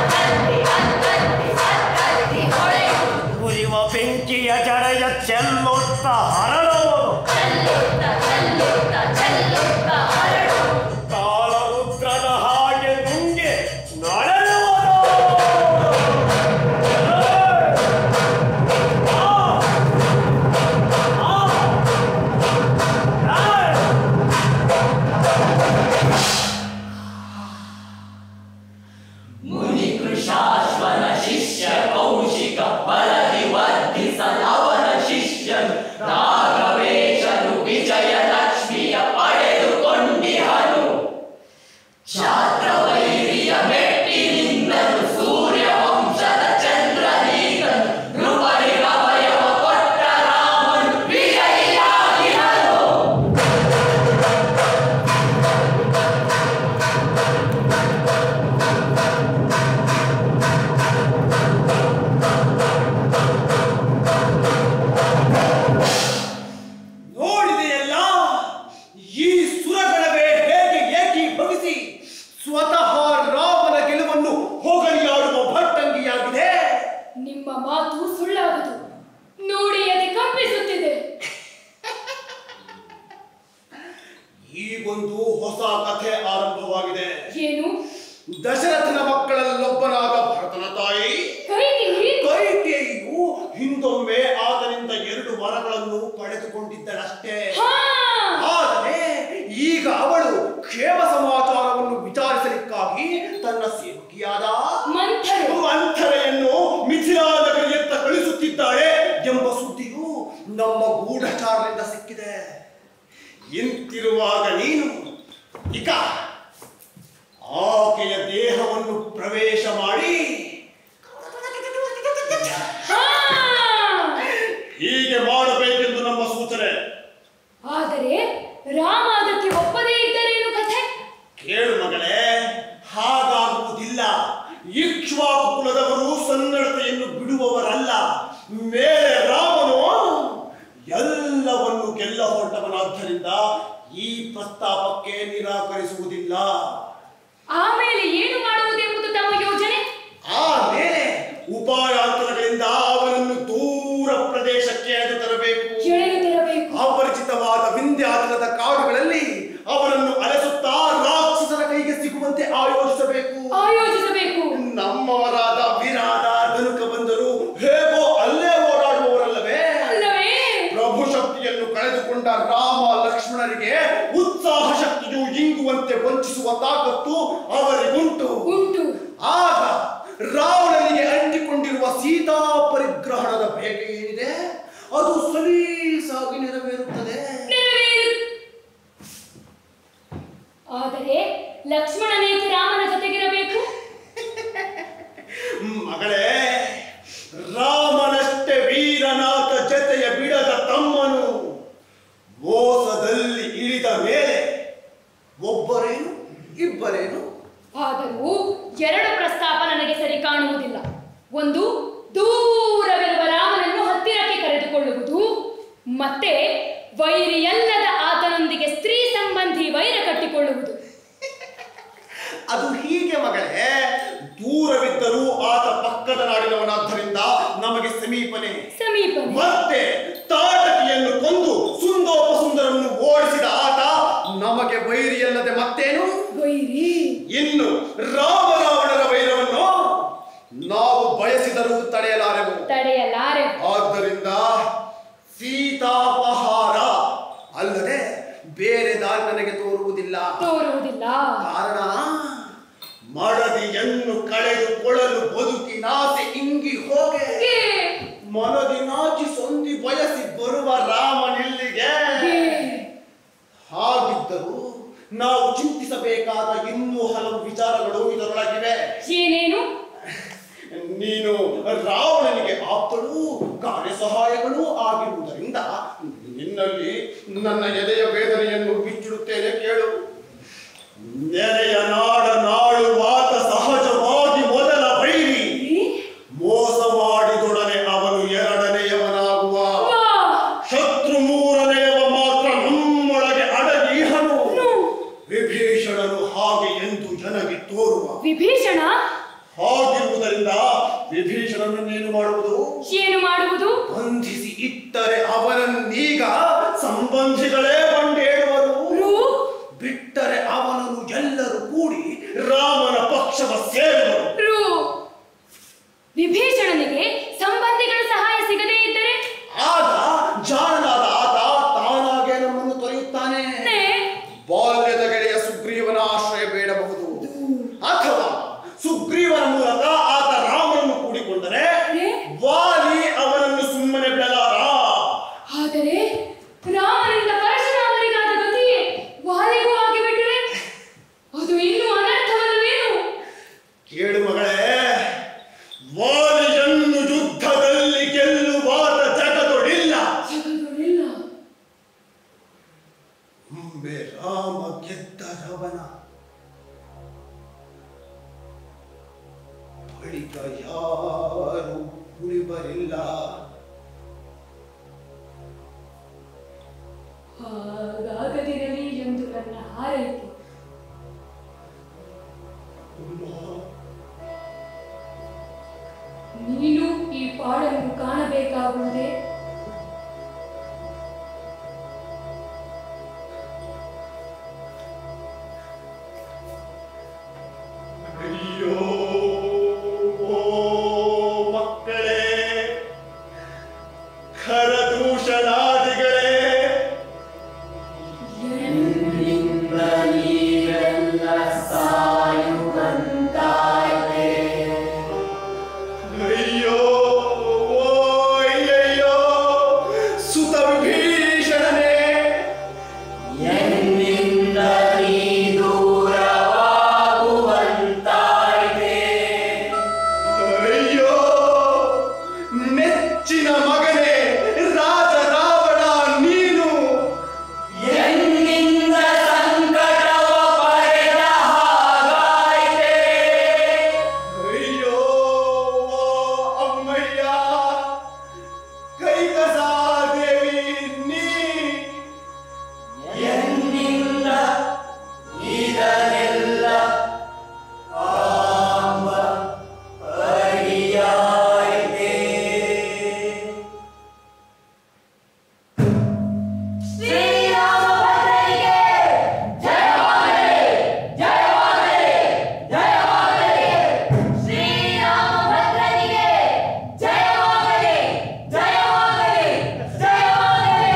Speaker 11: ಉರಿವ ಬೆಂಕಿಯ ಜಡೆಯ ಚೆಲ್ಲುತ್ತ ಹರಡುವುದು ಕಾಲರುದ್ರನ ಹಾಗೆ ನುಂಗಿ ನಡೆಯುವುದು
Speaker 3: ಮುನಿ ಕೃಷಾಶ್ವನ ಶಿಷ್ಯ ಕೌಶಿಕ ಬಲದಿ ವರ್ಧಿಸಲವನ ಶಿಷ್ಯನು ನಾಗವೇಶನು ವಿಜಯ ಲಕ್ಷ್ಮಿಯ ಪಡೆದುಕೊಂಡಿಹನು ಛಾತ್ರವೈರಿಯ ಮೆಟ್ಟಿನಿಂದನು ಸೂರ್ಯ ವಂಶದ ಚಂದ್ರನೀಗನು ನೃಪರಿಗವಯವ ಕೊಟ್ಟ ರಾಮನು ವಿಜಯಿಯಾಗಿಹನು
Speaker 9: ನೋಡಿದೆಯಲ್ಲ ಈ ಸುರಗಣವೇ ಹೇಗೆ ಏಕೀಭವಿಸಿ ಸ್ವತಃ ರಾಮನ ಗೆಲುವನ್ನು ಹೋಗಲಿಯಾಡುವ ಭಟ್ಟಂಗಿಯಾಗಿದೆ
Speaker 5: ನಿಮ್ಮ ಮಾತು ಸುಳ್ಳಾಗದು ನೋಡಿ ಅದೇ ಕಂಪಿಸುತ್ತಿದೆ
Speaker 9: ಈಗೊಂದು ಹೊಸ ಕಥೆ ಆರಂಭವಾಗಿದೆ
Speaker 5: ಏನು
Speaker 9: ದಶರಥನ ಮಕ್ಕಳಲ್ಲೊಬ್ಬನಾದ ಭರತನ ತಾಯಿ
Speaker 5: ಕೈಕೇಯಿ
Speaker 9: ಕೈಕೇಯಿಯು ಹಿಂದೊಮ್ಮೆ ಆತನಿಂದ ಎರಡು ವರಗಳನ್ನು ಪಡೆದುಕೊಂಡಿದ್ದಳಷ್ಟೇ
Speaker 5: ಹಾ
Speaker 9: ಆದರೆ ಈಗ ಅವಳು ಕ್ಷೇಮ ಸಮಾಚಾರವನ್ನು ವಿಚಾರಿಸಲಿಕ್ಕಾಗಿ ತನ್ನ ಸೇವಕಿಯಾದ
Speaker 5: ಮಂಥರೆ
Speaker 9: ಮಂಥರೆಯನ್ನು ಮಿಥಿಲಾ ನಗರಿಯತ್ತ ಕಳಿಸುತ್ತಿದ್ದಾಳೆ ಎಂಬ ಸುದ್ದಿಯು ನಮ್ಮ ಗೂಢಚಾರರಿಂದ ಸಿಕ್ಕಿದೆ ಇಂತಿರುವಾಗ ನೀನು ಇಕ ಆಕೆಯ ದೇಹವನ್ನು ಪ್ರವೇಶ ಮಾಡಿ
Speaker 5: ಹಾ!
Speaker 9: ಹೀಗೆ ಮಾಡಬೇಕೆಂದು ನಮ್ಮ ಸೂಚನೆ
Speaker 5: ಆದರೆ ರಾಮ ಅದಕ್ಕೆ ಒಪ್ಪದೇ ಇದ್ದರೇನು ಕಥೆ
Speaker 9: ಕೇಳು ಮಗಳೇ ಹಾಗಾಗುವುದಿಲ್ಲ ಇಕ್ಷ್ವಾಕು ಕುಲದವರು ಸನ್ನಡತೆಯನ್ನು ಬಿಡುವವರಲ್ಲ ಮೇಲೆ ರಾಮನು ಎಲ್ಲವನ್ನು ಗೆಲ್ಲ ಹೊರಟವನಾದ್ದರಿಂದ ಈ ಪ್ರಸ್ತಾಪಕ್ಕೆ ನಿರಾಕರಿಸುವುದಿಲ್ಲ
Speaker 5: ಆಮೇಲೆ ಏನು ಮಾಡುವುದೆಂಬುದು ತಮ್ಮ ಯೋಜನೆ
Speaker 9: ಆಮೇಲೆ ಉಪಾಯಾಂತರಗಳಿಂದ ಅವನನ್ನು ದೂರ ಪ್ರದೇಶಕ್ಕೆ ಎಳೆದು ತರಬೇಕು
Speaker 5: ಎಳೆದು ತರಬೇಕು
Speaker 9: ಅಪರಿಚಿತವಾದ ವಿಂಧ್ಯಾಚಲದ ಕಾಡುಗಳಲ್ಲಿ ಅವನನ್ನು ಅಲೆಸುತ್ತಾ ರಾಕ್ಷಸರ ಕೈಗೆ ಸಿಗುವಂತೆ ಆಯೋಜಿಸಬೇಕು
Speaker 5: ಆಯೋಜಿಸಬೇಕು
Speaker 9: ನಮ್ಮವರಾದ ವಿರಾದ ಧನುಕ ಬಂದರು ಹೇಗೋ ಅಲ್ಲೇ ಓಡಾಡುವವರಲ್ಲವೇ
Speaker 5: ಅಲ್ಲವೇ
Speaker 9: ಪ್ರಭು ಶಕ್ತಿಯನ್ನು ಕಳೆದುಕೊಂಡ ರಾಮ ಲಕ್ಷ್ಮಣರಿಗೆ ಉತ್ಸಾಹ ಶಕ್ತಿಯು ಇಂಗುವಂತೆ ವಂಚಿಸುವ ತಾಕತ್ತು ಅವರಿಗುಂಟು
Speaker 5: ಉಂಟು
Speaker 9: ಆಗ ರಾವಣನಿಗೆ ಅಂಟಿಕೊಂಡಿರುವ ಸೀತಾ ಪರಿಗ್ರಹಣದ ಬೇಗೆ ಏನಿದೆ ಅದು ಸಲೀಸಾಗಿ ನೆರವೇರುತ್ತದೆ
Speaker 5: ನೆರವೇರು ಆದರೆ ಲಕ್ಷ್ಮಣನೇಕೆ ರಾಮನ ಜೊತೆಗಿರಬೇಕು
Speaker 9: ಮಗಳೇ ರಾಮನಷ್ಟೇ ವೀರನಾಥ ಜತೆಯ ಬಿಡದ ತಮ್ಮನು ಮೋಸದಲ್ಲಿ ಇಳಿದ ಮೇಲೆ ಒಬ್ಬರೇನು ಇಬ್ಬರೇನು
Speaker 5: ಆದರೂ ಎರಡು ಪ್ರಸ್ತಾಪ ನನಗೆ ಸರಿ ಕಾಣುವುದಿಲ್ಲ ಒಂದು ದೂರವಿರುವ ರಾಮನನ್ನು ಹತ್ತಿರಕ್ಕೆ ಕರೆದುಕೊಳ್ಳುವುದು ಮತ್ತೆ ವೈರಿಯಲ್ಲದ ಆತನೊಂದಿಗೆ ಸ್ತ್ರೀ ಸಂಬಂಧಿ ವೈರ ಕಟ್ಟಿಕೊಳ್ಳುವುದು
Speaker 9: ಅದು ಹೀಗೆ ಮಗಳೇ ದೂರವಿದ್ದರೂ ಆತ ಪಕ್ಕದ ನಾಡಿನವನಾದ್ದರಿಂದ ನಮಗೆ ಸಮೀಪ ಸಮೀಪನೇ
Speaker 5: ಸಮೀಪನೆ
Speaker 9: ಮತ್ತೆ ತಾಟಕಿಯನ್ನು ಕೊಂದು ಸುಂದೋಪ ಸುಂದರನ್ನು ಓಡಿಸಿದ ಆತ ನಮಗೆ ವೈರಿಯಲ್ಲದೆ ಮತ್ತೇನು
Speaker 5: ವೈರಿ
Speaker 9: ಇನ್ನು ರಾಮರಾವಣರ ವೈರವನ್ನು ನಾವು ಬಯಸಿದರೂ ತಡೆಯಲಾರೆವು
Speaker 5: ತಡೆಯಲಾರೆ
Speaker 9: ಆದ್ದರಿಂದ ಸೀತಾಪಹಾರ ಅಲ್ಲದೆ ಬೇರೆ ದಾರಿ ನನಗೆ ತೋರುವುದಿಲ್ಲ
Speaker 5: ತೋರುವುದಿಲ್ಲ
Speaker 9: ಕಾರಣ ಮಡದಿಯನ್ನು ಕಳೆದುಕೊಳ್ಳಲು ಬದುಕಿನಾಸೆ ಇಂಗಿ ಹೋಗೆ
Speaker 5: ಏ,
Speaker 9: ಮನದಿನಾಚಿ ಸೊಂದಿ ಬಯಸಿ ಬರುವ ರಾಮನಿಲ್ಲಿಗೆ
Speaker 5: ಏ,
Speaker 9: ಹಾಗಿದ್ದರೂ ನಾವು ಚಿಂತಿಸಬೇಕಾದ ಇನ್ನೂ ಹಲವು ವಿಚಾರಗಳು ಇದರೊಳಗಿವೆ
Speaker 5: ಏನೇನು
Speaker 9: ನೀನು ರಾವಣನಿಗೆ ಆಪ್ತಳು ಕಾರ್ಯ ಸಹಾಯಗಳು ಆಗಿರುವುದರಿಂದ ನಿನ್ನಲ್ಲಿ ನನ್ನ ಎದೆಯ ವೇದನೆಯನ್ನು ಬಿಚ್ಚಿಡುತ್ತೇನೆ ಕೇಳು ನೆರೆಯ ನಾಡ ನಾಡು ವಾತ ಸಹಜವಾಗಿ ಮೊದಲ ಬೈರಿ ಮೋಸ ಮಾಡಿದೊಡನೆ ಅವನು ಎರಡನೆಯವನಾಗುವ
Speaker 5: ವಾ,
Speaker 9: ಶತ್ರು ಮೂರನೆಯವ ಮಾತ್ರ ನಮ್ಮೊಳಗೆ ಅಡಗಿಹನು ವಿಭೀಷಣನು ಹಾಗೆ ಎಂದು ಜನಗೆ ತೋರುವ
Speaker 5: ವಿಭೀಷಣ
Speaker 9: ಹಾಗಿರುವುದರಿಂದ ವಿಭೀಷಣನು ನೀನು ಮಾಡುವುದು
Speaker 5: ಏನು ಮಾಡುವುದು
Speaker 9: ಬಂಧಿಸಿ ಇಟ್ಟರೆ ಅವನನ್ನೀಗ ಸಂಬಂಧಿಗಳೇ ಬಂಡೇಳುವರು
Speaker 5: ರು,
Speaker 9: ಬಿಟ್ಟರೆ ಅವನನ್ನು ಎಲ್ಲರೂ ಕೂಡಿ ರಾಮನ ಪಕ್ಷವ ಸೇರುವರು
Speaker 5: ರು. ವಿಭೀಷಣನಿಗೆ ಸಂಬಂಧಿಗಳ ಸಹಾಯ ಸಿಗದೇ ಇದ್ದರೆ
Speaker 9: ಆಗ ಜಾಣನಾದ ಆತ ತಾನಾಗೆ ನಮ್ಮನ್ನು ತೊರೆಯುತ್ತಾನೆ
Speaker 5: ನೇ,
Speaker 9: ಬಾಲ್ಯದ ಗೆಳೆಯ ಸುಗ್ರೀವನ ಆಶ್ರಯ ಬೇಡಬಹುದು ಅಥವಾ ಸುಗ್ರೀವನ ಮೂಲಕ ಆತ ರಾಮನನ್ನು ಕೂಡಿಕೊಂಡರೆ
Speaker 5: ನೇ.
Speaker 9: ವಾಲಿ ಅವನನ್ನು ಸುಮ್ಮನೆ ಬಿಡಲಾರ
Speaker 5: ಆದರೆ ರಾಮನಿಂದ ಪರಶುರಾಮರಿಗಾದ ಗತಿಯೇ ವಾಲಿಗೂ ಆಗಿಬಿಟ್ಟರೆ ಅದು ಇನ್ನೂ ಅನರ್ಥವಲ್ಲವೇನು
Speaker 9: ಕೇಳು ಮಗಳೇ ವಾಲಿಯನ್ನು ಯುದ್ಧದಲ್ಲಿ ಗೆಲ್ಲುವಾದ ಜಗದೊಡಿಲ್ಲ
Speaker 5: ಜಗದೊಳಿಲ್ಲ
Speaker 9: ಒಮ್ಮೆ ರಾಮ ಗೆದ್ದ ರವನ ಬಳಿಕ ಯಾರು ಉಳಿಬರಿಲ್ಲ
Speaker 5: ಹಾಗಾಗದಿರಲಿ ಎಂದು ನನ್ನ ಹಾರೈಕೆ ನೀನು ಈ ಪಾಡನ್ನು ಕಾಣಬೇಕಾಗುವುದೇ
Speaker 9: ಅಯ್ಯೋ ಓ ಮಕ್ಕಳೇ ಖರದೂಷಣಾದಿಗಳೇ ಅಯ್ಯೋ ಓ ಅಯ್ಯಯ್ಯೋ ಸುತ ವಿಭೀಷಣನೇ
Speaker 3: ಎನ್ನಿಂದ ನೀ ದೂರವಾಗುವಂತಾಯ್ತೆ
Speaker 9: ಅಯ್ಯೋ ನೆಚ್ಚಿನ ಮಗನೇ ರಾಜ ರಾವಣ ನೀನು
Speaker 3: ಎನ್ನಿಂದ ಸಂಕಟವ ಪಡೆದ ಹಾಗಾಯ್ತೆ
Speaker 9: ಅಯ್ಯೋ ಅಮ್ಮಯ್ಯ ಕೈಕಸಾದೇವಿ ನೀ
Speaker 3: ಎನ್ನಿಂದ ಇದನ್ನೆಲ್ಲ ಆಂಬ ಅರಿಯಾಯ್ತೆ ಶ್ರೀರಾಮಭದ್ರನಿಗೆ ಜಯವಾಗಲಿ ಜಯವಾಗಲಿ ಜಯವಾಗಲಿ ಶ್ರೀರಾಮಭದ್ರನಿಗೆ ಜಯವಾಗಲಿ ಜಯವಾಗಲಿ ಜಯವಾಗಲಿ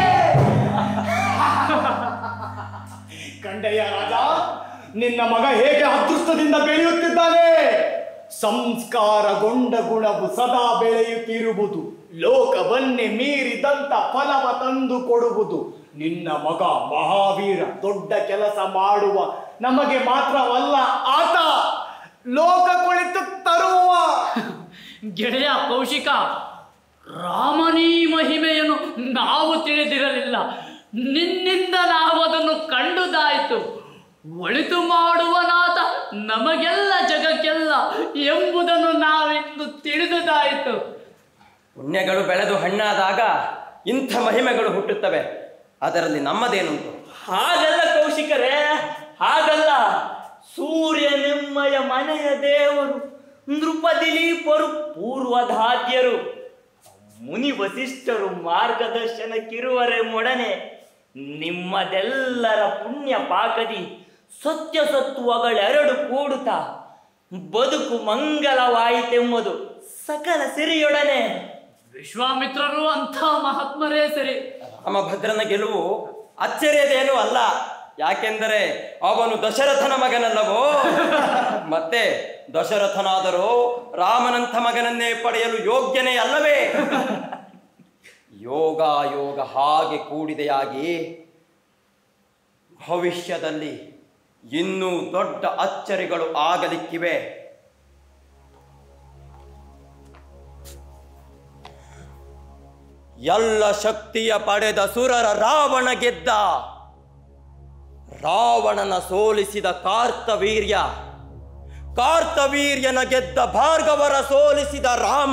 Speaker 12: ಕಂಡಯ್ಯ ರಾಜ ನಿನ್ನ ಮಗ ಹೇಗೆ ಅದೃಷ್ಟದಿಂದ ಬೆಳೆಯುತ್ತಿದ್ದಾನೆ ಸಂಸ್ಕಾರಗೊಂಡ ಗುಣವು ಸದಾ ಬೆಳೆಯುತ್ತಿರುವುದು ಲೋಕವನ್ನೇ ಮೀರಿದಂತ ಫಲವ ತಂದು ಕೊಡುವುದು ನಿನ್ನ ಮಗ ಮಹಾವೀರ ದೊಡ್ಡ ಕೆಲಸ ಮಾಡುವ ನಮಗೆ ಮಾತ್ರವಲ್ಲ ಆತ ಲೋಕ ಕುಳಿತು ತರುವ
Speaker 6: ಗೆಳೆಯ ಕೌಶಿಕ ರಾಮನೀ ಮಹಿಮೆಯನ್ನು ನಾವು ತಿಳಿದಿರಲಿಲ್ಲ ನಿನ್ನಿಂದ ನಾವು ಅದನ್ನು ಕಂಡುದಾಯಿತು ಒಳಿತು ಮಾಡುವನಾತ ನಮಗೆಲ್ಲ ಜಗಕ್ಕೆಲ್ಲ ಎಂಬುದನ್ನು ನಾವಿಂದು ತಿಳಿದುದಾಯಿತು
Speaker 7: ಪುಣ್ಯಗಳು ಬೆಳೆದು ಹಣ್ಣಾದಾಗ ಇಂಥ ಮಹಿಮೆಗಳು ಹುಟ್ಟುತ್ತವೆ ಅದರಲ್ಲಿ ನಮ್ಮದೇನುಂಟು
Speaker 4: ಹಾಗಲ್ಲ ಕೌಶಿಕರೇ ಹಾಗಲ್ಲ ಸೂರ್ಯ ನಿಮ್ಮಯ ಮನೆಯ ದೇವರು ನೃಪದಿಲೀಪರು ಪೂರ್ವಧಾದ್ಯರು ಮುನಿ ವಸಿಷ್ಠರು ಮಾರ್ಗದರ್ಶನಕ್ಕಿರುವರೆ ಮೊಡನೆ ನಿಮ್ಮದೆಲ್ಲರ ಪುಣ್ಯ ಪಾಕದಿ ಸತ್ಯ ಸತ್ವಗಳೆರಡು ಕೂಡುತ್ತಾ ಬದುಕು ಮಂಗಲವಾಯಿತೆಂಬುದು ಸಕಲ ಸಿರಿಯೊಡನೆ
Speaker 6: ವಿಶ್ವಾಮಿತ್ರರು ಅಂಥ ಮಹಾತ್ಮರೇ ಸರಿ
Speaker 7: ರಾಮಭದ್ರನ ಗೆಲುವು ಅಚ್ಚರಿಯದೇನೂ ಅಲ್ಲ ಯಾಕೆಂದರೆ ಅವನು ದಶರಥನ ಮಗನಲ್ಲವೋ ಮತ್ತೆ ದಶರಥನಾದರೂ ರಾಮನಂಥ ಮಗನನ್ನೇ ಪಡೆಯಲು ಯೋಗ್ಯನೇ ಅಲ್ಲವೇ ಯೋಗ ಯೋಗ ಹಾಗೆ ಕೂಡಿದೆಯಾಗಿ ಭವಿಷ್ಯದಲ್ಲಿ ಇನ್ನೂ ದೊಡ್ಡ ಅಚ್ಚರಿಗಳು ಆಗಲಿಕ್ಕಿವೆ ಎಲ್ಲ ಶಕ್ತಿಯ ಪಡೆದ ಸುರರ ರಾವಣ ಗೆದ್ದ ರಾವಣನ ಸೋಲಿಸಿದ ಕಾರ್ತವೀರ್ಯ ಕಾರ್ತವೀರ್ಯನ ಗೆದ್ದ ಭಾರ್ಗವರ ಸೋಲಿಸಿದ ರಾಮ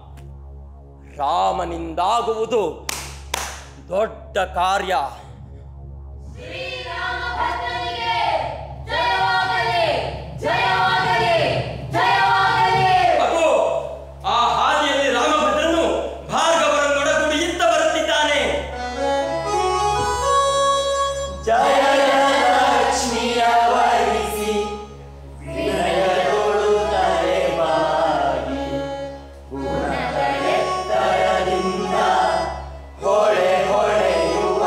Speaker 7: ರಾಮನಿಂದಾಗುವುದು ದೊಡ್ಡ ಕಾರ್ಯ
Speaker 2: ಶ್ರೀರಾಮಭದ್ರನಿಗೆ ಜಯವಾಗಲಿ ಜಯವಾಗಲಿ ಜಯವಾಗಲಿ
Speaker 7: ಅಗೋ ಆ ಹಾದಿಯಲ್ಲಿ ರಾಮಭದ್ರನು ಭಾರ್ಗವರನ್ನೊಡಗೂಡಿ ಇತ್ತ ಬರುತ್ತಿದ್ದಾನೆ
Speaker 3: ಜಯ ಲಕ್ಷ್ಮಿಯ ವರಿಸಿ ವಿನಯದೊಳು ತಲೆಬಾಗಿ ಗುಣದ ಎತ್ತರದಿಂದ ಹೊಳೆ ಹೊಳೆಯುವ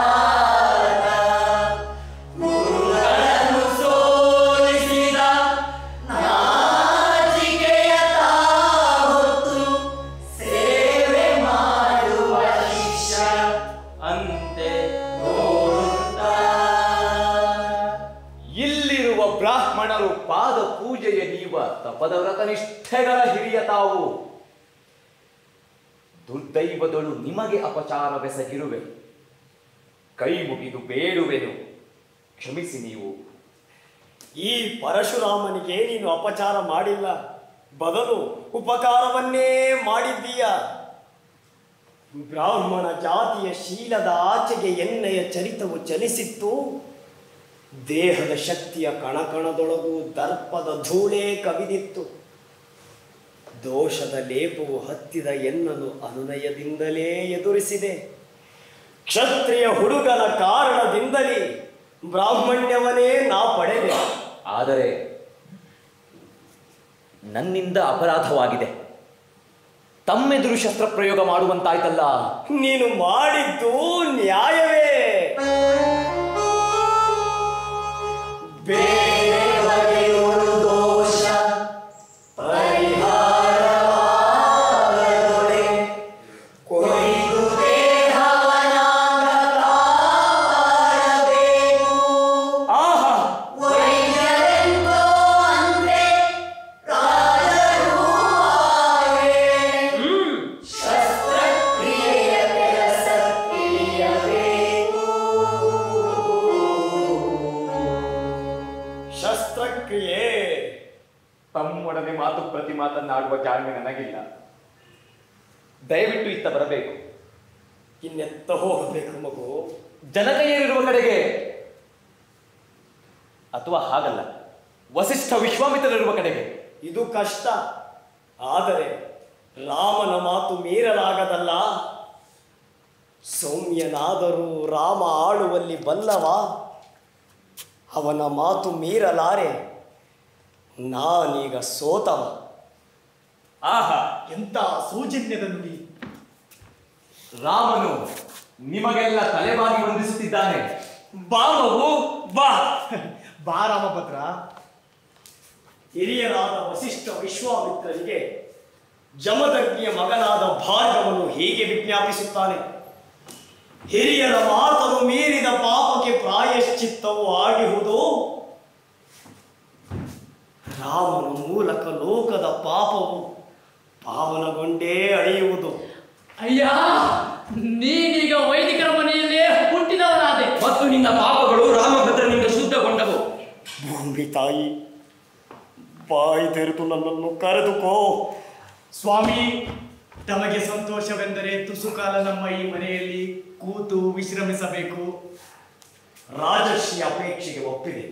Speaker 3: ಗುರುಗಳನ್ನು ಸೋಲಿಸಿದ ನಾಚಿಕೆಯ ತಾವೊತ್ತು ಸೇವೆ ಮಾಡುವ ಶಿಷ್ಯ
Speaker 7: ಅಂತೆ
Speaker 8: ಇಲ್ಲಿರುವ ಬ್ರಾಹ್ಮಣರು ಪಾದ ಪೂಜೆಯ ನೀವ ತಪದ ವ್ರತನಿಷ್ಠೆಗಳ ಹಿರಿಯ ತಾವು ದುರ್ದೈವದಳು ನಿಮಗೆ ಅಪಚಾರವೆಸಗಿರುವೆ ಕೈ ಮುಗಿದು ಬೇಡುವೆನು ಕ್ಷಮಿಸಿ ನೀವು
Speaker 11: ಈ ಪರಶುರಾಮನಿಗೆ ನೀನು ಅಪಚಾರ ಮಾಡಿಲ್ಲ ಬದಲು ಉಪಕಾರವನ್ನೇ ಮಾಡಿದ್ದೀಯ ಬ್ರಾಹ್ಮಣ ಜಾತಿಯ ಶೀಲದ ಆಚೆಗೆ ಎಣ್ಣೆಯ ಚರಿತವು ಚಲಿಸಿತ್ತು ದೇಹದ ಶಕ್ತಿಯ ಕಣಕಣದೊಳಗೂ ದರ್ಪದ ಧೂಳೇ ಕವಿದಿತ್ತು ದೋಷದ ಲೇಪವು ಹತ್ತಿದ ಎನ್ನನು ಅನುನಯದಿಂದಲೇ ಎದುರಿಸಿದೆ ಕ್ಷತ್ರಿಯ ಹುಡುಗನ ಕಾರಣದಿಂದಲೇ ಬ್ರಾಹ್ಮಣ್ಯವನ್ನೇ ನಾ ಪಡೆದೆ
Speaker 8: ಆದರೆ ನನ್ನಿಂದ ಅಪರಾಧವಾಗಿದೆ ತಮ್ಮೆದುರು ಶಸ್ತ್ರಪ್ರಯೋಗ ಮಾಡುವಂತಾಯ್ತಲ್ಲ
Speaker 11: ನೀನು ಮಾಡಿದ್ದು ನ್ಯಾಯವೇ ಬೇರೆ ಬಗೆಯೊಳು ದೋಷ ಪರಿಹಾರವಾಗದೊಡೆ ಕೊಯ್ದು ದೇಹವನಾಗ ಕಾಪಾಡಬೇಕು.
Speaker 7: ಆಹಾ
Speaker 3: ವೈದ್ಯರೆಂದೋ ಅಂತೆ ರಾಜರೂ ಆವೆ. ಶಸ್ತ್ರಕ್ರಿಯೆಯ ಕೆಲಸ ತಿಳಿಯಬೇಕು
Speaker 11: ಶಸ್ತ್ರಕ್ರಿಯೆ
Speaker 8: ತಮ್ಮೊಡನೆ ಮಾತು ಪ್ರತಿ ಮಾತನ್ನಾಡುವ ಜಾಣ್ಮೆ ನನಗಿಲ್ಲ ದಯವಿಟ್ಟು ಇತ್ತ ಬರಬೇಕು
Speaker 11: ಇನ್ನೆತ್ತ ಹೋಗಬೇಕು ಮಗು
Speaker 8: ಜನಕಯ್ಯರಿರುವ ಕಡೆಗೆ ಅಥವಾ ಹಾಗಲ್ಲ ವಸಿಷ್ಠ ವಿಶ್ವಾಮಿತ್ರರಿರುವ ಕಡೆಗೆ
Speaker 11: ಇದು ಕಷ್ಟ ಆದರೆ ರಾಮನ ಮಾತು ಮೀರಲಾಗದಲ್ಲ ಸೌಮ್ಯನಾದರೂ ರಾಮ ಆಳುವಲ್ಲಿ ಬಲ್ಲವ ಅವನ ಮಾತು ಮೀರಲಾರೆ ನಾನೀಗ ಸೋತವ
Speaker 8: ಆಹಾ
Speaker 12: ಎಂತ ಸೌಜನ್ಯದ ನುಡಿ
Speaker 8: ರಾಮನು ನಿಮಗೆಲ್ಲ ತಲೆಬಾಗಿ ವಂದಿಸುತ್ತಿದ್ದಾನೆ
Speaker 4: ಬಾ ಮಗು ಬಾ
Speaker 12: ಬಾ ರಾಮಭದ್ರ
Speaker 11: ಹಿರಿಯರಾದ ವಸಿಷ್ಠ ವಿಶ್ವಾಮಿತ್ರರಿಗೆ ಜಮದಗ್ನಿಯ ಮಗನಾದ ಭಾರ್ಗವನು ಹೀಗೆ ವಿಜ್ಞಾಪಿಸುತ್ತಾನೆ ಹಿರಿಯರ ಮಾತನ್ನು ಮೀರಿದ ಪಾಪಕ್ಕೆ ಪ್ರಾಯಶ್ಚಿತ್ತವು ಆಗಿಹುದು ರಾಮನ ಮೂಲಕ ಲೋಕದ ಪಾಪವು ಪಾವನಗೊಂಡೇ ಅಳಿಯುವುದು
Speaker 6: ಅಯ್ಯ ನೀನೀಗ ವೈದಿಕರ ಮನೆಯಲ್ಲೇ ಹುಟ್ಟಿದವನಾದೆ
Speaker 7: ಮತ್ತು ನಿನ್ನ ಪಾಪಗಳು ರಾಮಭದ್ರನಿಂದ ಶುದ್ಧಗೊಂಡವು
Speaker 11: ಭೂಮಿ ತಾಯಿ ಬಾಯಿ ತೆರೆದು ನನ್ನನ್ನು ಕರೆದುಕೋ
Speaker 12: ಸ್ವಾಮಿ ತಮಗೆ ಸಂತೋಷವೆಂದರೆ ತುಸು ಕಾಲ ನಮ್ಮ ಈ ಮನೆಯಲ್ಲಿ ಕೂತು ವಿಶ್ರಮಿಸಬೇಕು
Speaker 11: ರಾಜರ್ಷಿ ಅಪೇಕ್ಷೆಗೆ ಒಪ್ಪಿದೆ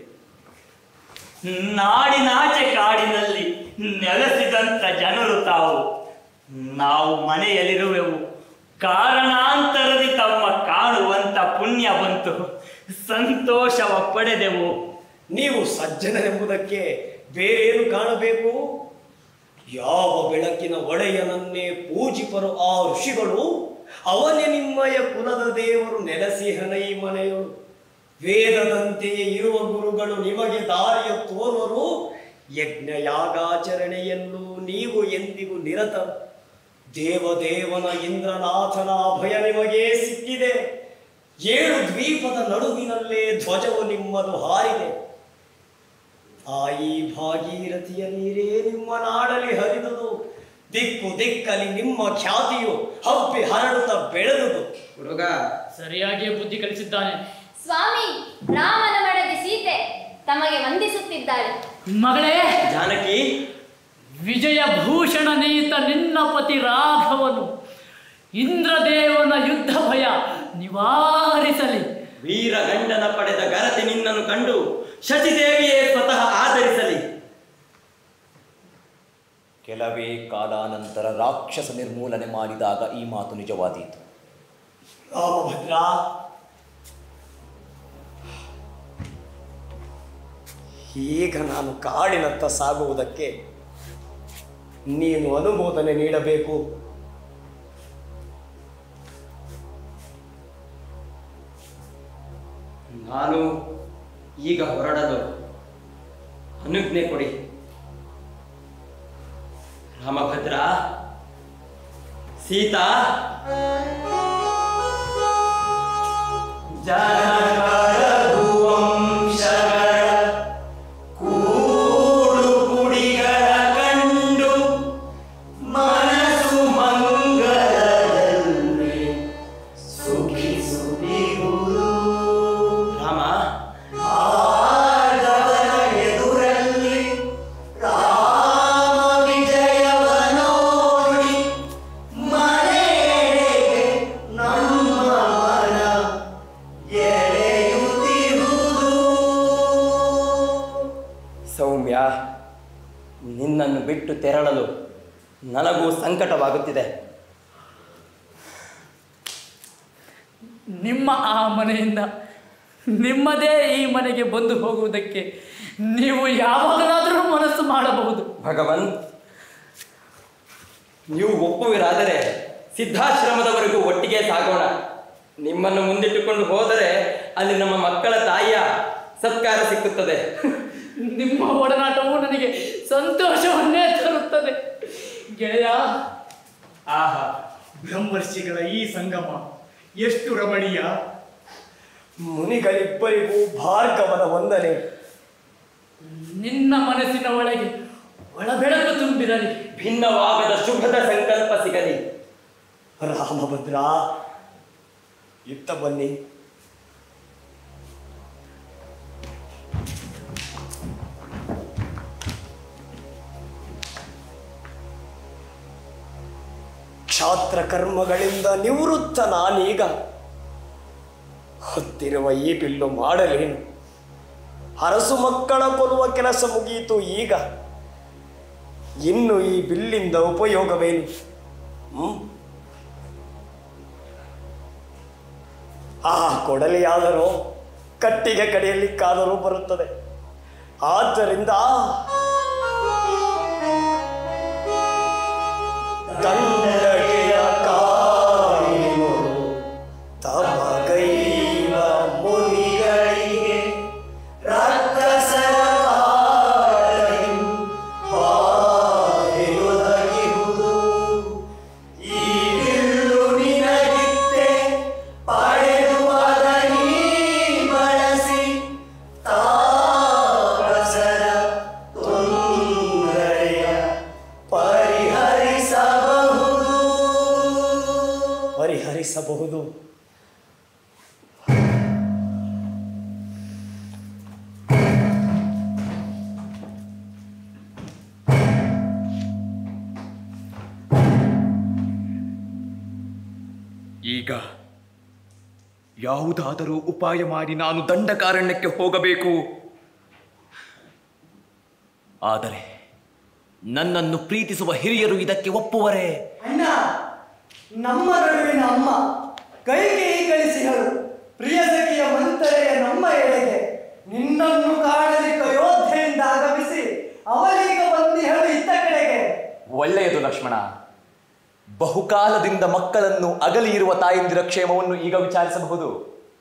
Speaker 4: ನಾಡಿನಾಚೆ ಕಾಡಿನಲ್ಲಿ ನೆಲೆಸಿದಂತ ಜನರು ತಾವು ನಾವು ಮನೆಯಲ್ಲಿರುವೆವು ಕಾರಣಾಂತರದಿ ತಮ್ಮ ಕಾಣುವಂತ ಪುಣ್ಯ ಬಂತು ಸಂತೋಷವ ಪಡೆದೆವು
Speaker 11: ನೀವು ಸಜ್ಜನರೆಂಬುದಕ್ಕೆ ಬೇರೇನು ಕಾಣಬೇಕು ಯಾವ ಬೆಳಕಿನ ಒಡೆಯನನ್ನೇ ಪೂಜಿಪರು ಆ ಋಷಿಗಳು ಅವನೇ ನಿಮ್ಮಯ ಕುಲದ ದೇವರು ನೆಲೆಸಿಹನ ಈ ಮನೆಯು ವೇದದಂತೆಯೇ ಇರುವ ಗುರುಗಳು ನಿಮಗೆ ದಾರಿಯ ತೋರುವರು ಯಜ್ಞ ಯಾಗಾಚರಣೆಯಲ್ಲೂ ನೀವು ಎಂದಿಗೂ ನಿರತ ದೇವದೇವನ ಇಂದ್ರನಾಥನ ಅಭಯ ನಿಮಗೆ ಸಿಕ್ಕಿದೆ ಏಳು ದ್ವೀಪದ ನಡುವಿನಲ್ಲೇ ಧ್ವಜವು ನಿಮ್ಮದು ಹಾರಿದೆ ತಾಯಿ ಭಾಗೀರಥಿಯ ನೀರೇ ನಿಮ್ಮ ನಾಡಲಿ ಹರಿದುದು ದಿಕ್ಕು ದಿಕ್ಕಲಿ ನಿಮ್ಮ ಖ್ಯಾತಿಯು ಹಬ್ಬಿ ಹರಡುತ್ತ ಬೆಳೆದುದು
Speaker 7: ಹುಡುಗ
Speaker 6: ಸರಿಯಾಗಿಯೇ ಬುದ್ಧಿ ಕಲಿಸಿದ್ದಾನೆ
Speaker 2: ಸ್ವಾಮಿ ರಾಮನ ಮಡದಿ ಸೀತೆ ತಮಗೆ ವಂದಿಸುತ್ತಿದ್ದಾಳೆ
Speaker 6: ಮಗಳೇ
Speaker 7: ಜಾನಕಿ
Speaker 6: ವಿಜಯ ಭೂಷಣ ನೀತ ನಿನ್ನ ಪತಿ ರಾಘವನು ಇಂದ್ರದೇವನ ಯುದ್ಧ ಭಯ ನಿವಾರಿಸಲಿ
Speaker 7: ವೀರ ಗಂಡನ ಪಡೆದ ಗರತಿ ನಿನ್ನನ್ನು ಕಂಡು ಶಚಿದೇವಿಯೇ ಸ್ವತಃ ಆಧರಿಸಲಿ
Speaker 1: ಕೆಲವೇ ಕಾಲಾನಂತರ ರಾಕ್ಷಸ ನಿರ್ಮೂಲನೆ ಮಾಡಿದಾಗ ಈ ಮಾತು ನಿಜವಾದೀತು
Speaker 11: ರಾಮಭದ್ರ ಈಗ ನಾನು ಕಾಡಿನತ್ತ ಸಾಗುವುದಕ್ಕೆ ನೀನು ಅನುಮೋದನೆ ನೀಡಬೇಕು
Speaker 7: ನಾನು ಈಗ ಹೊರಡಲು ಅನುಜ್ಞೆ ಕೊಡಿ ರಾಮಭದ್ರ ಸೀತಾ ಕೂಡು ಕುಡಿಗಳ ಕಂಡು ಮನಸ್ಸು ಮಂಗಲದಲ್ಲಿ ಸುಖಿಸುತ್ತಿರುವುದು ರಾಮ ಆದವರ ಎದುರಲ್ಲಿ ರಾಮ ವಿಜಯವ ನೋಡಿ ಮನೆಯೆಡೆಗೆ ನಮ್ಮ ಮನ ಎಳೆಯುತ್ತಿರುವುದು ಸೌಮ್ಯ ನಿನ್ನನ್ನು ಬಿಟ್ಟು ತೆರಳಲು ನನಗೂ ಸಂಕಟವಾಗುತ್ತಿದೆ
Speaker 6: ನಿಮ್ಮ ಆ ಮನೆಯಿಂದ ನಿಮ್ಮದೇ ಈ ಮನೆಗೆ ಬಂದು ಹೋಗುವುದಕ್ಕೆ ನೀವು ಯಾವಾಗಲಾದರೂ ಮನಸ್ಸು ಮಾಡಬಹುದು
Speaker 7: ಭಗವನ್ ನೀವು ಒಪ್ಪುವಿರಾದರೆ ಸಿದ್ಧಾಶ್ರಮದವರೆಗೂ ಒಟ್ಟಿಗೆ ಸಾಗೋಣ ನಿಮ್ಮನ್ನು ಮುಂದಿಟ್ಟುಕೊಂಡು ಹೋದರೆ ಅಲ್ಲಿ ನಮ್ಮ ಮಕ್ಕಳ ತಾಯಿಯ ಸತ್ಕಾರ ಸಿಕ್ಕುತ್ತದೆ
Speaker 6: ನಿಮ್ಮ ಒಡನಾಟವು ನನಗೆ ಸಂತೋಷವನ್ನೇ ತರುತ್ತದೆ ಗೆಳೆಯ
Speaker 12: ಆಹಾ ಬ್ರಹ್ಮರ್ಷಿಗಳ ಈ ಸಂಗಮ ಎಷ್ಟು ರಮಣೀಯ
Speaker 11: ಮುನಿಗಳಿಬ್ಬರಿಗೂ ಭಾರ್ಗವನ ವಂದನೆ
Speaker 6: ನಿನ್ನ ಮನಸ್ಸಿನ ಒಳಗೆ ಒಳಬೆಳಕು ತುಂಬಿರಲಿ
Speaker 7: ಭಿನ್ನವಾಗದ ಶುಭದ ಸಂಕಲ್ಪ ಸಿಗಲಿ
Speaker 11: ರಾಮಭದ್ರ ಇತ್ತ ಬನ್ನಿ ಕ್ಷಾತ್ರ ಕರ್ಮಗಳಿಂದ ನಿವೃತ್ತ ನಾನೀಗ ಹೊತ್ತಿರುವ ಈ ಬಿಲ್ಲು ಮಾಡಲೇನು ಅರಸು ಮಕ್ಕಳ ಕೊಲ್ಲುವ ಕೆಲಸ ಮುಗಿಯಿತು ಈಗ ಇನ್ನು ಈ ಬಿಲ್ಲಿಂದ ಉಪಯೋಗವೇನು ಹ್ಮ್ ಆ ಕೊಡಲಿಯಾದರೂ ಕಟ್ಟಿಗೆ ಕಡಿಯಲಿಕ್ಕಾದರೂ ಬರುತ್ತದೆ ಆದ್ದರಿಂದ ದಂಡಗೆಯ ಕಾಯುವರು ತಮಗೈವ ಮುನಿಗಳಿಗೆ ರಕ್ಕಸರ ಕಾಳಗಿಂ ಹಾರೆಯೊದಗಿಹುದು. ಈ ಬಿಲ್ಲು ನಿನಗಿತ್ತೆ ಪಡೆದು ಅದನೀ ಬಳಸಿ ತಾರಸರ ತೊಂದರೆಯ ಪರಿಹರಿಸಬಹುದು ಪರಿಹರಿಸಬಹುದು
Speaker 8: ಈಗ ಯಾವುದಾದರೂ ಉಪಾಯ ಮಾಡಿ ನಾನು ದಂಡಕಾರಣ್ಯಕ್ಕೆ ಹೋಗಬೇಕು ಆದರೆ
Speaker 1: ನನ್ನನ್ನು ಪ್ರೀತಿಸುವ ಹಿರಿಯರು ಇದಕ್ಕೆ ಒಪ್ಪುವರೇ
Speaker 10: ಅಣ್ಣ ನಮ್ಮ ನಡುವಿನ ಅಮ್ಮ ಕೈಗೆ ಕಳಿಸಿ ಹೇಳು ಪ್ರಿಯ ಸಖಿಯ ಮಂತರೆಯ ನಮ್ಮ ಎಡೆಗೆ ನಿನ್ನನ್ನು ಕಾಣಲಿಕ್ಕೆ ಅಯೋಧ್ಯೆಯಿಂದ ಆಗಮಿಸಿ ಅವಳೀಗ ಬಂದು ಹೇಳು ಇತ್ತ ಕಡೆಗೆ
Speaker 1: ಒಳ್ಳೆಯದು ಲಕ್ಷ್ಮಣ ಬಹುಕಾಲದಿಂದ ಮಕ್ಕಳನ್ನು ಅಗಲಿ ಇರುವ ತಾಯಂದಿರ ಕ್ಷೇಮವನ್ನು ಈಗ ವಿಚಾರಿಸಬಹುದು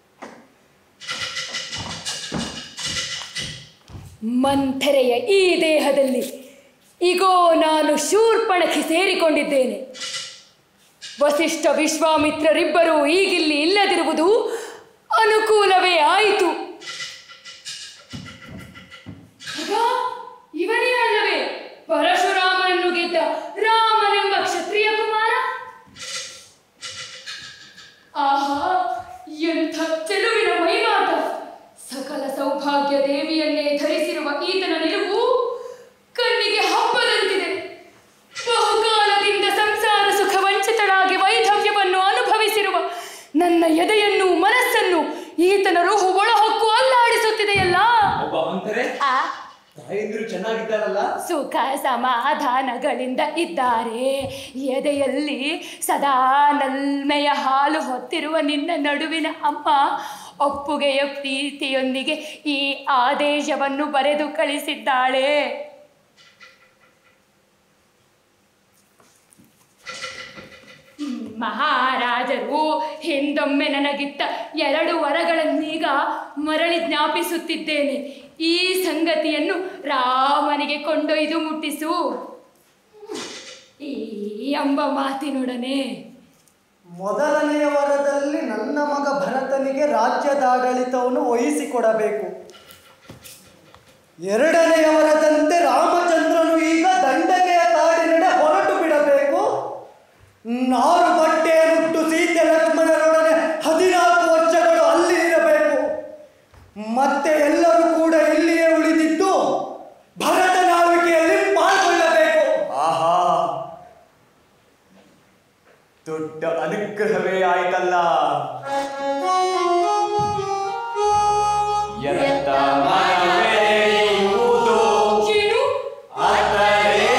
Speaker 5: ಮಂಥರೆಯ ಈ ದೇಹದಲ್ಲಿ ಈಗೋ ನಾನು ಶೂರ್ಪಣಕ್ಕೆ ಸೇರಿಕೊಂಡಿದ್ದೇನೆ ವಸಿಷ್ಠ ವಿಶ್ವಾಮಿತ್ರರಿಬ್ಬರೂ ಈಗಿಲ್ಲಿ ಇಲ್ಲದಿರುವುದು ಅನುಕೂಲವೇ ಆಯಿತು ಆಗ ಇವನೇ ಅಲ್ಲವೇ ಪರಶುರಾಮನನ್ನು ಗೆದ್ದ ರಾಮನೆಂಬ ಕ್ಷತ್ರಿಯ ಕುಮಾರ ಆಹಾ ಎಂಥ ಚೆಲುವಿನ ಮೈಮಾಟ ಸಕಲ ಸೌಭಾಗ್ಯ ದೇವಿಯನ್ನೇ ಧರಿಸಿರುವ ಈತನ ನಿಲುವು ಕಣ್ಣಿಗೆ ಹಬ್ಬದಂತಿದೆ ಬಹುಕಾಲದಿಂದ ಸಂಸಾರ ಸುಖ ವಂಚಿತಳಾಗಿ ವೈಧವ್ಯವನ್ನು ಅನುಭವಿಸಿರುವ ನನ್ನ ಎದೆಯನ್ನು ಮನಸ್ಸನ್ನು ಈತನ ರುಹು ಒಳಹೊಕ್ಕು ಅಲ್ಲಾಡಿಸುತ್ತಿದೆಯಲ್ಲ
Speaker 8: ಒಬ್ಬ ಮಂಥರೆ
Speaker 5: ಆ
Speaker 8: ತಾಯಂದಿರು ಚೆನ್ನಾಗಿದ್ದಾರಲ್ಲ
Speaker 5: ಸುಖ ಸಮಾಧಾನಗಳಿಂದ ಇದ್ದಾರೆ ಎದೆಯಲ್ಲಿ ಸದಾ ನಲ್ಮೆಯ ಹಾಲು ಹೊತ್ತಿರುವ ನಿನ್ನ ನಡುವಿನ ಅಮ್ಮ ಒಪ್ಪುಗೆಯ ಪ್ರೀತಿಯೊಂದಿಗೆ ಈ ಆದೇಶವನ್ನು ಬರೆದು ಕಳಿಸಿದ್ದಾಳೆ ಹ್ಮ್, ಮಹಾರಾಜರು ಹಿಂದೊಮ್ಮೆ ನನಗಿತ್ತ ಎರಡು ವರಗಳನ್ನೀಗ ಮರಳಿ ಜ್ಞಾಪಿಸುತ್ತಿದ್ದೇನೆ ಈ ಸಂಗತಿಯನ್ನು ರಾಮನಿಗೆ ಕೊಂಡೊಯ್ದು ಮುಟ್ಟಿಸು ಈ ಎಂಬ ಮಾತಿನೊಡನೆ
Speaker 10: ಮೊದಲನೆಯ ವರದಲ್ಲಿ ನನ್ನ ಮಗ ಭರತನಿಗೆ ರಾಜ್ಯದಾಡಳಿತವನ್ನು ವಹಿಸಿಕೊಡಬೇಕು ಎರಡನೆಯ ವರದಂತೆ ರಾಮಚಂದ್ರನು ಈಗ ದಂಡಗೆಯ ಕಾಡಿನೆಡೆ ಹೊರಟು ಬಿಡಬೇಕು ನಾರು ಬಟ್ಟೆಯನ್ನುಟ್ಟು ಸೀತೆ ಲಕ್ಷ್ಮಣರೊಡನೆ ಹದಿನಾಲ್ಕು ವರ್ಷಗಳು ಅಲ್ಲಿ ಇರಬೇಕು ಮತ್ತೆ ಎಲ್ಲರೂ ಕೂಡ ಇಲ್ಲಿಯೇ ಉಳಿದಿದ್ದು ಭರತನ ಆಳ್ವಿಕೆಯಲ್ಲಿ ಪಾಲ್ಗೊಳ್ಳಬೇಕು
Speaker 8: ಆಹಾ ದೊಡ್ಡ ಅನುಗ್ರಹವೇ ಆಯ್ತಲ್ಲ ಎತ್ತ ಮನವೆರೆಯುವುದು
Speaker 5: ಏನು?
Speaker 8: ಅತ್ತಲೇ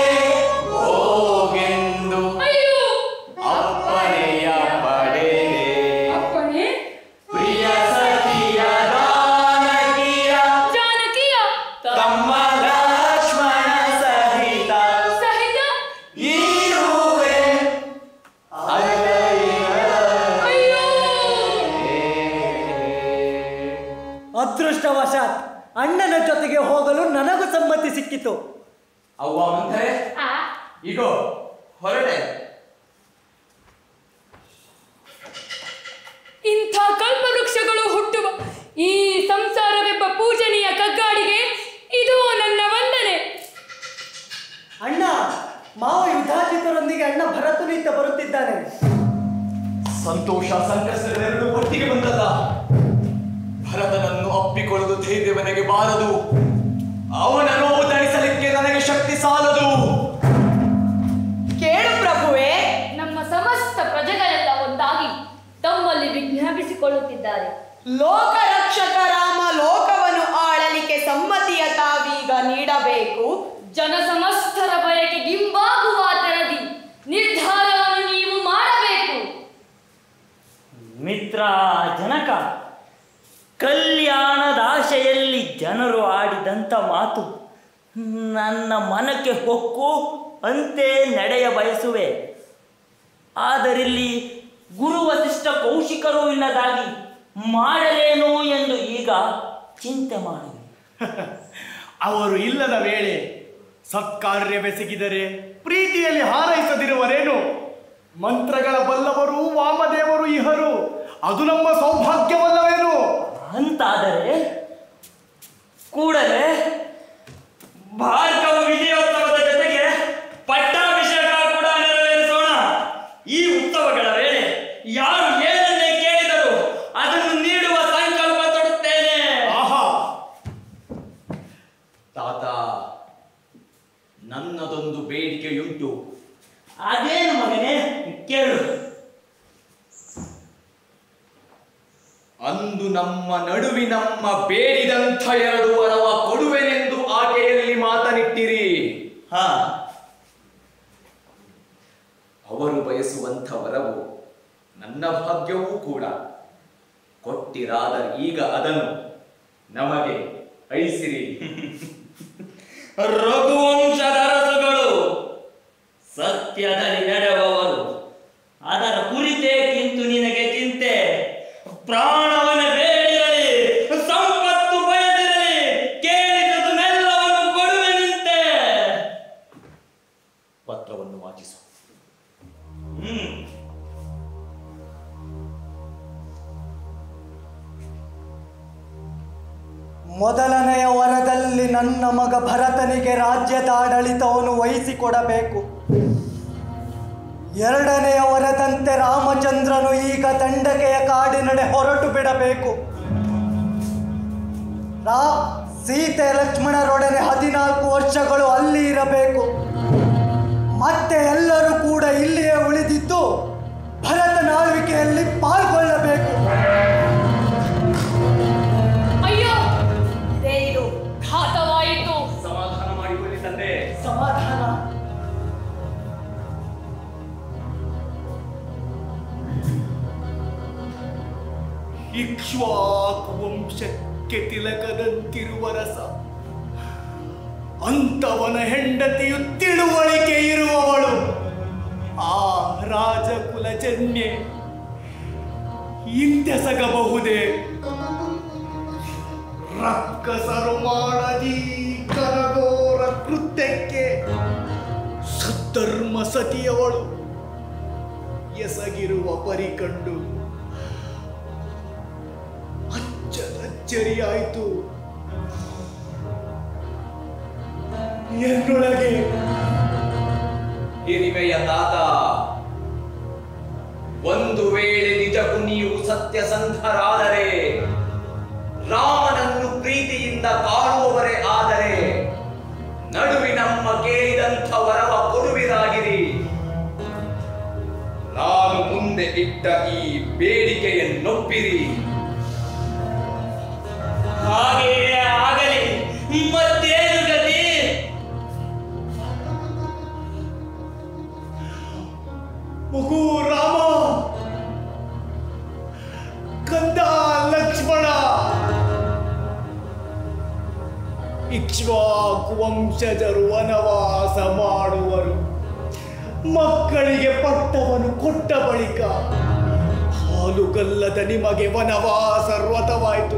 Speaker 8: ಹೋಗೆಂದು
Speaker 5: ಅಯ್ಯೋ
Speaker 8: ಅಪ್ಪನೆಯ ಪಡೆದೆ
Speaker 5: ಅಪ್ಪಣೆ
Speaker 8: ಪ್ರಿಯ ಸಖಿಯ ದಾನಕಿಯ
Speaker 5: ಜಾನಕಿಯ
Speaker 8: ತಮ್ಮ ಲಕ್ಷ್ಮಣ ಸಹಿತ
Speaker 5: ಸಹಿತ
Speaker 8: ಇರುವೆ
Speaker 10: ಅದೃಷ್ಟವಶಾತ್ ಅಣ್ಣನ ಜೊತೆಗೆ ಹೋಗಲು ನನಗೂ ಸಮ್ಮತಿ ಸಿಕ್ಕಿತು
Speaker 8: ಅವ್ವ ಮಂಥರೆ
Speaker 5: ಆ
Speaker 8: ಈಗೋ ಹೊರಡೆ
Speaker 5: ಇಂಥ ಕಲ್ಪವೃಕ್ಷಗಳು ಹುಟ್ಟುವ ಈ ಸಂಸಾರವೆಂಬ ಪೂಜನೀಯ ಕಗ್ಗಾಡಿಗೆ ಇದು ನನ್ನ ವಂದನೆ
Speaker 10: ಅಣ್ಣ ಮಾವ ಯುಧಾಜಿತರೊಂದಿಗೆ ಅಣ್ಣ ಭರತನಿತ್ತ ಬರುತ್ತಿದ್ದಾನೆ
Speaker 8: ಸಂತೋಷ ಸಂಕಷ್ಟಗಳೆರಡು ಒಟ್ಟಿಗೆ ಬಂದಲ್ಲ ಭರತನನ್ನು ಅಪ್ಪಿಕೊಳ್ಳಲು ಧೈರ್ಯವನಿಗೆ ಬಾರದು ಅವನ ನೋವು ತಣಿಸಲಿಕ್ಕೆ ನನಗೆ ಶಕ್ತಿ ಸಾಲದು
Speaker 10: ಕೇಳು ಪ್ರಭುವೇ
Speaker 2: ನಮ್ಮ ಸಮಸ್ತ ಪ್ರಜೆಗಳೆಲ್ಲ ಒಂದಾಗಿ ತಮ್ಮಲ್ಲಿ ವಿಜ್ಞಾಪಿಸಿಕೊಳ್ಳುತ್ತಿದ್ದಾರೆ
Speaker 10: ಲೋಕರಕ್ಷಕ ರಾಮ ಲೋಕವನ್ನು ಆಳಲಿಕ್ಕೆ ಸಮ್ಮತಿಯ ತಾವೀಗ ನೀಡಬೇಕು
Speaker 2: ಜನ ಸಮಸ್ತರ ಬಯಕೆ ಗಿಂಬಾಗುವ ತೆರದಿ ನಿರ್ಧಾರವನ್ನು ನೀವು ಮಾಡಬೇಕು
Speaker 4: ಮಿತ್ರ ಜನಕ ಕಲ್ಯಾಣದ ಆಶೆಯಲ್ಲಿ ಜನರು ಆಡಿದಂಥ ಮಾತು ನನ್ನ ಮನಕ್ಕೆ ಹೊಕ್ಕು ಅಂತೆ ನಡೆಯ ಬಯಸುವೆ ಆದರಿಲ್ಲಿ ಗುರು ವಸಿಷ್ಠ ಕೌಶಿಕರು ಇಲ್ಲದಾಗಿ ಮಾಡಲೇನು ಎಂದು ಈಗ ಚಿಂತೆ ಮಾಡುವೆ
Speaker 12: ಅವರು ಇಲ್ಲದ ವೇಳೆ ಸತ್ಕಾರ್ಯವೆಸಗಿದರೆ ಪ್ರೀತಿಯಲ್ಲಿ ಹಾರೈಸದಿರುವರೇನು ಮಂತ್ರಗಳ ಬಲ್ಲವರು ವಾಮದೇವರು ಇಹರು ಅದು ನಮ್ಮ ಸೌಭಾಗ್ಯವಲ್ಲವೇನು
Speaker 4: ಅಂತಾದರೆ ಕೂಡಲೇ ಭಾರ್ಗವ ವಿಜಯೋತ್ಸವದ ಜೊತೆಗೆ ಪಟ್ಟಾಭಿಷೇಕ ಕೂಡ ನೆರವೇರಿಸೋಣ ಈ ಉತ್ಸವಗಳ ವೇಳೆ ಯಾರು ಏನನ್ನೇ ಕೇಳಿದರು ಅದನ್ನು ನೀಡುವ ಸಂಕಲ್ಪ ತೊಡುತ್ತೇನೆ
Speaker 12: ಆಹಾ
Speaker 8: ತಾತ ನನ್ನದೊಂದು ಬೇಡಿಕೆಯುಂಟು
Speaker 4: ಅದೇನು ಮಗನೇ ಕೇಳು
Speaker 8: ಅಂದು ನಮ್ಮ ನಡುವಿನಮ್ಮ ಬೇಡಿದಂಥ ಎರಡು ವರವ ಕೊಡುವೆನೆಂದು ಆಕೆಯಲ್ಲಿ ಮಾತನಿಟ್ಟಿರಿ ಹಾ ಅವರು ಬಯಸುವಂಥ ವರವು ನನ್ನ ಭಾಗ್ಯವೂ ಕೂಡ ಕೊಟ್ಟಿರಾದ ಈಗ ಅದನ್ನು ನಮಗೆ ಐಸಿರಿ
Speaker 4: ರಘುವಂಶದ ಅರಸುಗಳು ಸತ್ಯದಲ್ಲಿ ನಡೆಯುವವರು ಅದರ ಕುರಿತೇಕಿಂತು ನಿನಗೆ ಚಿಂತೆ ಪ್ರಾಣವನ್ನು ಬೇಡಿರಲಿ ಸಂಪತ್ತು ಬಯಸಿರಲಿ ಕೇಳಿದುದನ್ನೆಲ್ಲವನ್ನು ಕೊಡುವೆ ನಿಂತೆ
Speaker 1: ಪತ್ರವನ್ನು ವಾಚಿಸು
Speaker 4: ಹ್ಮ್
Speaker 10: ಮೊದಲನೆಯ ವರದಲ್ಲಿ ನನ್ನ ಮಗ ಭರತನಿಗೆ ರಾಜ್ಯದ ಆಡಳಿತವನ್ನು ವಹಿಸಿಕೊಡಬೇಕು ಎರಡನೆಯ ವರದಂತೆ ರಾಮಚಂದ್ರನು ಈಗ ದಂಡಕೆಯ ಕಾಡಿನಡೆ ಹೊರಟು ಬಿಡಬೇಕು ರಾ ಸೀತೆ ಲಕ್ಷ್ಮಣರೊಡನೆ ಹದಿನಾಲ್ಕು ವರ್ಷಗಳು ಅಲ್ಲಿ ಇರಬೇಕು ಮತ್ತೆ ಎಲ್ಲರೂ ಕೂಡ ಇಲ್ಲಿಯೇ ಉಳಿದಿದ್ದು ಭರತನ ಆಳ್ವಿಕೆಯಲ್ಲಿ ಪಾಲ್ಗೊಳ್ಳಬೇಕು
Speaker 5: ಅಯ್ಯೋ ಇದೇ ಇದು ಘಾತವಾಯಿತು
Speaker 8: ಸಮಾಧಾನ ಮಾಡಿಕೊಳ್ಳಿ ತಂದೆ
Speaker 10: ಸಮಾಧಾನ
Speaker 12: ಇಕ್ಷ್ವಾಕು ವಂಶಕ್ಕೆ ತಿಲಕದಂತಿರುವ ರಸ ಅಂತವನ ಹೆಂಡತಿಯು ತಿಳುವಳಿಕೆ ಇರುವವಳು ಆ ರಾಜಕುಲಜನ್ಯೆ ಇಂತೆಸಗಬಹುದೇ ರಕ್ಕಸರು ಮಾಡದಿ ಕರಗೋರ ಕೃತ್ಯಕ್ಕೆ ಸದ್ಧರ್ಮ ಸತಿಯವಳು ಎಸಗಿರುವ ಪರಿ ಕಂಡು ಅಚ್ಚರಿಯಾಯಿತು ಎನ್ನೊಳಗೆ
Speaker 8: ಹಿರಿಮೆಯ ತಾತ ಒಂದು ವೇಳೆ ನಿಜಕ್ಕೂ ನೀವು ಸತ್ಯಸಂಧರಾದರೆ ರಾಮನನ್ನು ಪ್ರೀತಿಯಿಂದ ಕಾಣುವವರೇ ಆದರೆ ನಡುವಿನಮ್ಮ ಕೇಳಿದಂಥ ವರವ ಕೊಡುವಿರಾಗಿರಿ ನಾನು ಮುಂದೆ ಇಟ್ಟ ಈ ಬೇಡಿಕೆಯನ್ನೊಪ್ಪಿರಿ
Speaker 4: ಹಾಗೆಯೇ ಆಗಲಿ ಮತ್ತೇನು ಗತಿ
Speaker 12: ಮಗು ರಾಮ ಕಂದ ಲಕ್ಷ್ಮಣ ಇಕ್ಷ್ವಾಕು ವಂಶಜರು ವನವಾಸ ಮಾಡುವರು ಮಕ್ಕಳಿಗೆ ಪಟ್ಟವನ್ನು ಕೊಟ್ಟ ಬಳಿಕ ಹಾಲುಗಲ್ಲದ ನಿಮಗೆ ವನವಾಸ ವ್ರತವಾಯಿತು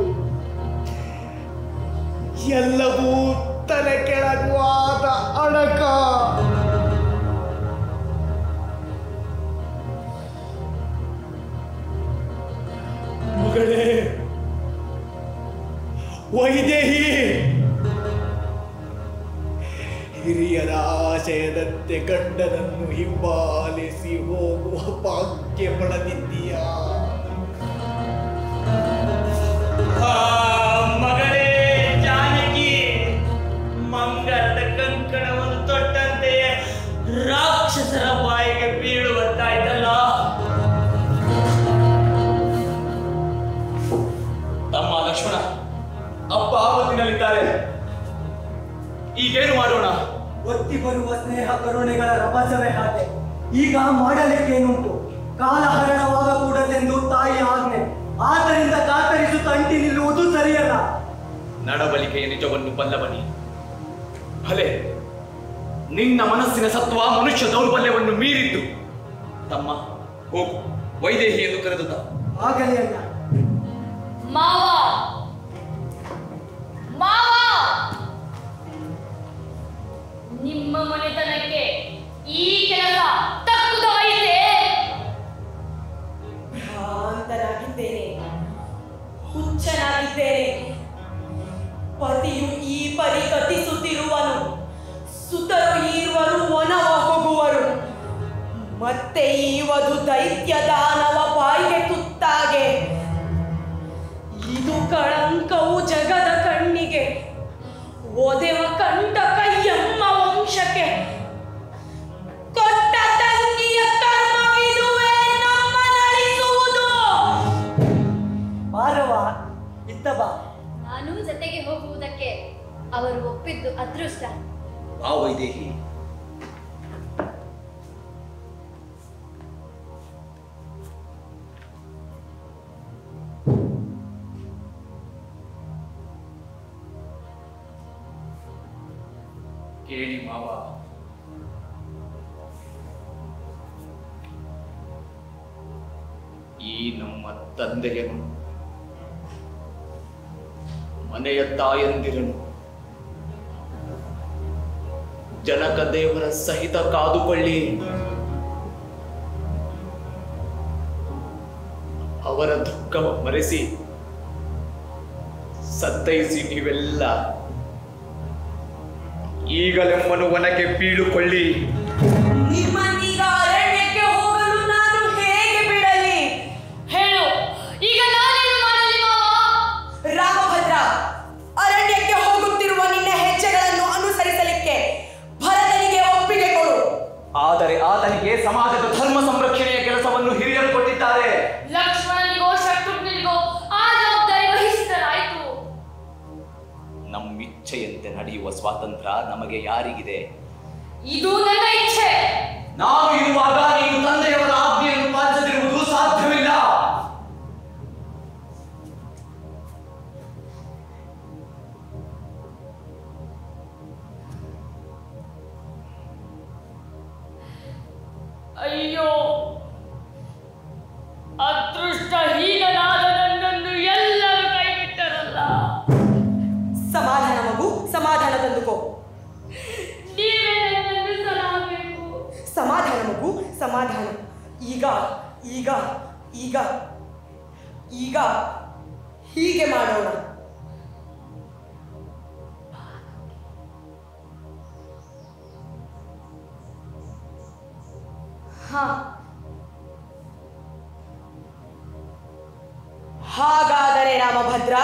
Speaker 12: ಎಲ್ಲವೂ ತಲೆ ಕೆಳಗುವಾದ ಅಣಕ ಮಗಳೇ ವೈದೇಹಿ ಹಿರಿಯರ ಆಶಯದಂತೆ ಗಂಡನನ್ನು ಹಿಂಬಾಲಿಸಿ ಹೋಗುವ ಭಾಗ್ಯ ಪಡೆದಿದ್ದೀಯಾ
Speaker 4: ಆ, ಮಗಳೇ ಜಾನಕಿ ಮಂಗಲದ ಕಂಕಣವನ್ನು ತೊಟ್ಟಂತೆಯೇ ರಾಕ್ಷಸರ ಬಾಯಿಗೆ ಬೀಳುವಂತಾಯ್ತಲ್ಲ
Speaker 8: ತಮ್ಮ ಲಕ್ಷ್ಮಣ ಅಪ್ಪ ಆಪತ್ತಿನಲ್ಲಿದ್ದಾರೆ ಈಗೇನು ಮಾಡೋಣ
Speaker 10: ಒತ್ತಿ ಬರುವ ಸ್ನೇಹ ಕರುಣೆಗಳ ರಭಸವೇ ಹಾಗೆ ಈಗ ಮಾಡಲಿಕ್ಕೇನುಂಟು ಕಾಲಹರಣವಾಗಕೂಡದೆಂದು ತಾಯಿ ಆಜ್ಞೆ ಆದ್ದರಿಂದ ಕಾತರಿಸುತ್ತ ಅಂಟಿ ನಿಲ್ಲುವುದು ಸರಿಯಲ್ಲ
Speaker 8: ನಡವಳಿಕೆಯ ನಿಜವನ್ನು ಬಲ್ಲವನಿ ಭಲೆ ನಿನ್ನ ಮನಸ್ಸಿನ ಸತ್ವ ಮನುಷ್ಯ ದೌರ್ಬಲ್ಯವನ್ನು ಮೀರಿದ್ದು ತಮ್ಮ ಹೋಗು ವೈದೇಹಿಯನ್ನು ಕರೆದು ತಾ
Speaker 10: ಆಗಲಿ ಅಣ್ಣ
Speaker 5: ಮಾವ ಮಾವ ನಿಮ್ಮ ಮನೆತನಕ್ಕೆ ಈ ಕೆಲಸ ತಕ್ಕುದವೈತೆ
Speaker 13: ಭ್ರಾಂತನಾಗಿದ್ದೇನೆ ಹುಚ್ಚನಾಗಿದ್ದೇನೆ ಪತಿಯು ಈ ಪರಿ ಕಥಿಸುತ್ತಿರುವನು ಸುತರು ಈರುವರು ಒನವ ಹೋಗುವರು ಮತ್ತೆ ಈ ವಧು ದೈತ್ಯ ದಾನವ ಬಾಯಿಗೆ ತುತ್ತಾಗೆ ಇದು ಕಳಂಕವು ಜಗದ ಕಣ್ಣಿಗೆ ಒದೆವ ಕಂಟಕ ಎಮ್ಮ ವಂಶಕ್ಕೆ ಕೊಟ್ಟ ತಂಗಿಯ ಕರ್ಮವಿದುವೆ ನಮ್ಮನಳಿಸುವುದು
Speaker 10: ಬಾರವ ಇತ್ತ ಬಾ
Speaker 2: ನಾನೂ ಜೊತೆಗೆ ಹೋಗುವುದಕ್ಕೆ ಅವರು ಒಪ್ಪಿದ್ದು ಅದೃಷ್ಟ
Speaker 1: ಆ ವೈದೇಹಿ
Speaker 6: ಕೇಳಿ ಮಾವ ಈ ನಮ್ಮ ತಂದೆಯನು ಮನೆಯ ತಾಯಂದಿರನು ಜನಕ ದೇವರ ಸಹಿತ ಕಾದುಕೊಳ್ಳಿ ಅವರ ದುಃಖ ಮರೆಸಿ ಸತ್ತೈಸಿ ನೀವೆಲ್ಲ ಈಗಲೆಮ್ಮನು ವನಕ್ಕೆ ಬೀಳುಕೊಳ್ಳಿ
Speaker 13: ನಿಮ್ಮನ್ನೀಗ ಅರಣ್ಯಕ್ಕೆ ಹೋಗಲು ನಾನು ಹೇಗೆ ಬಿಡಲಿ
Speaker 5: ಹೇಳು ಈಗ ನಾನೇನು ಮಾಡಲಿ ಮಾವ
Speaker 13: ರಾಮಭದ್ರ ಅರಣ್ಯಕ್ಕೆ ಹೋಗುತ್ತಿರುವ ನಿನ್ನ ಹೆಜ್ಜೆಗಳನ್ನು ಅನುಸರಿಸಲಿಕ್ಕೆ ಭರತನಿಗೆ ಒಪ್ಪಿಗೆ ಕೊಡು
Speaker 1: ಆದರೆ ಆತನಿಗೆ ಸಮಾಜದ ಧರ್ಮ ಸಂರಕ್ಷಣೆಯ ಕೆಲಸವನ್ನು ಹಿರಿಯರು ಕೊಟ್ಟಿದ್ದಾರೆ
Speaker 5: ಲಕ್ಷ್ಮಣನಿಗೋ ಶತ್ರುಘ್ನಿಗೋ ಆ ಜವಾಬ್ದಾರಿ ವಹಿಸಿದರಾಯ್ತು
Speaker 1: ನಮ್ಮಿಚ್ಛೆಯಂತೆ ನಡೆಯುವ ಸ್ವಾತಂತ್ರ್ಯ ನಮಗೆ ಯಾರಿಗಿದೆ
Speaker 5: ಇದು ನನ್ನ ಇಚ್ಛೆ
Speaker 1: ನಾನು ಇರುವಾಗ ನೀನು ತಂದೆಯವರ ಆಜ್ಞೆಯನ್ನು ಪಾಲಿಸದಿರುವುದು ಸಾಧ್ಯವಿಲ್ಲ
Speaker 5: ಅಯ್ಯೋ ಅದೃಷ್ಟಹೀನನಾದ ನನ್ನನ್ನು ಎಲ್ಲರೂ ಕೈಬಿಟ್ಟರಲ್ಲ
Speaker 13: ಸಮಾಧಾನ ಮಗು ಸಮಾಧಾನ ತಂದುಕೋ
Speaker 5: ನೀವೇ ನನ್ನನ್ನು ಸಲಹಬೇಕು
Speaker 13: ಸಮಾಧಾನ ಮಗು ಸಮಾಧಾನ ಈಗ ಈಗ ಈಗ ಈಗ ಹೀಗೆ ಮಾಡೋಣ
Speaker 5: ಹಾ
Speaker 13: ಹಾಗಾದರೆ ರಾಮಭದ್ರ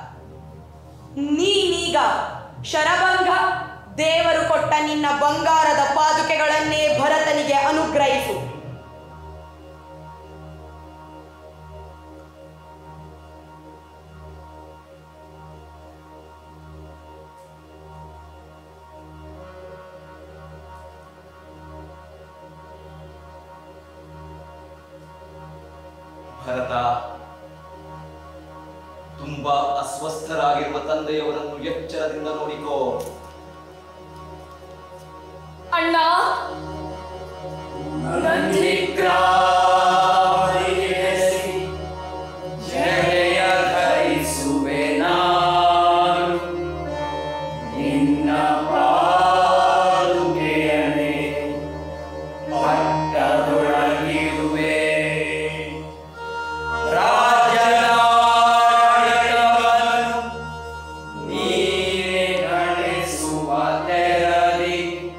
Speaker 13: ನೀನೀಗ ಶರಭಂಗ ದೇವರು ಕೊಟ್ಟ ನಿನ್ನ ಬಂಗಾರದ ಪಾದುಕೆಗಳನ್ನೇ ಭರತನಿಗೆ ಅನುಗ್ರಹಿಸು
Speaker 1: ಭರತ ತುಂಬಾ ಅಸ್ವಸ್ಥರಾಗಿರುವ ತಂದೆಯವರನ್ನು ಎಚ್ಚರದಿಂದ ನೋಡಿಕೋ
Speaker 5: ಅಣ್ಣ
Speaker 3: ಜಯ ಧರಿಸುವೆ ನಾನು ನಿನ್ನ ಪಾದುಕೆಯನೆ ಪಟ್ಟದೊಳಗಿರುವೆ ರಾಜನಾಡಳಿತವನ್ನು ನೀನೇ ನಡೆಸುವ ತೆರದಿ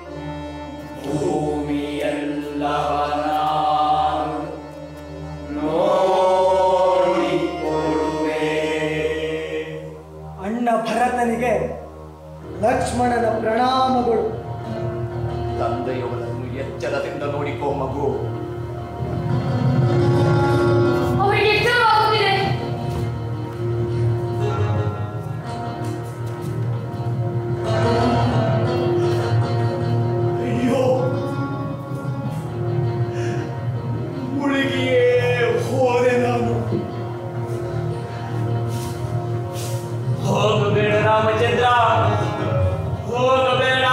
Speaker 3: ಭೂಮಿಯೆಲ್ಲವನಾನು ನೋಡಿಕೊಳ್ಳುವೆ
Speaker 10: ಅಣ್ಣ ಭರತನಿಗೆ ಲಕ್ಷ್ಮಣನ ಪ್ರಣಾಮಗಳು
Speaker 1: ತಂದೆಯವರನ್ನು ಎಚ್ಚರದಿಂದ ನೋಡಿಕೋ ಮಗು
Speaker 5: ಅವರಿಗೆ ಎಚ್ಚರವಾಗುತ್ತಿದೆ
Speaker 12: ಅಯ್ಯೋ ಮುಳುಗಿಯೇ ಹೋದೆ ನಾನು
Speaker 4: ಹೋಗಬೇಡ ರಾಮಚಂದ್ರ ಹೋಗಬೇಡ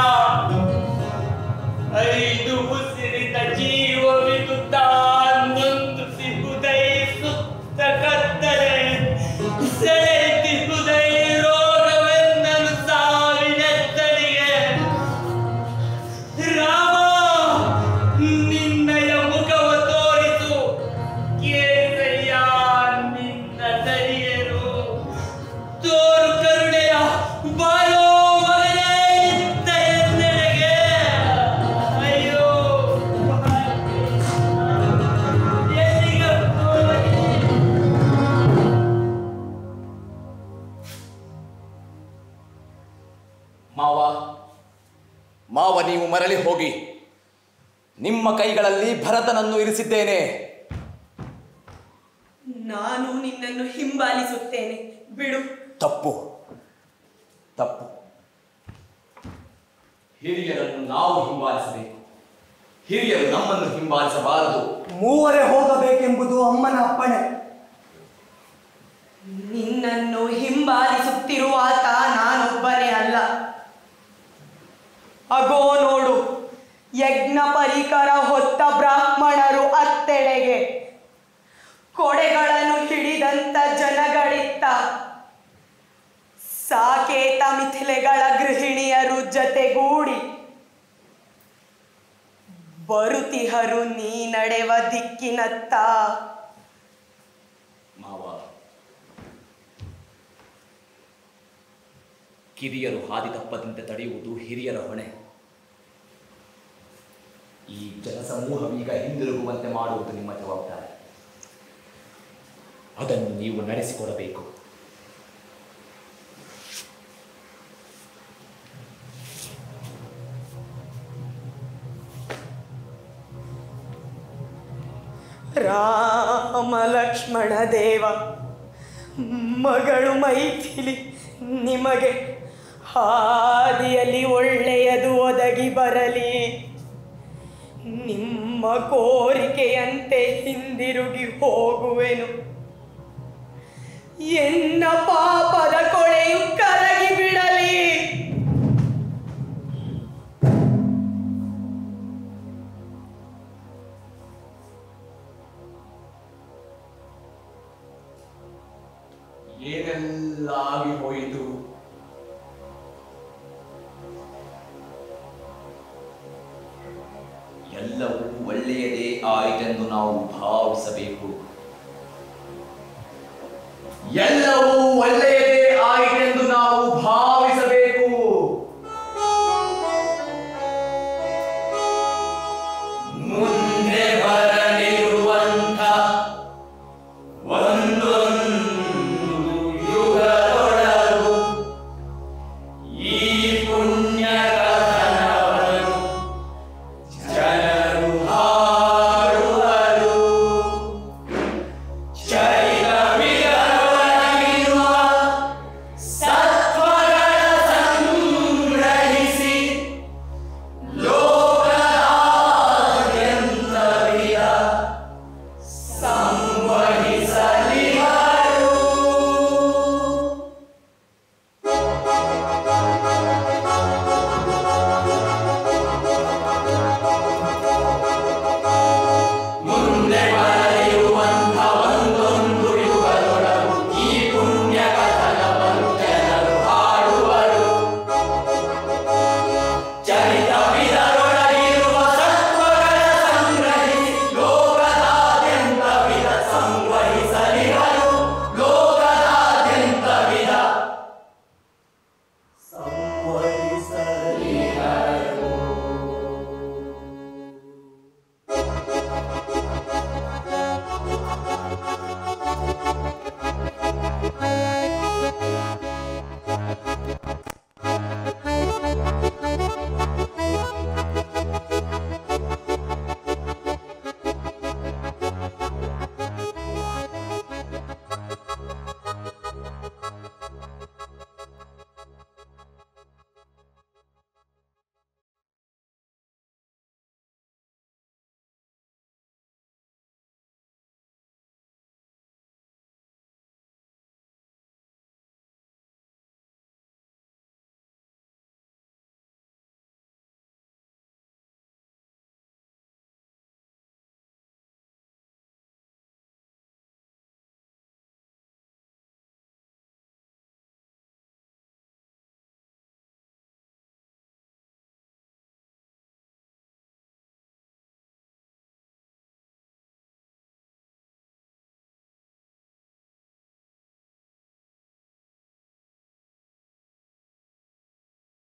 Speaker 4: ಐದು ಉಸಿರಿದ ಜೀವವಿದುತ್ತ ನೊಂದು ಸಿಗುದೈ ಸುತ್ತ ಕತ್ತಲೆ ಸೆಳೆದಿಗುದೈ ರೋಗವೆನ್ನನು ಸಾವಿನೆತ್ತಲಿಗೆ ರಾಮ ನಿನ್ನಯ ಮುಖವ ತೋರಿಸು ಕೇಸಯ್ಯ ನಿನ್ನ ದರಿಯರು ತೋರು ಕರುಣೆಯ ಬಾಯೋ ಮಗನೇ ಇತ್ತ ಎನ್ನೆಡೆಗೆ ಅಯ್ಯೋ ಎಲ್ಲಿಗೆ ಹೋಗಿ
Speaker 1: ಮಾವ ಮಾವ ನೀವು ಮರಳಿ ಹೋಗಿ ನಿಮ್ಮ ಕೈಗಳಲ್ಲಿ ಭರತನನ್ನು ಇರಿಸಿದ್ದೇನೆ
Speaker 13: ನಾನು ನಿನ್ನನ್ನು ಹಿಂಬಾಲಿಸುತ್ತೇನೆ ಬಿಡು
Speaker 1: ತಪ್ಪು ತಪ್ಪು ಹಿರಿಯರನ್ನು ನಾವು ಹಿಂಬಾಲಿಸಬೇಕು ಹಿರಿಯರು ನಮ್ಮನ್ನು ಹಿಂಬಾಲಿಸಬಾರದು
Speaker 10: ಮೂವರೇ ಹೋಗಬೇಕೆಂಬುದು ಅಮ್ಮನ ಅಪ್ಪಣೆ
Speaker 13: ನಿನ್ನನ್ನು ಹಿಂಬಾಲಿಸುತ್ತಿರುವಾತ ನಾನೊಬ್ಬನೇ ಅಲ್ಲ ಅಗೋ ನೋಡು ಯಜ್ಞ ಪರಿಕರ ಹೊತ್ತ ಬ್ರಾಹ್ಮಣರು ಅತ್ತೆಡೆಗೆ ಕೊಡೆಗಳನ್ನು ಹಿಡಿದಂತ ಜನಗಳಿತ್ತ ಸಾಕೇತ ಮಿಥಿಲೆಗಳ ಗೃಹಿಣಿಯರು ಜತೆಗೂಡಿ ಬರುತಿಹರು ನೀ ನಡೆವ ದಿಕ್ಕಿನತ್ತ
Speaker 1: ಮಾವ ಕಿರಿಯರು ಹಾದಿ ತಪ್ಪದಂತೆ ತಡೆಯುವುದು ಹಿರಿಯರ ಹೊಣೆ ಈ ಜನಸಮೂಹವೀಗ ಹಿಂದಿರುಗುವಂತೆ ಮಾಡುವುದು ನಿಮ್ಮ ಜವಾಬ್ದಾರಿ ಅದನ್ನು ನೀವು ನಡೆಸಿಕೊಡಬೇಕು
Speaker 13: ರಾಮ ಲಕ್ಷ್ಮಣ ದೇವ ಮಗಳು ಮೈಥಿಲಿ ನಿಮಗೆ ಹಾದಿಯಲ್ಲಿ ಒಳ್ಳೆಯದು ಒದಗಿ ಬರಲಿ ನಿಮ್ಮ ಕೋರಿಕೆಯಂತೆ ಹಿಂದಿರುಗಿ ಹೋಗುವೆನು ಎನ್ನ ಪಾಪದ ಕೊಳೆಯು ಕರಗಿ ಬಿಡಲಿ
Speaker 8: ಏನೆಲ್ಲ ಆಗಿ ಹೋಯಿತು
Speaker 1: ಎಲ್ಲವೂ ಒಳ್ಳೆಯದೇ ಆಯಿತೆಂದು ನಾವು ಭಾವಿಸಬೇಕು
Speaker 8: ಎಲ್ಲವೂ ಒಳ್ಳೆಯ